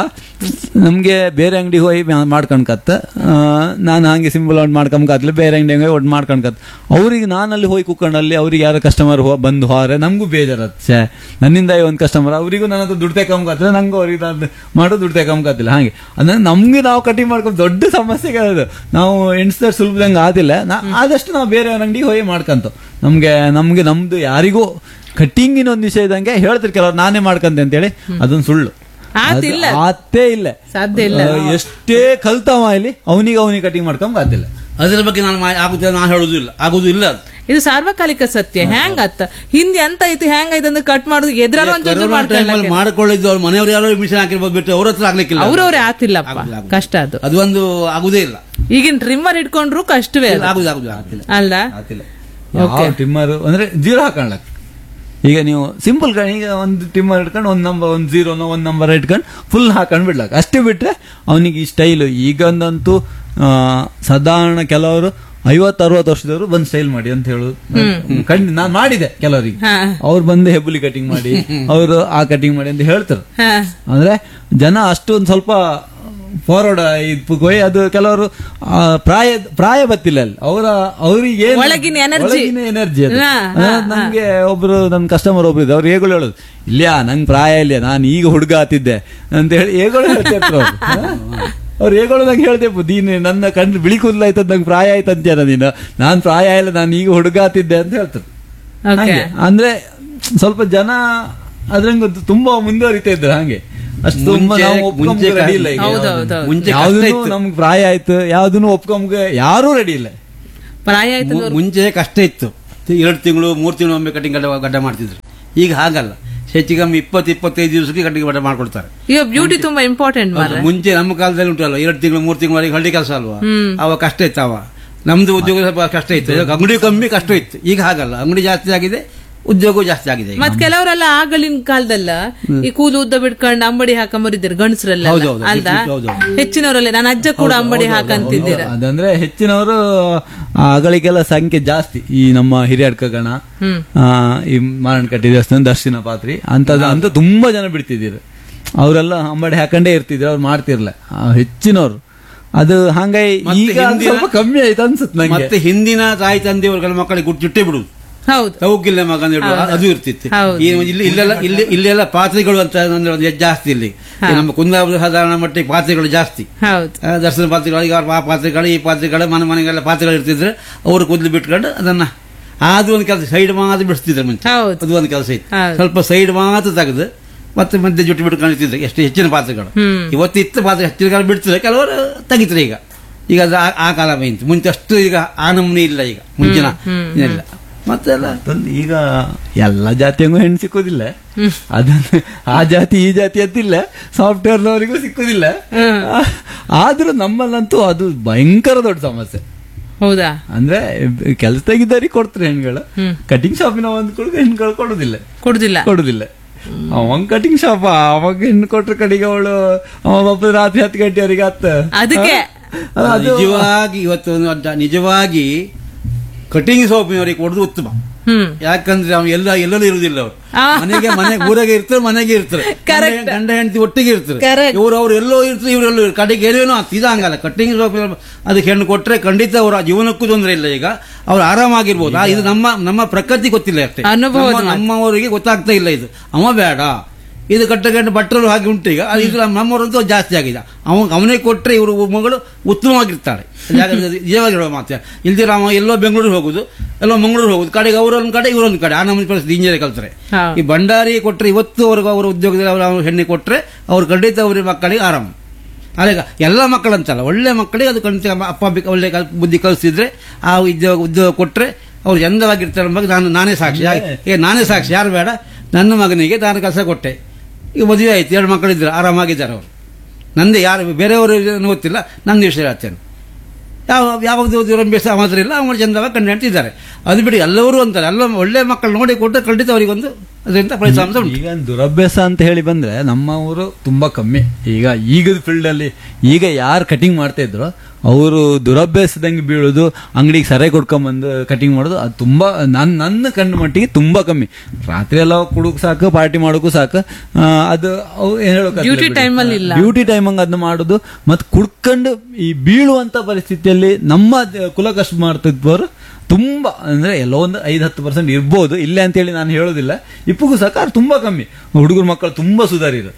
S1: ನಮ್ಗೆ ಬೇರೆ ಅಂಗಡಿ ಹೋಗಿ ಮಾಡ್ಕೊಂಡ್ಕತ್ತ ನಾನು ಹಂಗೆ ಸಿಂಪಲ್ ಒಂದು ಮಾಡ್ಕೊಂಡ್ಕತ್ಲೆ ಬೇರೆ ಅಂಗಡಿ ಹೋಗಿ ಒಟ್ಟು ಮಾಡ್ಕೊಂಡ್ಕತ್ ಅವ್ರಿಗೆ ನಾನು ಅಲ್ಲಿ ಹೋಗಿ ಕುತ್ಕೊಂಡಲ್ಲಿ ಅವ್ರಿಗೆ ಯಾರೋ ಕಸ್ಟಮರ್ ಹೋ ಬಂದು ಹೋರೆ ನಮಗೂ ಬೇಜಾರತ್ ಛೇ ನನ್ನಿಂದ ಒಂದು ಕಸ್ಟಮರ್ ಅವರಿಗೂ ನನ್ನ ಹತ್ರ ದುಡ್ಡು ತೆಕೊಂಬಕತ್ತಿಲ್ಲ ನಂಗೂ ಅವ್ರಿಗೆ ನಾನು ಮಾಡೋ ದುಡ್ಡು ತೆಕೊಂಬಕತ್ತಿಲ್ಲ ಹಾಗೆ ಅಂದ್ರೆ ನಮ್ಗೆ ನಾವು ಕಟಿಂಗ್ ಮಾಡ್ಕೊಂಡು ದೊಡ್ಡ ಸಮಸ್ಯೆಗೆ ಅದು ನಾವು ಎಣಿಸಿದ ಸುಲಭದಂಗೆ ಆದಿಲ್ಲ ನಾ- ಆದಷ್ಟು ನಾವು ಬೇರೆ ಅಂಗಡಿಗೆ ಹೋಗಿ ಮಾಡ್ಕಂತ ನಮ್ಗೆ ನಮ್ಗೆ ನಮ್ದು ಯಾರಿಗೂ ಕಟ್ಟಿಂಗಿನ ಒಂದು ವಿಷಯ ಇದ್ದಂಗೆ ಹೇಳ್ತಿರ್ ಕೆಲವ್ರು ನಾನೇ ಮಾಡ್ಕಂತೆ ಅಂತೇಳಿ ಅದೊಂದು ಸುಳ್ಳು
S2: ಆತಿಲ್ಲ.
S1: ಅದು ಆತೇ ಇಲ್ಲ
S2: ಸಾಧ್ಯ ಇಲ್ಲ
S1: ಆ, ಎಷ್ಟೇ ಕಲ್ತವ ಇಲ್ಲಿ ಅವನಿಗೆ ಅವನಿಗೆ ಕಟಿಂಗ್ ಮಾಡ್ಕೊಂಡ್ ಆತಿಲ್ಲ
S3: ಅದರ ಬಗ್ಗೆ ನಾನು ಮಾ- ಆಗುದಿಲ್ಲ ನಾನು ಹೇಳುದಿಲ್ಲ ಆಗುದಿಲ್ಲ ಅದು
S2: ಇದು ಸಾರ್ವಕಾಲಿಕ ಸತ್ಯ ಹೆಂಗ್ ಅತ್ತ ಹಿಂದೆ ಎಂತ ಐತಿ ಹೆಂಗ್ ಐತಿ ಅಂದ್ರೆ ಕಟ್ ಮಾಡುದು ಎದ್ರಾರು ಒಂಚೂರು
S3: ಕೊರೋನಾ ಟೈಮಲ್ಲಿ
S2: ಮಾಡ್ಕೊಳ್ಳಿ
S3: ಮಾಡ್ಕೊಳ್ಳಿದ್ದು ಅವ್ರ ಮನೆಯವರು ಯಾರೋ ಮಿಷನ್ ಹಾಕಿರ್ಬೋದು ಬಿಟ್ಟು ಅವ್ರ ಹತ್ರ ಆಗ್ಲಿಕ್ಕಿಲ್ಲ
S2: ಅವ್ರವ್ರೆ ಆತಿಲ್ಲಪ್ಪ
S3: ಆಗುದಿಲ್ಲ, ಆಗುದಿಲ್ಲ.
S2: ಕಷ್ಟ ಅದು
S3: ಅದು ಒಂದು ಆಗುದೇ ಇಲ್ಲ
S2: ಈಗಿನ ಟ್ರಿಮ್ಮರ್ ಇಟ್ಕೊಂಡ್ರು ಕಷ್ಟವೇ ಅದು.
S3: ಆಗುದು ಆಗುದು ಆಗ್ತಿಲ್ಲ
S2: ಅಲ್ಲ
S1: ಆತಿಲ್ಲ ಯಾವ ಟ್ರಿಮ್ಮರ್ ಅಂದ್ರೆ ಜೀರೋ ಹಾಕೊಂಡ್ಲಕ್ ಈಗ ನೀವು ಸಿಂಪಲ್ ಈಗ ಒಂದು ಟ್ರಿಮ್ಮರ್ ಇಟ್ಕೊಂಡು ಒಂದ್ ನಂಬರ್ ಒಂದ್ ಜೀರೋನೋ ಒಂದ್ ನಂಬರ್ ಇಟ್ಕೊಂಡು ಫುಲ್ ಹಾಕೊಂಡ್ ಬಿಡ್ಲಕ್ ಅಷ್ಟೇ ಬಿಟ್ರೆ ಅವನಿಗೆ ಈ ಸ್ಟೈಲ್ ಈಗಂದಂತೂ ಆ, ಸಾಧಾರಣ ಕೆಲವರು ಐವತ್ತು ಅರವತ್ತು ವರ್ಷದವರು ಬಂದು ಸ್ಟೈಲ್ ಮಾಡಿ ಅಂತ ಹೇಳುದು ಖಂಡಿತ ನಾನು ಮಾಡಿದೆ ಕೆಲವರಿಗೆ
S2: ಹಾ.
S1: ಅವ್ರು ಬಂದು ಹೆಬ್ಬುಲಿ ಕಟಿಂಗ್ ಮಾಡಿ ಅವರು ಆ ಕಟಿಂಗ್ ಮಾಡಿ ಅಂತ ಹೇಳ್ತಾರೆ
S2: ಹಾ.
S1: ಅಂದ್ರೆ ಜನ ಅಷ್ಟು ಒಂದ್ ಸ್ವಲ್ಪ ಫಾರ್ವರ್ಡ್ ಇದ್ಕೋಯ್ ಅದು ಕೆಲವರು ಆ, ಪ್ರಾಯ ಪ್ರಾಯ ಬತ್ತಿಲ್ಲ ಅಲ್ಲಿ ಅವರ ಅವರಿಗೆ
S2: ಒಳಗಿನ energy.
S1: ಎನರ್ಜಿ ಅದು
S2: ಹಾ,
S1: ಆ, ನಮ್ಗೆ ಒಬ್ರು ನನ್ನ ಕಸ್ಟಮರ್ ಒಬ್ರು ಇದ್ರು ಅವ್ರು ಹೇಗಳು ಹೇಳೋದು ಇಲ್ಯಾ ನಂಗೆ ಪ್ರಾಯ ಇಲ್ಲ ನಾನು ಈಗ ಹುಡುಗ ಆತಿದ್ದೆ ಅಂತ ಹೇಳಿ ಹೇಗಳು ಹೇಳ್ತಿರ್ತಾರೆ ಅವ್ರು. ಅವ್ರು ಹೇಗಳು ನಂಗೆ ಹೇಳ್ದೆ ನೀನು ನನ್ನ ಕಣ್ಣು ಬಿಳಿ ಕೂದಲಾಯ್ತದ ನಂಗೆ ಪ್ರಾಯ ಆಯ್ತಂತೇನ ನೀನು ನಾನ್ ಪ್ರಾಯ ಇಲ್ಲ ನಾನು ಈಗ ಹುಡುಗ ಆತಿದ್ದೆ ಅಂತ ಹೇಳ್ತಾರೆ
S2: ಓಕೆ
S1: ಹಾಗೆ. ಅಂದ್ರೆ ಸ್ವಲ್ಪ ಜನ ಅದ್ರಂಗ ತುಂಬಾ ಮುಂದುವರಿತಾ ಇದ್ರು ಹಾಗೆ ಅಷ್ಟು ತುಂಬಾ
S3: ಮುಂಚೆ-
S1: ನಾವು ಒಪ್ಕೊಂಬ
S3: ಮುಂಚೆ
S1: ರೆಡಿ ಇಲ್ಲ ಈಗ
S2: ಹೌದು,
S1: ಯಾವ್ದನ್ನು.
S2: ಹೌದು, ಹೌದು.
S3: ಮುಂಚೆ ಕಷ್ಟ
S1: ಯಾವ್ದನ್ನು
S3: ಇತ್ತು.
S1: ನಮ್ಗೆ ಪ್ರಾಯ ಆಯ್ತು ಯಾವ್ದನ್ನು ಒಪ್ಕೊಂಬ ಯಾರೂ ರೆಡಿ ಇಲ್ಲ
S2: ಪ್ರಾಯ ಆಯ್ತು
S3: ಮು- ಮುಂಚೆ ಕಷ್ಟ ಇತ್ತು ಎರಡು ತಿಂಗಳು ಮೂರು ತಿಂಗಳು ಒಮ್ಮೆ ಕಟಿಂಗ್ ಗಡ್ಡ ಗಡ್ಡ ಮಾಡ್ತಿದ್ರು ಈಗ ಹಾಗಲ್ಲ ಹೆಚ್ಚು ಕಮ್ಮಿ ಇಪ್ಪತ್ತು ಇಪ್ಪತ್ತೈದು ದಿವಸಕ್ಕೆ ಕಟಿಂಗ್ ಗಡ್ಡ ಮಾಡ್ಕೊಡ್ತಾರೆ
S2: ಈಗ ಬ್ಯೂಟಿ ತುಂಬಾ ಇಂಪಾರ್ಟೆಂಟ್ ಮಾರ
S3: ಮುಂಚೆ ನಮ್ಮ ಕಾಲದಲ್ಲಿ ಉಂಟಲ್ಲ ಎರಡು ತಿಂಗಳು ಮೂರು ತಿಂಗಳವರೆಗೆ ಹಳ್ಳಿ ಕೆಲಸ ಅಲ್ವಾ ಅವ ಕಷ್ಟ ಇತ್ತು ಅವ ನಮ್ದು ಉದ್ಯೋಗ ಸ್ವಲ್ಪ ಕಷ್ಟ ಇತ್ತು ಇವಾಗ ಅಂಗಡಿ ಕಮ್ಮಿ ಕಷ್ಟ ಇತ್ತು ಈಗ ಹಾಗಲ್ಲ ಅಂಗಡಿ ಜಾಸ್ತಿ ಆಗಿದೆ ಉದ್ಯೋಗ ಜಾಸ್ತಿ ಆಗಿದೆ ಈಗ.
S2: ಮತ್ ಕೆಲವರೆಲ್ಲ ಆಗಲಿನ ಕಾಲದಲ್ಲ ಈ ಕೂದಲು ಉದ್ದ ಬಿಡ್ಕೊಂಡು ಅಂಬಡಿ ಹಾಕೊಂಬರಿದ್ದೀರ ಗಂಡಸರೆಲ್ಲ
S3: ಹೌದು, ಹೌದು.
S2: ಅಲ್ದಾ
S3: ಹೌದು,
S2: ಹೆಚ್ಚಿನವರಲ್ಲ ನನ್ನ ಅಜ್ಜ ಕೂಡ ಅಂಬಡಿ ಹಾಕಂತಿದ್ದೀರ
S1: ಅದಂದ್ರೆ ಹೆಚ್ಚಿನವರು ಆ, ಅಗಳಿಗೆಲ್ಲ ಸಂಖ್ಯೆ ಜಾಸ್ತಿ ಈ ನಮ್ಮ ಹಿರಿಯಡ್ಕ ಗಣ
S2: ಹ್ಮ್
S1: ಆ, ಈ ಮಾರಣಕಟ್ಟಿ ದೇವಸ್ಥಾನ ದರ್ಶನ ಪಾತ್ರಿ ಅಂತದ ಅಂತ ತುಂಬಾ ಜನ ಬಿಡ್ತಿದ್ದೀರು ಅವರೆಲ್ಲ ಅಂಬಡಿ ಹಾಕೊಂಡೇ ಇರ್ತಿದ್ರು ಅವ್ರು ಮಾಡ್ತಿರ್ಲ ಆ, ಹೆಚ್ಚಿನವ್ರು ಅದು ಹಂಗಾಗಿ
S3: ಮತ್ತೆ
S1: ಈಗ ಅದು
S3: ಹಿಂದಿನ-
S1: ಸ್ವಲ್ಪ ಕಮ್ಮಿ ಆಯ್ತು ಅನ್ಸುತ್ತೆ ನಂಗೆ
S3: ಮತ್ತೆ ಹಿಂದಿನ ತಾಯಿ ತಂದೆಯವ್ರ ಮಕ್ಕಳಿಗೆ ಗುಟ್ಟು ಜುಟ್ಟೆ ಬಿಡುದು
S2: ಹೌದು
S3: ತವಕಿಲ್ಲ ಮಗ ಅಂತ ಹೇಳುವ ಅದು ಇರ್ತಿತ್ತು
S2: ಹೌದು.
S3: ಈ ಇಲ್ಲಿ ಇಲ್ಲೆಲ್ಲ ಇಲ್ಲಿ ಇಲ್ಲೆಲ್ಲ ಪಾತ್ರೆಗಳು ಅಂತ ಅಂದ್ರೆ ಒಂದು ಜಾಸ್ತಿ ಇಲ್ಲಿ ಈ ನಮ್ಮ ಕುಂದಾಪುರ ಸಾಧಾರಣ ಮಟ್ಟಿಗೆ ಪಾತ್ರೆಗಳು ಜಾಸ್ತಿ
S2: ಹೌದು
S3: ಆ, ದರ್ಶನ ಪಾತ್ರೆಗಳು ಈಗ ಆ ಪಾತ್ರೆಗಳು ಈ ಪಾತ್ರೆಗಳು ಮನೆ ಮನೆಗೆಲ್ಲ ಪಾತ್ರೆಗಳು ಇರ್ತಿದ್ರೆ ಅವರು ಕೂದಲು ಬಿಟ್ಕೊಂಡು ಅದನ್ನ ಅದು ಒಂದು ಕೆಲಸ ಸೈಡ್ ಮಾತ್ರ ಬಿಡಿಸ್ತಿದ್ರು ಮುಂಚೆ
S2: ಹೌದು.
S3: ಅದು ಒಂದು ಕೆಲಸ ಇತ್ತು
S2: ಹೌದು.
S3: ಸ್ವಲ್ಪ ಸೈಡ್ ಮಾತ್ರ ತೆಗೆದು ಮತ್ತೆ ಮಧ್ಯೆ ಜುಟ್ಟು ಬಿಟ್ಕೊಂಡಿರ್ತಿದ್ರು ಎಷ್ಟು ಹೆಚ್ಚಿನ ಪಾತ್ರೆಗಳು
S2: ಹ್ಮ್.
S3: ಇವತ್ತು ಇತ್ತು ಪಾತ್ರೆ ಹೆಚ್ಚಿನ ಕಾಲ ಬಿಡ್ತಿದ್ರೆ ಕೆಲವರು ತೆಗಿತಾರೆ ಈಗ ಈಗ ಅದು ಆ- ಆ ಕಾಲ ಬೈಂತು ಮುಂಚೆ ಅಷ್ಟು ಈಗ ಆ ನಮೂನೆ ಇಲ್ಲ ಈಗ ಮುಂಚಿನ ಇಲ್ಲ ಮತ್ತೆಲ್ಲ
S1: ಮತ್ತೊಂದು ಈಗ ಎಲ್ಲ ಜಾತಿಯಂಗೂ ಹೆಣ್ಣು ಸಿಕ್ಕುದಿಲ್ಲ ಅದನ್ನು ಆ ಜಾತಿ ಈ ಜಾತಿ ಅಂತಿಲ್ಲ ಸಾಫ್ಟ್ವೇರ್ನವರಿಗೂ ಸಿಕ್ಕುದಿಲ್ಲ ಆ- ಆದ್ರೂ ನಮ್ಮಲ್ಲಂತೂ ಅದು ಭಯಂಕರ ದೊಡ್ಡ ಸಮಸ್ಯೆ
S2: ಹೌದಾ
S1: ಅಂದ್ರೆ ಕೆಲಸ ತೆಗಿದಾರಿ ಕೊಡ್ತಾರೆ ಹೆಣ್ಗಳು
S2: ಹ್ಮ್.
S1: ಕಟಿಂಗ್ ಶಾಪಿನ ಒಂದು ಕೊಡುಗೆ ಹೆಣ್ಗಳು ಕೊಡುದಿಲ್ಲ
S2: ಕೊಡುದಿಲ್ಲ
S1: ಕೊಡುದಿಲ್ಲ ಅವಂಗ್ ಕಟಿಂಗ್ ಶಾಪ ಅವಾಗ ಹೆಣ್ಣು ಕೊಟ್ರ ಕಡೆಗೆ ಅವಳು ಅವ ಒಬ್ಬ ರಾತ್ರಿ ಹತ್ತು ಗಂಟೆವರೆಗೆ ಹತ್ತ
S2: ಅದಕ್ಕೆ
S1: ಅದು
S3: ನಿಜವಾಗಿ ಇವತ್ತು ಒಂದು ಅಡ್ಡ- ನಿಜವಾಗಿ ಕಟಿಂಗ್ ಸೋಪಿನವರಿಗೆ ಕೊಡುದು ಉತ್ತಮ
S2: ಹ್ಮ್
S3: ಯಾಕಂದ್ರೆ ಅವ್ನು ಎಲ್ಲ ಎಲ್ಲರೂ ಇರುವುದಿಲ್ಲ ಅವರು
S2: ಆ.
S3: ಮನೆಗೆ ಮನೆ ಊರಾಗೆ ಇರ್ತಾರೆ ಮನೆಗೆ ಇರ್ತಾರೆ
S2: Correct.
S3: ಗಂಡ- ಗಂಡ ಹೆಂಡತಿ ಒಟ್ಟಿಗೆ ಇರ್ತಾರೆ
S2: Correct.
S3: ಇವ್ರು ಅವ್ರು ಎಲ್ಲೋ ಇರ್ತಾರೆ ಇವರೆಲ್ಲೋ ಇರ್ತಾರೆ. ಕಡೆಗೆ ಏನೇನೋ ಆಗ್ತದೆ. ಇದು ಹಂಗಲ್ಲ ಕಟ್ಟಿಂಗ್ ಶಾಪ್ ಅದಕ್ಕೆ ಹೆಣ್ಣು ಕೊಟ್ರೆ ಖಂಡಿತ ಅವರ ಜೀವನಕ್ಕೂ ತೊಂದರೆ ಇಲ್ಲ ಈಗ ಅವ್ರು ಆರಾಮಾಗಿರ್ಬೋದು ಆ, ಇದು ನಮ್ಮ ನಮ್ಮ ಪ್ರಕೃತಿ ಗೊತ್ತಿಲ್ಲ ಅಷ್ಟೇ
S2: ಅನುಭವದ
S3: ನಮ್ಮ-
S2: ಮಾತು.
S3: ನಮ್ಮವರಿಗೆ ಗೊತ್ತಾಗ್ತಾ ಇಲ್ಲ ಇದು ಅವ ಬೇಡ ಇದು ಕಟ್ಟಗಂಡು ಭಟ್ರರು ಹಾಗೆ ಉಂಟು ಈಗ ಅದು ಇದು ನಮ್ಮವರಂತೂ ಜಾಸ್ತಿ ಆಗಿದೆ ಅವ ಅವನಿಗೆ ಕೊಟ್ಟರೆ ಇವರು ಮಗಳು ಉತ್ತಮವಾಗಿರ್ತಾಳೆ ನಿಜವಾಗಿ ಹೇಳುವ ಮಾತು ಇಲ್ದಿರ ಅವ ಎಲ್ಲೋ ಬೆಂಗಳೂರಿಗೆ ಹೋಗುದು ಎಲ್ಲೋ ಮಂಗಳೂರು ಹೋಗುದು ಕಡೆಗೆ ಅವರೊಂದು ಕಡೆ ಇವರೊಂದು ಕಡೆ ಆ ನಮ್ಮನೆ ಪರಿಸ್ಥಿತಿ ಇಂಜಿನಿಯರ್ ಕಲ್ತಾರೆ
S2: ಹಾ.
S3: ಈ ಭಂಡಾರಿ ಕೊಟ್ಟರೆ ಇವತ್ತು ಅವ್ರಿಗೆ ಅವರ ಉದ್ಯೋಗದಲ್ಲಿ ಅವರ ಹೆಣ್ಣೆ ಕೊಟ್ಟರೆ ಅವ್ರು ಖಂಡಿತ ಅವ್ರ ಮಕ್ಕಳಿಗೆ ಆರಾಮ ಅಲ್ಲ ಎಲ್ಲ ಮಕ್ಕಳಂತಲ್ಲ ಒಳ್ಳೆ ಮಕ್ಕಳಿಗೆ ಅದು ಖಂಡಿತ ಅಮ್ಮ- ಅಪ್ಪ ಅಬ್ಬಿ ಒಳ್ಳೆ ಕಲ್- ಬುದ್ಧಿ ಕಲಿಸಿದ್ರೆ ಆ ಉದ್ಯೋಗ ಉದ್ಯೋಗ ಕೊಟ್ಟರೆ ಅವ್ರು ಚಂದವಾಗಿರ್ತಾರೆ ಎಂಬ ಬಗ್ಗೆ ನಾನು ನಾನೇ ಸಾಕ್ಷಿ ಯಾ- ಏ ನಾನೇ ಸಾಕ್ಷಿ ಯಾರು ಬೇಡ ನನ್ನ ಮಗನಿಗೆ ನಾನು ಕೆಲಸ ಕೊಟ್ಟೆ ಈಗ ಮದುವೆ ಆಯ್ತು ಎರಡು ಮಕ್ಕಳಿದ್ರು ಆರಾಮಾಗಿದ್ದಾರೆ ಅವರು ನಂದೇ ಯಾರು ಬೇರೆಯವರು ಗೊತ್ತಿಲ್ಲ ನನ್ನ ವಿಷಯ ಹೇಳ್ತೇನೆ ಯಾವ ಯಾವುದು ದುರಂಭ್ಯಾಸ ಮಾತ್ರ ಇಲ್ಲ ಅವರು ಚಂದವಾಗಿ ಕಂಡು ಹೇಳ್ತಿದ್ದಾರೆ ಅದು ಬಿಡಿ ಎಲ್ಲರೂ ಅಂತಾರೆ ಎಲ್ಲ ಒಳ್ಳೆ ಮಕ್ಕಳು ನೋಡಿ ಕೊಟ್ಟರೆ ಖಂಡಿತ ಅವರಿಗೊಂದು ಅದರಿಂದ ಫಲಿತಾಂಶ ಉಂಟು
S1: ಈಗ ದುರಭ್ಯಾಸ ಅಂತ ಹೇಳಿ ಬಂದ್ರೆ ನಮ್ಮ ಊರು ತುಂಬಾ ಕಮ್ಮಿ ಈಗ ಈಗದ ಫೀಲ್ಡ್ ಅಲ್ಲಿ ಈಗ ಯಾರು ಕಟಿಂಗ್ ಮಾಡ್ತಾ ಇದ್ರು ಅವರು ದುರಭ್ಯಾಸದಂಗೆ ಬೀಳೋದು ಅಂಗಡಿಗೆ ಸರೆ ಕೊಡ್ಕೊಂಬಂದು ಕಟಿಂಗ್ ಮಾಡೋದು ಅದು ತುಂಬಾ ನನ್ನ ನನ್ನ ಕಣ್ಣು ಮಟ್ಟಿಗೆ ತುಂಬಾ ಕಮ್ಮಿ ರಾತ್ರಿ ಎಲ್ಲ ಕುಡುಕ್ ಸಾಕು ಪಾರ್ಟಿ ಮಾಡೋಕು ಸಾಕು ಆ, ಅದು ಅವು ಏನ್ ಹೇಳೋಕ್ಕಾಗ್ತಿಲ್ಲ
S2: Duty
S1: ಬಿಡಿ.
S2: time ಅಲ್ಲಿ ಇಲ್ಲ.
S1: ಡ್ಯೂಟಿ ಟೈಮ್ ಹಂಗ ಅದನ್ನ ಮಾಡೋದು ಮತ್ತೆ ಕುಡ್ಕೊಂಡು ಈ ಬೀಳುವಂತ ಪರಿಸ್ಥಿತಿಯಲ್ಲಿ ನಮ್ಮ ದ- ಕುಲ ಕಷ್ಟ ಮಾಡ್ತಿದ್ದವರು ತುಂಬಾ ಅಂದ್ರೆ ಎಲ್ಲೋ ಒಂದು ಐದು ಹತ್ತು ಪರ್ಸೆಂಟ್ ಇರ್ಬೋದು ಇಲ್ಲೇ ಅಂತೇಳಿ ನಾನು ಹೇಳೋದಿಲ್ಲ ಇಪ್ಪಗೂ ಸಕಾರ ತುಂಬಾ ಕಮ್ಮಿ ಹುಡುಗರ ಮಕ್ಕಳು ತುಂಬಾ ಸುಧಾರಿರು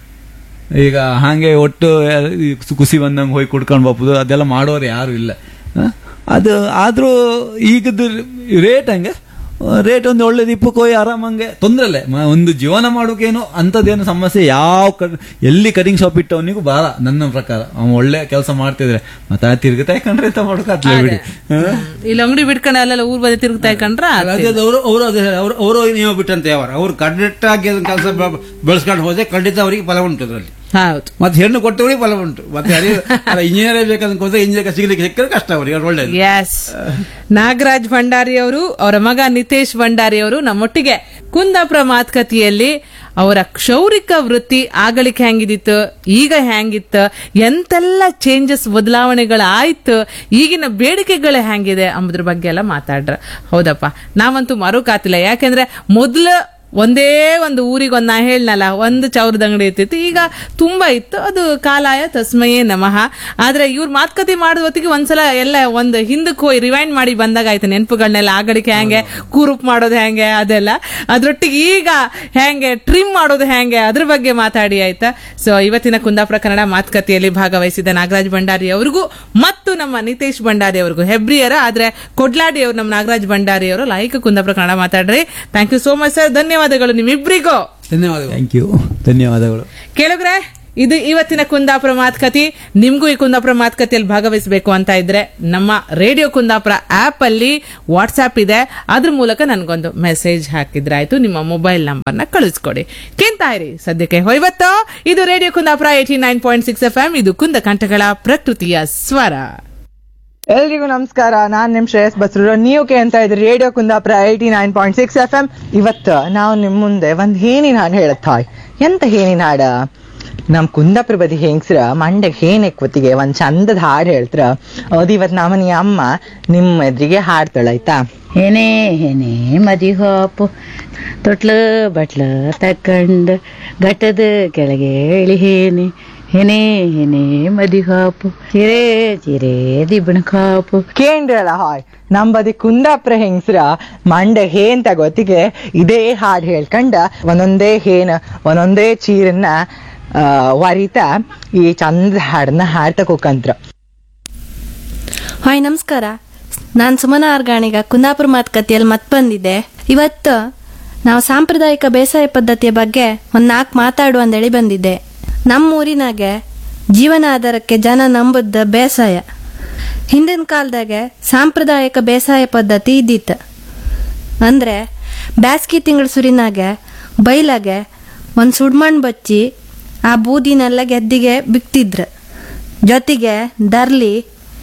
S1: ಈಗ ಹಾಗೆ ಒಟ್ಟು ಈ ಕುಸಿ ಬಂದಂಗೆ ಹೋಗಿ ಕುಡ್ಕೊಂಡು ಬಪ್ಪುದು ಅದೆಲ್ಲ ಮಾಡೋರು ಯಾರು ಇಲ್ಲ ಹ? ಅದು ಆದ್ರೂ ಈಗದ್ದು ರೇಟ್ ಹಂಗೆ ರೇಟ್ ಒಂದು ಒಳ್ಳೇದು ಇಪ್ಪಕ್ಕೆ ಹೋಗಿ ಆರಾಮಂಗೆ ತೊಂದ್ರೆ ಇಲ್ಲ ಮ- ಒಂದು ಜೀವನ ಮಾಡೋಕೇನು ಅಂಥದ್ದೇನು ಸಮಸ್ಯೆ ಯಾವ ಕ- ಎಲ್ಲಿ ಕಟಿಂಗ್ ಶಾಪ್ ಇಟ್ಟವನಿಗೂ ಬಾರ ನನ್ನ ಪ್ರಕಾರ ಅವ್ನು ಒಳ್ಳೆ ಕೆಲಸ ಮಾಡ್ತಿದ್ರೆ ಮತ್ತೆ ಆ ತಿರ್ಗತಾ ಕಂಡ್ರೆ ಎಂತ ಮಾಡೋಕಾಗ್ಲೇ ಬಿಡಿ ಹ?
S2: ಇಲ್ಲಿ ಅಂಗಡಿ ಬಿಡ್ಕೊಂಡು ಅಲ್ಲೆಲ್ಲ ಊರ್ ಬದಿ ತಿರುಗ್ತಾ ಇಕೊಂಡ್ರ
S3: ಅದೇ ಅವರು ಅವರು ಅದೇ ಅವರು ಅವರು ನೀವು ಬಿಟ್ಟಂತೆ ಅವರು ಅವ್ರು ಕರೆಕ್ಟಾಗಿ ಅದನ್ನ ಕೆಲಸ ಬೆಳೆಸ್ಕೊಂಡು ಹೋದ್ರೆ ಖಂಡಿತ ಅವರಿಗೆ ಫಲ ಉಂಟು ಅದರಲ್ಲಿ
S2: ಹೌದು
S3: ಮತ್ತೆ ಹೆಣ್ಣು ಕೊಟ್ಟವರಿಗೆ ಫಲ ಉಂಟು ಮತ್ತೆ ಇಂಜಿನಿಯರ್ ಬೇಕಂತ ಹೋದ್ರೆ ಇಂಜಿನಿಯರ್ ಸಿಗ್ಲಿಕ್ಕೆ ಸಿಕ್ಕರೆ ಕಷ್ಟ ಅವರಿಗೆ ಅವ್ರು ಒಳ್ಳೇದು
S2: ಎಸ್ ನಾಗರಾಜ್ ಭಂಡಾರಿ ಅವರು ಅವರ ಮಗ ನಿತೇಶ್ ಭಂಡಾರಿ ಅವರು ನಮ್ಮೊಟ್ಟಿಗೆ ಕುಂದಾಪುರ ಮಾತುಕತೆಯಲ್ಲಿ ಅವರ ಕ್ಷೌರಿಕ ವೃತ್ತಿ ಆಗಲಿಕ್ಕೆ ಹೆಂಗಿದಿತ್ತು ಈಗ ಹೆಂಗಿತ್ತು ಎಂತೆಲ್ಲ ಚೇಂಜಸ್ ಬದಲಾವಣೆಗಳಾಯ್ತು ಈಗಿನ ಬೇಡಿಕೆಗಳು ಹೆಂಗಿದೆ ಅಂಬುದ್ರ ಬಗ್ಗೆ ಎಲ್ಲ ಮಾತಾಡ್ರ ಹೌದಪ್ಪ ನಾವಂತೂ ಮರುಕಾತಿಲ್ಲ ಯಾಕೆಂದ್ರೆ ಮೊದ್ಲ ಒಂದೇ ಒಂದು ಊರಿಗೆ ಒಂದು ನಾ ಹೇಳ್ನಲ್ಲ ಒಂದು ಚೌರದ ಅಂಗಡಿ ಇರ್ತಿತ್ತು ಈಗ ತುಂಬಾ ಇತ್ತು ಅದು ಕಾಲಾಯ ತಸ್ಮಯೇ ನಮಃ ಆದ್ರೆ ಇವ್ರ ಮಾತುಕತೆ ಮಾಡುವ ಹೊತ್ತಿಗೆ ಒಂದ್ಸಲ ಎಲ್ಲ ಒಂದು ಹಿಂದಕ್ಕೆ ಹೋಗಿ ರಿವೈಂಡ್ ಮಾಡಿ ಬಂದಾಗ ಆಯ್ತು ನೆನಪುಗಳನ್ನೆಲ್ಲ ಆಗಡಿಕೆ ಹೆಂಗೆ ಕೂರುಪ್ ಮಾಡೋದು ಹೆಂಗೆ ಅದೆಲ್ಲ ಅದ್ರೊಟ್ಟಿಗೆ ಈಗ ಹೆಂಗೆ ಟ್ರಿಮ್ ಮಾಡೋದು ಹೆಂಗೆ ಅದ್ರ ಬಗ್ಗೆ ಮಾತಾಡಿ ಆಯ್ತಾ ಸೊ ಇವತ್ತಿನ ಕುಂದಾಪುರ ಕನ್ನಡ ಮಾತುಕತೆಯಲ್ಲಿ ಭಾಗವಹಿಸಿದ ನಾಗರಾಜ್ ಭಂಡಾರಿ ಅವರಿಗೂ ಮತ್ತು ನಮ್ಮ ನಿತೇಶ್ ಭಂಡಾರಿ ಅವರಿಗೂ ಹೆಬ್ರಿಯರ ಆದ್ರೆ ಕೊಡ್ಲಾಡಿ ಅವರು ನಮ್ಮ ನಾಗರಾಜ್ ಭಂಡಾರಿ ಅವರು ಲೈಕ್ ಕುಂದಾಪುರ ಕನ್ನಡ ಮಾತಾಡ್ರಿ thank you so much sir ಧನ್ಯವಾದಗಳು ನಿಮ್ಮಿಬ್ರಿಗೂ
S3: ಧನ್ಯವಾದಗಳು
S1: ಥ್ಯಾಂಕ್ ಯು ಧನ್ಯವಾದಗಳು
S2: ಕೇಳುಗ್ರೆ ಇದು ಇವತ್ತಿನ ಕುಂದಾಪುರ ಮಾತುಕತೆ ನಿಮ್ಗೂ ಈ ಕುಂದಾಪುರ ಮಾತುಕತೆಯಲ್ಲಿ ಭಾಗವಹಿಸಬೇಕು ಅಂತ ಇದ್ರೆ ನಮ್ಮ ರೇಡಿಯೋ ಕುಂದಾಪುರ ಆಪ್ ಅಲ್ಲಿ ವಾಟ್ಸ್ಆಪ್ ಇದೆ ಅದ್ರ ಮೂಲಕ ನನ್ಗೊಂದು ಮೆಸೇಜ್ ಹಾಕಿದ್ರೆ ಆಯ್ತು ನಿಮ್ಮ ಮೊಬೈಲ್ ನಂಬರ್ನ ಕಳಿಸ್ಕೊಡಿ ಕೇಂತಾ ಇರಿ ಸದ್ಯಕ್ಕೆ ಹೊಯ್ವತ್ತು ಇದು radio Kundapura eighty nine point six F M ಇದು ಕುಂದ ಕಂಠಗಳ ಪ್ರಕೃತಿಯ ಸ್ವರ
S4: ಎಲ್ರಿಗೂ ನಮಸ್ಕಾರ ನಾನ್ ನಿಮ್ ಶ್ರೇಯಸ್ ಬಸ್ರು ನೀವು ಕೇಳ್ತಾ ಇದ್ರಿ radio Kundapura eighty nine point six F M ಇವತ್ತು ನಾವು ನಿಮ್ ಮುಂದೆ ಒಂದ್ ಹೇನಿನ ಹಾಡು ಹೇಳತ್ತಾಯ್ ಎಂತ ಹೇನಿನ ಹಾಡ ನಮ್ ಕುಂದಾಪುರ ಬದಿ ಹೆಂಗ್ಸ್ರ ಮಂಡ್ಯಗ್ ಹೇನ್ ಎಕ್ವತ್ತಿಗೆ ಒಂದ್ ಚಂದದ ಹಾಡು ಹೇಳ್ತ್ರ ಅದು ಇವತ್ ನಮ್ಮನಿ ಅಮ್ಮ ನಿಮ್ಮ ಎದುರಿಗೆ ಹಾಡ್ತಾಳಾಯ್ತಾ
S5: ಹೆನೆ ಹೆನೆ ಮದಿಹೋಪು ತೊಟ್ಲು ಬಟ್ಲು ತಕ್ಕಂಡು ಘಟ್ಟದ ಕೆಳಗೆ ಇಳಿಹೇನೆ ಹೆನೆ ಹೆನೆ ಮದಿಹಾಪು ಚಿರೆ ಚಿರೆ ದಿಬ್ಬಣ ಕಾಪು
S4: ಕೇಂದ್ರಲ್ಲ ಹಾಯ್ ನಮ್ ಬದಿ ಕುಂದಾಪುರ ಹೆಂಗ್ಸ್ರ ಮಂಡ್ಯ ಹೇನ್ ತಗೋತಿಗೆ ಇದೇ ಹಾಡ್ ಹೇಳ್ಕಂಡ ಒಂದೊಂದೇ ಹೇನ್ ಒಂದೊಂದೇ ಚೀರನ್ನ ಆ, ವರಿತಾ ಈ ಚಂದ ಹಾಡನ್ನ ಹಾಡ್ತಾ ಕೂಕಂತ್ರ
S6: ಹಾಯ್ ನಮಸ್ಕಾರ ನಾನು ಸುಮನ ಆರ್ಗಾಣಿಗ ಕುಂದಾಪುರ ಮಾತುಕತೆಯಲ್ಲಿ ಮತ್ತೆ ಬಂದಿದ್ದೆ ಇವತ್ತು ನಾವು ಸಾಂಪ್ರದಾಯಿಕ ಬೇಸಾಯ ಪದ್ಧತಿಯ ಬಗ್ಗೆ ಒಂದು ನಾಲ್ಕು ಮಾತಾಡು ಅಂದೇಳಿ ಬಂದಿದ್ದೆ ನಮ್ಮ ಊರಿನಾಗೆ ಜೀವನ ಆಧಾರಕ್ಕೆ ಜನ ನಂಬುದ ಬೇಸಾಯ ಹಿಂದಿನ ಕಾಲದಾಗೆ ಸಾಂಪ್ರದಾಯಿಕ ಬೇಸಾಯ ಪದ್ಧತಿ ಇದ್ದಿತ್ತು ಅಂದ್ರೆ ಬ್ಯಾಸ್ಗಿ ತಿಂಗಳ ಸುರಿನಾಗೆ ಬೈಲಾಗೆ ಒಂದು ಸುಡ್ಮಣ್ಣು ಬಚ್ಚಿ ಆ ಬೂದಿನೆಲ್ಲ ಗೆದ್ದಿಗೆ ಬಿಕ್ತಿದ್ರು ಜೊತೆಗೆ ದರ್ಲಿ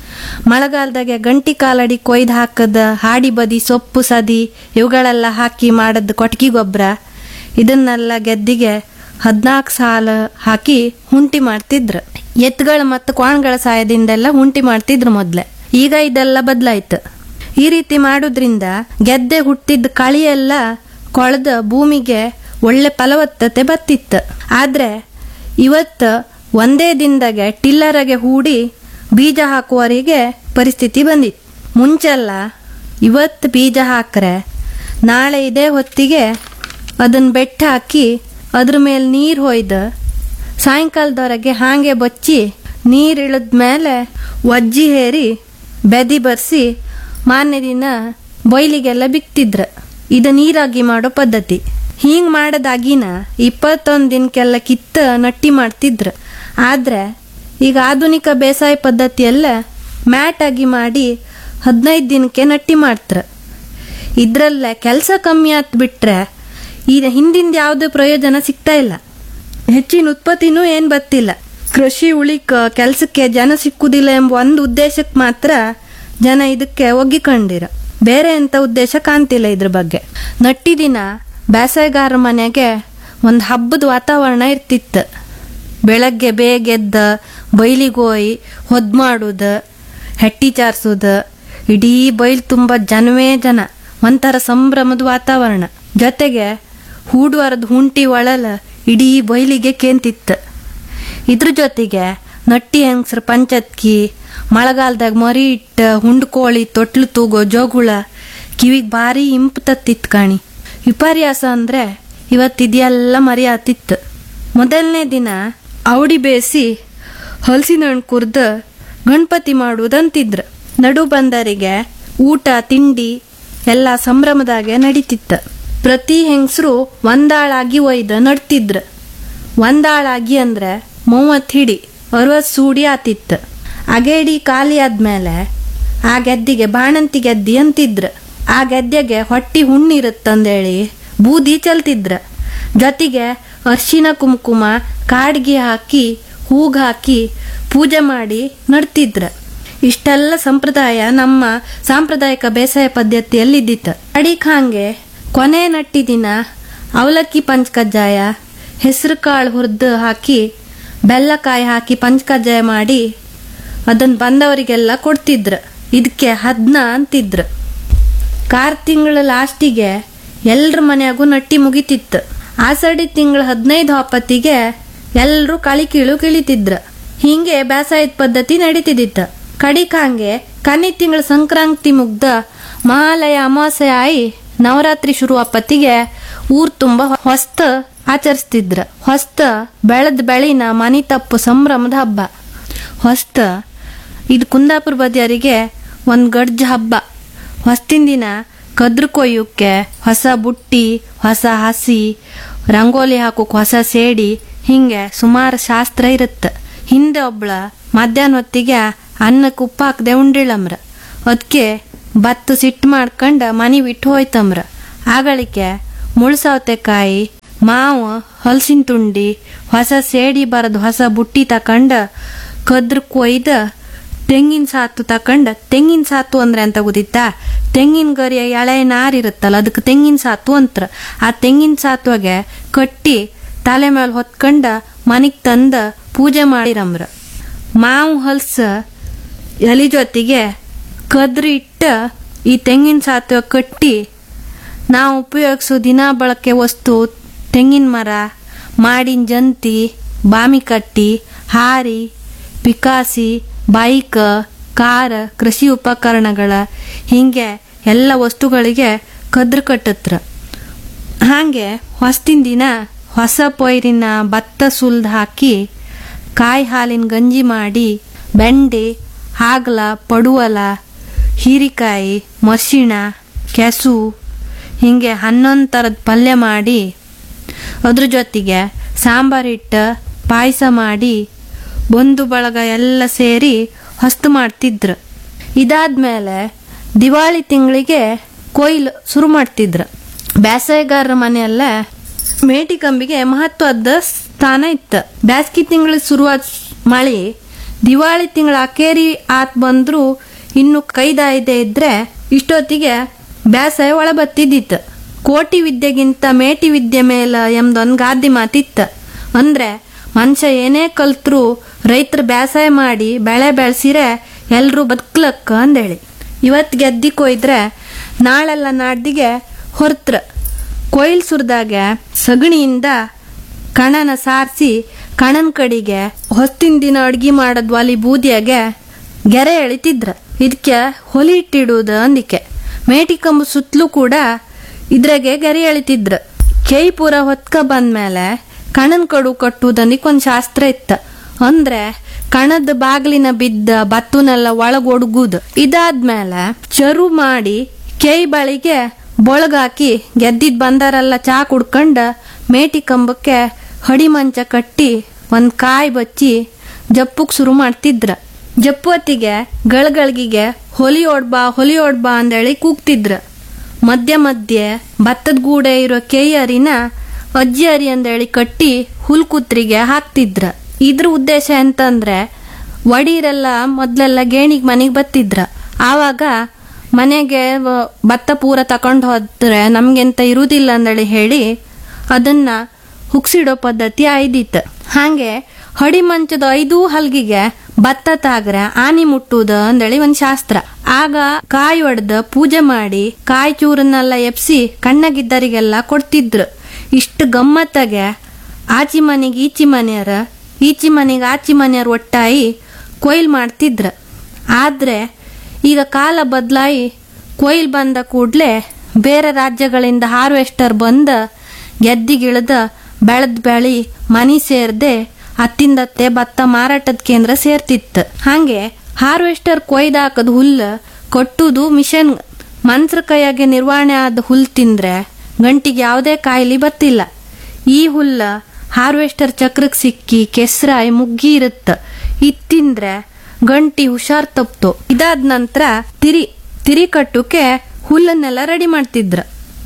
S6: ಮಳೆಗಾಲದಾಗೆ ಗಂಟಿ ಕಾಲಡಿ ಕೊಯ್ದು ಹಾಕದ ಹಾಡಿ ಬದಿ ಸೊಪ್ಪು ಸದಿ ಇವುಗಳೆಲ್ಲ ಹಾಕಿ ಮಾಡದ ಕೊಟ್ಟಿಗೆ ಗೊಬ್ಬರ ಇದನ್ನೆಲ್ಲ ಗೆದ್ದಿಗೆ ಹದಿನಾಲ್ಕು ಸಾಲ ಹಾಕಿ ಹುಂಟಿ ಮಾಡ್ತಿದ್ರು ಎತ್ತುಗಳ ಮತ್ತು ಕ್ವಾಣ್ಗಳ ಸಹಾಯದಿಂದೆಲ್ಲ ಹುಂಟಿ ಮಾಡ್ತಿದ್ರು ಮೊದ್ಲೆ ಈಗ ಇದೆಲ್ಲ ಬದಲಾಯ್ತು ಈ ರೀತಿ ಮಾಡೋದ್ರಿಂದ ಗೆದ್ದೆ ಹುಟ್ಟಿದ ಕಳಿಯೆಲ್ಲ ಕೊಳೆದ ಭೂಮಿಗೆ ಒಳ್ಳೆ ಫಲವತ್ತತೆ ಬತ್ತಿತ್ತು ಆದ್ರೆ ಇವತ್ತು ಒಂದೇ ದಿನದಾಗೆ ಟಿಲ್ಲರಗೆ ಹೂಡಿ ಬೀಜ ಹಾಕುವವರಿಗೆ ಪರಿಸ್ಥಿತಿ ಬಂದಿತ್ತು ಮುಂಚೆಲ್ಲ ಇವತ್ತು ಬೀಜ ಹಾಕ್ರೆ ನಾಳೆ ಇದೇ ಹೊತ್ತಿಗೆ ಅದನ್ನ ಬೆಟ್ಟ ಹಾಕಿ ಅದ್ರ ಮೇಲೆ ನೀರು ಹೊಯ್ದು ಸಾಯಂಕಾಲದವರೆಗೆ ಹಾಗೆ ಬಚ್ಚಿ ನೀರು ಇಳಿದ ಮೇಲೆ ಒಜ್ಜಿ ಹೇರಿ ಬೆದಿ ಬರ್ಸಿ ಮಾರನೇ ದಿನ ಬೊಯ್ಲಿಗೆಲ್ಲ ಬಿಕ್ತಿದ್ರ ಇದು ನೀರಾಗಿ ಮಾಡೋ ಪದ್ಧತಿ ಹಿಂಗ್ ಮಾಡದಾಗಿನ ಇಪ್ಪತ್ತೊಂದು ದಿನಕ್ಕೆಲ್ಲ ಕಿತ್ತ ನಟ್ಟಿ ಮಾಡ್ತಿದ್ರ ಆದ್ರೆ ಈಗ ಆಧುನಿಕ ಬೇಸಾಯ ಪದ್ಧತಿಯೆಲ್ಲ ಮ್ಯಾಟ್ ಆಗಿ ಮಾಡಿ ಹದಿನೈದು ದಿನಕ್ಕೆ ನಟ್ಟಿ ಮಾಡ್ತಾರ ಇದ್ರಲ್ಲೇ ಕೆಲಸ ಕಮ್ಮಿ ಆತ್ ಬಿಟ್ರೆ ಈಗ ಹಿಂದಿಂದ ಯಾವುದೇ ಪ್ರಯೋಜನ ಸಿಗ್ತಾ ಇಲ್ಲ ಹೆಚ್ಚಿನ ಉತ್ಪತ್ತಿನೂ ಏನ್ ಬತ್ತಿಲ್ಲ ಕೃಷಿ ಉಳಿಕ ಕೆಲಸಕ್ಕೆ ಜನ ಸಿಕ್ಕುದಿಲ್ಲ ಎಂಬ ಒಂದು ಉದ್ದೇಶಕ್ಕೆ ಮಾತ್ರ ಜನ ಇದಕ್ಕೆ ಒಗ್ಗಿಕೊಂಡಿರ ಬೇರೆ ಎಂತ ಉದ್ದೇಶ ಕಾಣ್ತಿಲ್ಲ ಇದ್ರ ಬಗ್ಗೆ ನಟ್ಟಿ ದಿನ ಬೇಸಾಯಗಾರ ಮನೆಗೆ ಒಂದು ಹಬ್ಬದ ವಾತಾವರಣ ಇರ್ತಿತ್ತು ಬೆಳಗ್ಗೆ ಬೇಗ ಎದ್ದ ಬೈಲಿಗೋಯ್ ಹೊದ್ ಮಾಡುದು ಹೆಟ್ಟಿ ಚಾರ್ಸುದು ಇಡೀ ಬೈಲ್ ತುಂಬ ಜನವೇ ಜನ ಒಂಥರ ಸಂಭ್ರಮದ ವಾತಾವರಣ ಜೊತೆಗೆ ಹೂಡ್ವಾರದ ಹುಂಟಿ ಒಳಲ ಇಡೀ ಬೈಲಿಗೆ ಕೇಂತಿತ್ತು ಇದ್ರ ಜೊತೆಗೆ ನಟ್ಟಿ ಹೆಂಗ್ಸ್ರ ಪಂಚತ್ಕಿ ಮಳೆಗಾಲದಾಗ ಮರಿ ಇಟ್ಟ ಹುಂಡ್ಕೋಳಿ ತೊಟ್ಲು ತೂಗೋ ಜೋಗುಳ ಕಿವಿಗ್ ಭಾರಿ ಇಂಪು ತತ್ತಿತ್ತು ಕಾಣಿ ವಿಪರ್ಯಾಸ ಅಂದ್ರೆ ಇವತ್ತಿದೆಲ್ಲ ಮರಿ ಆತಿತ್ತು ಮೊದಲನೇ ದಿನ ಅವಡಿ ಬೇಯಿಸಿ ಹಲಸಿನ ಹಣ್ಣು ಕುರ್ದು ಗಣಪತಿ ಮಾಡುವುದಂತಿದ್ರು ನಡು ಬಂದರಿಗೆ ಊಟ ತಿಂಡಿ ಎಲ್ಲ ಸಂಭ್ರಮದಾಗೆ ನಡೀತಿತ್ತು ಪ್ರತಿ ಹೆಂಗಸರು ಒಂದಾಳಾಗಿ ಒಯ್ದು ನಡ್ತಿದ್ರು ಒಂದಾಳಾಗಿ ಅಂದ್ರೆ ಮೂವತ್ತು ಹಿಡಿ ಅರವತ್ತು ಸೂಡಿ ಆತಿತ್ತು ಅಗೇಡಿ ಖಾಲಿ ಆದ್ಮೇಲೆ ಆ ಗೆದ್ದಿಗೆ ಬಾಣಂತಿ ಗೆದ್ದಿ ಅಂತಿದ್ರು ಆ ಗೆದ್ದೆಗೆ ಹೊಟ್ಟಿ ಹುಣ್ಣಿರುತ್ತಂದೇಳಿ ಬೂದಿ ಚಲ್ತಿದ್ರ ಜೊತೆಗೆ ಅರ್ಶಿನ ಕುಂಕುಮ ಕಾಡ್ಗಿ ಹಾಕಿ ಹೂಗ್ ಹಾಕಿ ಪೂಜೆ ಮಾಡಿ ನಡ್ತಿದ್ರ ಇಷ್ಟೆಲ್ಲ ಸಂಪ್ರದಾಯ ನಮ್ಮ ಸಾಂಪ್ರದಾಯಿಕ ಬೇಸಾಯ ಪದ್ಧತಿಯಲ್ಲಿದ್ದಿತ್ತು ಅಡಿಕ್ ಹಾಂಗೆ ಕೊನೆ ನಟ್ಟಿ ದಿನ ಅವಲಕ್ಕಿ ಪಂಚಕಜ್ಜಾಯ ಹೆಸರು ಕಾಳು ಹುರಿದು ಹಾಕಿ ಬೆಲ್ಲಕಾಯಿ ಹಾಕಿ ಪಂಚಕಜ್ಜಾಯ ಮಾಡಿ ಅದನ್ನ ಬಂದವರಿಗೆಲ್ಲ ಕೊಡ್ತಿದ್ರು ಇದಕ್ಕೆ ಹದ್ನ ಅಂತಿದ್ರು ಕಾರ್ ತಿಂಗಳ ಲಾಸ್ಟಿಗೆ ಎಲ್ರ ಮನ್ಯಾಗೂ ನಟ್ಟಿ ಮುಗಿತಿತ್ತು ಆಸಡಿ ತಿಂಗಳ ಹದಿನೈದು ಹಪ್ಪತ್ತಿಗೆ ಎಲ್ರೂ ಕಳಿ ಕೀಳು ಕಿಳಿತಿದ್ರ ಹಿಂಗೆ ಬೇಸಾಯದ ಪದ್ಧತಿ ನಡೀತಿದ್ದಿತ್ತ ಕಡಿಕಾಂಗೆ ಕನ್ನಿ ತಿಂಗಳ ಸಂಕ್ರಾಂತಿ ಮುಗ್ದ ಮಹಾಲಯ ಅಮಾವಾಸ್ಯೆ ಆಯಿ ನವರಾತ್ರಿ ಶುರು ಅಪ್ಪತ್ತಿಗೆ ಊರ್ ತುಂಬ ಹೊಸ್ತ ಆಚರಿಸ್ತಿದ್ರ ಹೊಸ್ತ ಬೆಳೆದ ಬೆಳಿನ ಮನಿ ತಪ್ಪು ಸಂಭ್ರಮದ ಹಬ್ಬ ಹೊಸ್ತ ಇದು ಕುಂದಾಪುರ ಬದಿಯರಿಗೆ ಒಂದು ಗಡ್ಜ ಹಬ್ಬ ಹೊಸ್ತಿನ ದಿನ ಕದ್ರ ಕೊಯ್ಯೋಕ್ಕೆ ಹೊಸ ಬುಟ್ಟಿ ಹೊಸ ಹಸಿ ರಂಗೋಲಿ ಹಾಕೋಕ್ ಹೊಸ ಸೇಡಿ ಹಿಂಗೆ ಸುಮಾರು ಶಾಸ್ತ್ರ ಇರುತ್ತೆ ಹಿಂದೆ ಒಬ್ಳ ಮಧ್ಯಾಹ್ನ ಹೊತ್ತಿಗೆ ಅನ್ನಕ್ಕೆ ಉಪ್ಪು ಹಾಕದೆ ಉಂಡಿಳಮ್ರ ಅದಕ್ಕೆ ಭತ್ತ ಸಿಟ್ಟು ಮಾಡ್ಕೊಂಡ ಮನಿ ಬಿಟ್ಟು ಹೋಯ್ತಮ್ರ ಆಗಳಿಕೆ ಮುಳ್ಸೌತೆಕಾಯಿ ಮಾವು ಹಲಸಿನ ತುಂಡಿ ಹೊಸ ಸೇಡಿ ಬರದ್ ಹೊಸ ಬುಟ್ಟಿ ತಕೊಂಡ ಕದ್ರ ಕೊಯ್ದ ತೆಂಗಿನ ಸಾತು ತಕೊಂಡ ತೆಂಗಿನ ಸಾತು ಅಂದ್ರೆ ಅಂತ ಗೊತ್ತಿತ್ತಾ ತೆಂಗಿನ ಗರಿಯ ಎಳೆ ನಾರ್ ಇರುತ್ತಲ್ಲ ಅದಕ್ಕೆ ತೆಂಗಿನ ಸಾತು ಅಂತ್ರ ಆ ತೆಂಗಿನ ಸಾತ್ವಗೆ ಕಟ್ಟಿ ತಲೆ ಮೇಲೆ ಹೊತ್ಕೊಂಡ ಮನಿಗ್ ತಂದ ಪೂಜೆ ಮಾಡಿರಮ್ರ ಮಾವು ಹಲ್ಸ ಎಲಿ ಜೊತೆಗೆ ಕದ್ರಿ ಇಟ್ಟ ಈ ತೆಂಗಿನ ಸಾತ್ವ ಕಟ್ಟಿ ನಾವು ಉಪಯೋಗಿಸೋ ದಿನ ಬಳಕೆ ವಸ್ತು ತೆಂಗಿನ ಮರ ಮಾಡಿನ ಜಂತಿ ಬಾಮಿ ಕಟ್ಟಿ ಹಾರಿ ಪಿಕಾಸಿ ಬೈಕ್ ಕಾರ ಕೃಷಿ ಉಪಕರಣಗಳ ಹೀಗೆ ಎಲ್ಲ ವಸ್ತುಗಳಿಗೆ ಕದ್ರ ಕಟ್ಟತ್ರ ಹಾಗೆ ಹೊಸ್ತಿನ ದಿನ ಹೊಸ ಪೊಯ್ರಿನ ಭತ್ತ ಸುಲ್ದು ಹಾಕಿ ಕಾಯಿ ಹಾಲಿನ ಗಂಜಿ ಮಾಡಿ ಬೆಂಡೆ ಹಾಗಲ ಪಡುವಲ ಹೀರಿಕಾಯಿ ಮರ್ಸಿಣ ಕೆಸು ಹೀಗೆ ಹನ್ನೊಂದು ಥರದ ಪಲ್ಯ ಮಾಡಿ ಅದ್ರ ಜೊತೆಗೆ ಸಾಂಬಾರಿಟ್ಟು ಪಾಯಸ ಮಾಡಿ ಬಂಧು ಬಳಗ ಎಲ್ಲ ಸೇರಿ ಹೊಸ್ತು ಮಾಡ್ತಿದ್ರು ಇದಾದ್ಮೇಲೆ ದಿವಾಳಿ ತಿಂಗಳಿಗೆ ಕೊಯ್ಲು ಶುರು ಮಾಡ್ತಿದ್ರು ಬೇಸಾಯಗಾರರ ಮನೆಯಲ್ಲ ಮೇಟಿ ಕಂಬಿಗೆ ಮಹತ್ವದ ಸ್ಥಾನ ಇತ್ತು ಬ್ಯಾಸ್ಗಿ ತಿಂಗಳ ಶುರುವಾದ ಮಳೆ ದಿವಾಳಿ ತಿಂಗಳ ಅಕೇರಿ ಆತ್ ಬಂದ್ರು ಇನ್ನು ಕೈದಾಯದೆ ಇದ್ರೆ ಇಷ್ಟೊತ್ತಿಗೆ ಬೇಸಾಯ ಒಳ ಬತ್ತಿದ್ದಿತ್ತು ಕೋಟಿ ವಿದ್ಯೆಗಿಂತ ಮೇಟಿ ವಿದ್ಯೆ ಮೇಲ ಎಂದೊಂದು ಗಾದಿ ಮಾತಿತ್ತು ಅಂದ್ರೆ ಮನುಷ್ಯ ಏನೇ ಕಲ್ತ್ರು ರೈತರು ಬೇಸಾಯ ಮಾಡಿ ಬೆಳೆ ಬೆಳೆಸಿರೆ ಎಲ್ರೂ ಬದುಕ್ಲಕ್ಕ ಅಂದೇಳಿ ಇವತ್ತು ಗೆದ್ದಿ ಕೊಯ್ದ್ರೆ ನಾಳೆಲ್ಲ ನಾಡ್ದಿಗೆ ಹೊರ್ತ್ರ ಕೊಯ್ಲು ಸುರಿದಾಗ ಸಗಣಿಯಿಂದ ಕಣನ ಸಾರಿಸಿ ಕಣನ್ ಕಡಿಗೆ ಹೊತ್ತಿನ ದಿನ ಅಡ್ಗಿ ಮಾಡದ್ ಒಲಿ ಬೂದಿಯಾಗೆ ಗೆರೆ ಎಳಿತಿದ್ರ ಇದಕ್ಕೆ ಹೊಲಿ ಇಟ್ಟಿಡುವುದು ಅಂದಿಕೆ ಮೇಟಿ ಕಂಬ ಸುತ್ತಲೂ ಕೂಡ ಇದ್ರಾಗೆ ಗೆರೆ ಎಳಿತಿದ್ರ ಕೈ ಪೂರ ಹೊತ್ಕ ಬಂದ್ಮೇಲೆ ಕಣನ್ ಕಡು ಕಟ್ಟುವುದನಿಕ್ ಒಂದ್ ಶಾಸ್ತ್ರ ಇತ್ತ ಅಂದ್ರೆ ಕಣದ ಬಾಗಿಲಿನ ಬಿದ್ದ ಬತ್ತುನೆಲ್ಲ ಒಳಗ್ ಒಡ್ಗುದು ಇದಾದ್ಮೇಲೆ ಚರು ಮಾಡಿ ಕೈ ಬಳಿಗೆ ಬೊಳಗಾಕಿ ಗೆದ್ದಿದ್ ಬಂದರೆಲ್ಲ ಚಾ ಕುಡ್ಕಂಡ ಮೇಟಿ ಕಂಬಕ್ಕೆ ಹಡಿ ಮಂಚ ಕಟ್ಟಿ ಒಂದ್ ಕಾಯಿ ಬಚ್ಚಿ ಜಪ್ಪುಕ್ ಶುರು ಮಾಡ್ತಿದ್ರ ಜಪ್ಪೊತ್ತಿಗೆ ಗಳಗಳಿಗೆಗೆ ಹೊಲಿ ಓಡ್ಬಾ ಹೊಲಿ ಓಡ್ಬಾ ಅಂದೇಳಿ ಕೂಗ್ತಿದ್ರ ಮಧ್ಯ ಮಧ್ಯೆ ಭತ್ತದ ಗೂಡೆ ಇರೋ ಕೇಯರಿನ ಅಜ್ಜಿ ಅರಿ ಅಂದೇಳಿ ಕಟ್ಟಿ ಹುಲ್ಕುತ್ರಿಗೆ ಹಾಕ್ತಿದ್ರ ಇದ್ರ ಉದ್ದೇಶ ಎಂತಂದ್ರೆ ಒಡೀರೆಲ್ಲ ಮೊದ್ಲೆಲ್ಲ ಗೇಣಿಗ್ ಮನೆಗ್ ಬತ್ತಿದ್ರ ಆವಾಗ ಮನೆಗೆ ವ- ಭತ್ತ ಪೂರ ತಕೊಂಡ್ ಹೋದ್ರೆ ನಮ್ಗೆಂತ ಇರುವುದಿಲ್ಲ ಅಂದೇಳಿ ಹೇಳಿ ಅದನ್ನ ಹುಕ್ಸಿಡೋ ಪದ್ಧತಿ ಆಯ್ದಿತ್ತು ಹಾಗೆ ಹಡಿ ಮಂಚದ ಐದು ಹಲ್ಗಿಗೆ ಭತ್ತ ತಾಗ್ರೆ ಆನಿ ಮುಟ್ಟುದ ಅಂದೇಳಿ ಒಂದ್ ಶಾಸ್ತ್ರ ಆಗ ಕಾಯಿ ಒಡ್ದ ಪೂಜೆ ಮಾಡಿ ಕಾಯಿ ಚೂರನ್ನೆಲ್ಲ ಎಪ್ಸಿ ಕಣ್ಣಗಿದ್ದರಿಗೆಲ್ಲ ಕೊಡ್ತಿದ್ರು ಇಷ್ಟು ಗಮ್ಮತ್ತಾಗೆ ಆಚಿ ಮನೆಗೆ ಈಚಿ ಮನೆಯರ ಈಚಿ ಮನೆಗೆ ಆಚಿ ಮನೆಯವ್ರ ಒಟ್ಟಾಗಿ ಕೊಯ್ಲು ಮಾಡ್ತಿದ್ರ ಆದ್ರೆ ಈಗ ಕಾಲ ಬದಲಾಯಿ ಕೊಯ್ಲು ಬಂದ ಕೂಡ್ಲೆ ಬೇರೆ ರಾಜ್ಯಗಳಿಂದ ಹಾರ್ವೆಸ್ಟರ್ ಬಂದ ಗೆದ್ದಿಗಿಳಿದ ಬೆಳೆದ ಬೆಳಿ ಮನಿ ಸೇರ್ದೆ ಅತ್ತಿಂದತ್ತೆ ಭತ್ತ ಮಾರಾಟದ ಕೇಂದ್ರ ಸೇರ್ತಿತ್ತು ಹಾಗೆ ಹಾರ್ವೆಸ್ಟರ್ ಕೊಯ್ದಾಕದ ಹುಲ್ಲು ಕೊಟ್ಟುದು ಮಿಷನ್ ಮನ್ಸ್ರ ಕೈಯಾಗೆ ನಿರ್ವಹಣೆ ಆದ ಹುಲ್ ತಿಂದ್ರೆ ಗಂಟಿಗೆ ಯಾವುದೇ ಕಾಯಿಲೆ ಬತ್ತಿಲ್ಲ ಈ ಹುಲ್ಲ ಹಾರ್ವೆಸ್ಟರ್ ಚಕ್ರಕ್ ಸಿಕ್ಕಿ ಕೆಸ್ರಾಯಿ ಮುಗ್ಗಿ ಇರುತ್ತ ಇದ್ ತಿಂದ್ರೆ ಗಂಟಿ ಹುಷಾರ್ ತಪ್ತು ಇದಾದ ನಂತರ ತಿರಿ ತಿರಿ ಕಟ್ಟುಕೆ ಹುಲ್ಲನ್ನೆಲ್ಲ ರೆಡಿ ಮಾಡ್ತಿದ್ರ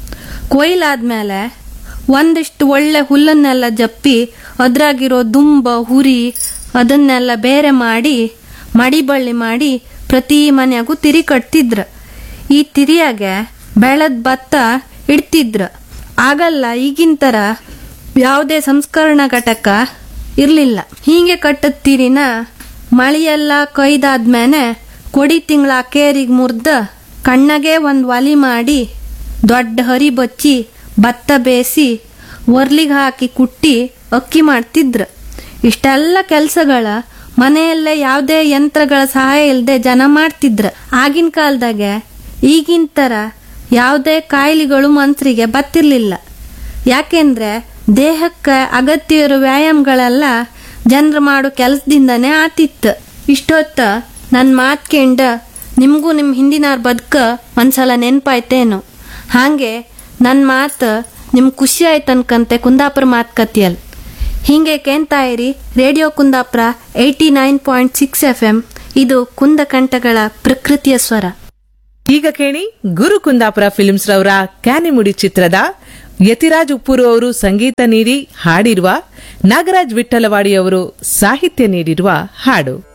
S6: ಕೊಯ್ಲಾದ್ಮೇಲೆ ಒಂದಿಷ್ಟು ಒಳ್ಳೆ ಹುಲ್ಲನ್ನೆಲ್ಲ ಜಪ್ಪಿ ಅದ್ರಾಗಿರೋ ದುಂಬ ಹುರಿ ಅದನ್ನೆಲ್ಲ ಬೇರೆ ಮಾಡಿ ಮಡಿ ಬಳ್ಳಿ ಮಾಡಿ ಪ್ರತಿ ಮನೆಯಾಗೂ ತಿರಿ ಕಟ್ತಿದ್ರ ಈ ತಿರಿಯಾಗೆ ಬೆಳೆದ ಭತ್ತ ಇಡ್ತಿದ್ರ ಆಗಲ್ಲ ಈಗಿನ ತರ ಯಾವುದೇ ಸಂಸ್ಕರಣಾ ಘಟಕ ಇರ್ಲಿಲ್ಲ ಹೀಗೆ ಕಟ್ಟದ ತಿರಿನ ಮಳೆಯೆಲ್ಲ ಕೊಯ್ದಾದ್ಮೇಲೆ ಕೊಡಿ ತಿಂಗಳ ಅಕೇರಿಗೆ ಮುರ್ದ ಕಣ್ಣಗೆ ಒಂದ್ ಒಲಿ ಮಾಡಿ ದೊಡ್ಡ ಹರಿ ಬಚ್ಚಿ ಭತ್ತ ಬೇಯಿಸಿ ಒರ್ಲಿಗೆ ಹಾಕಿ ಕುಟ್ಟಿ ಅಕ್ಕಿ ಮಾಡ್ತಿದ್ರು ಇಷ್ಟೆಲ್ಲ ಕೆಲಸಗಳ ಮನೆಯಲ್ಲೇ ಯಾವುದೇ ಯಂತ್ರಗಳ ಸಹಾಯ ಇಲ್ಲದೆ ಜನ ಮಾಡ್ತಿದ್ರ ಆಗಿನ ಕಾಲದಾಗೆ ಈಗಿನ ಥರ ಯಾವುದೇ ಕಾಯಿಲೆಗಳು ಮನ್ಸರಿಗೆ ಬತ್ತಿರ್ಲಿಲ್ಲ ಯಾಕೆಂದ್ರೆ ದೇಹಕ್ಕೆ ಅಗತ್ಯ ಇರೋ ವ್ಯಾಯಾಮಗಳೆಲ್ಲ ಜನರು ಮಾಡೋ ಕೆಲಸದಿಂದನೇ ಆತಿತ್ತು ಇಷ್ಟೊತ್ತ ನನ್ನ ಮಾತು ಕೇಂಡ ನಿಮಗೂ ನಿಮ್ಮ ಹಿಂದಿನವ್ರ ಬದುಕ ಒಂದ್ಸಲ ನೆನ್ಪಾಯ್ತೇನು ಹಾಗೆ ನನ್ನ ಮಾತು ನಿಮ್ಗೆ ಖುಷಿ ಆಯ್ತು ಅನ್ಕಂತೆ ಕುಂದಾಪುರ ಮಾತುಕತೆಯಲ್ಲಿ ಹೀಗೆ ಕೇಳ್ತಾ ಇರಿ radio Kundapura eighty nine point six F M ಇದು ಕುಂದಕಂಠಗಳ ಪ್ರಕೃತಿಯ ಸ್ವರ
S2: ಈಗ ಕೇಳಿ ಗುರು ಕುಂದಾಪುರ ಫಿಲ್ಮ್ಸ್ ರವರ ಕ್ಯಾನಿಮುಡಿ ಚಿತ್ರದ ಯತಿರಾಜ್ ಉಪ್ಪೂರು ಅವರು ಸಂಗೀತ ನೀಡಿ ಹಾಡಿರುವ ನಾಗರಾಜ್ ವಿಠಲವಾಡಿ ಅವರು ಸಾಹಿತ್ಯ ನೀಡಿರುವ ಹಾಡು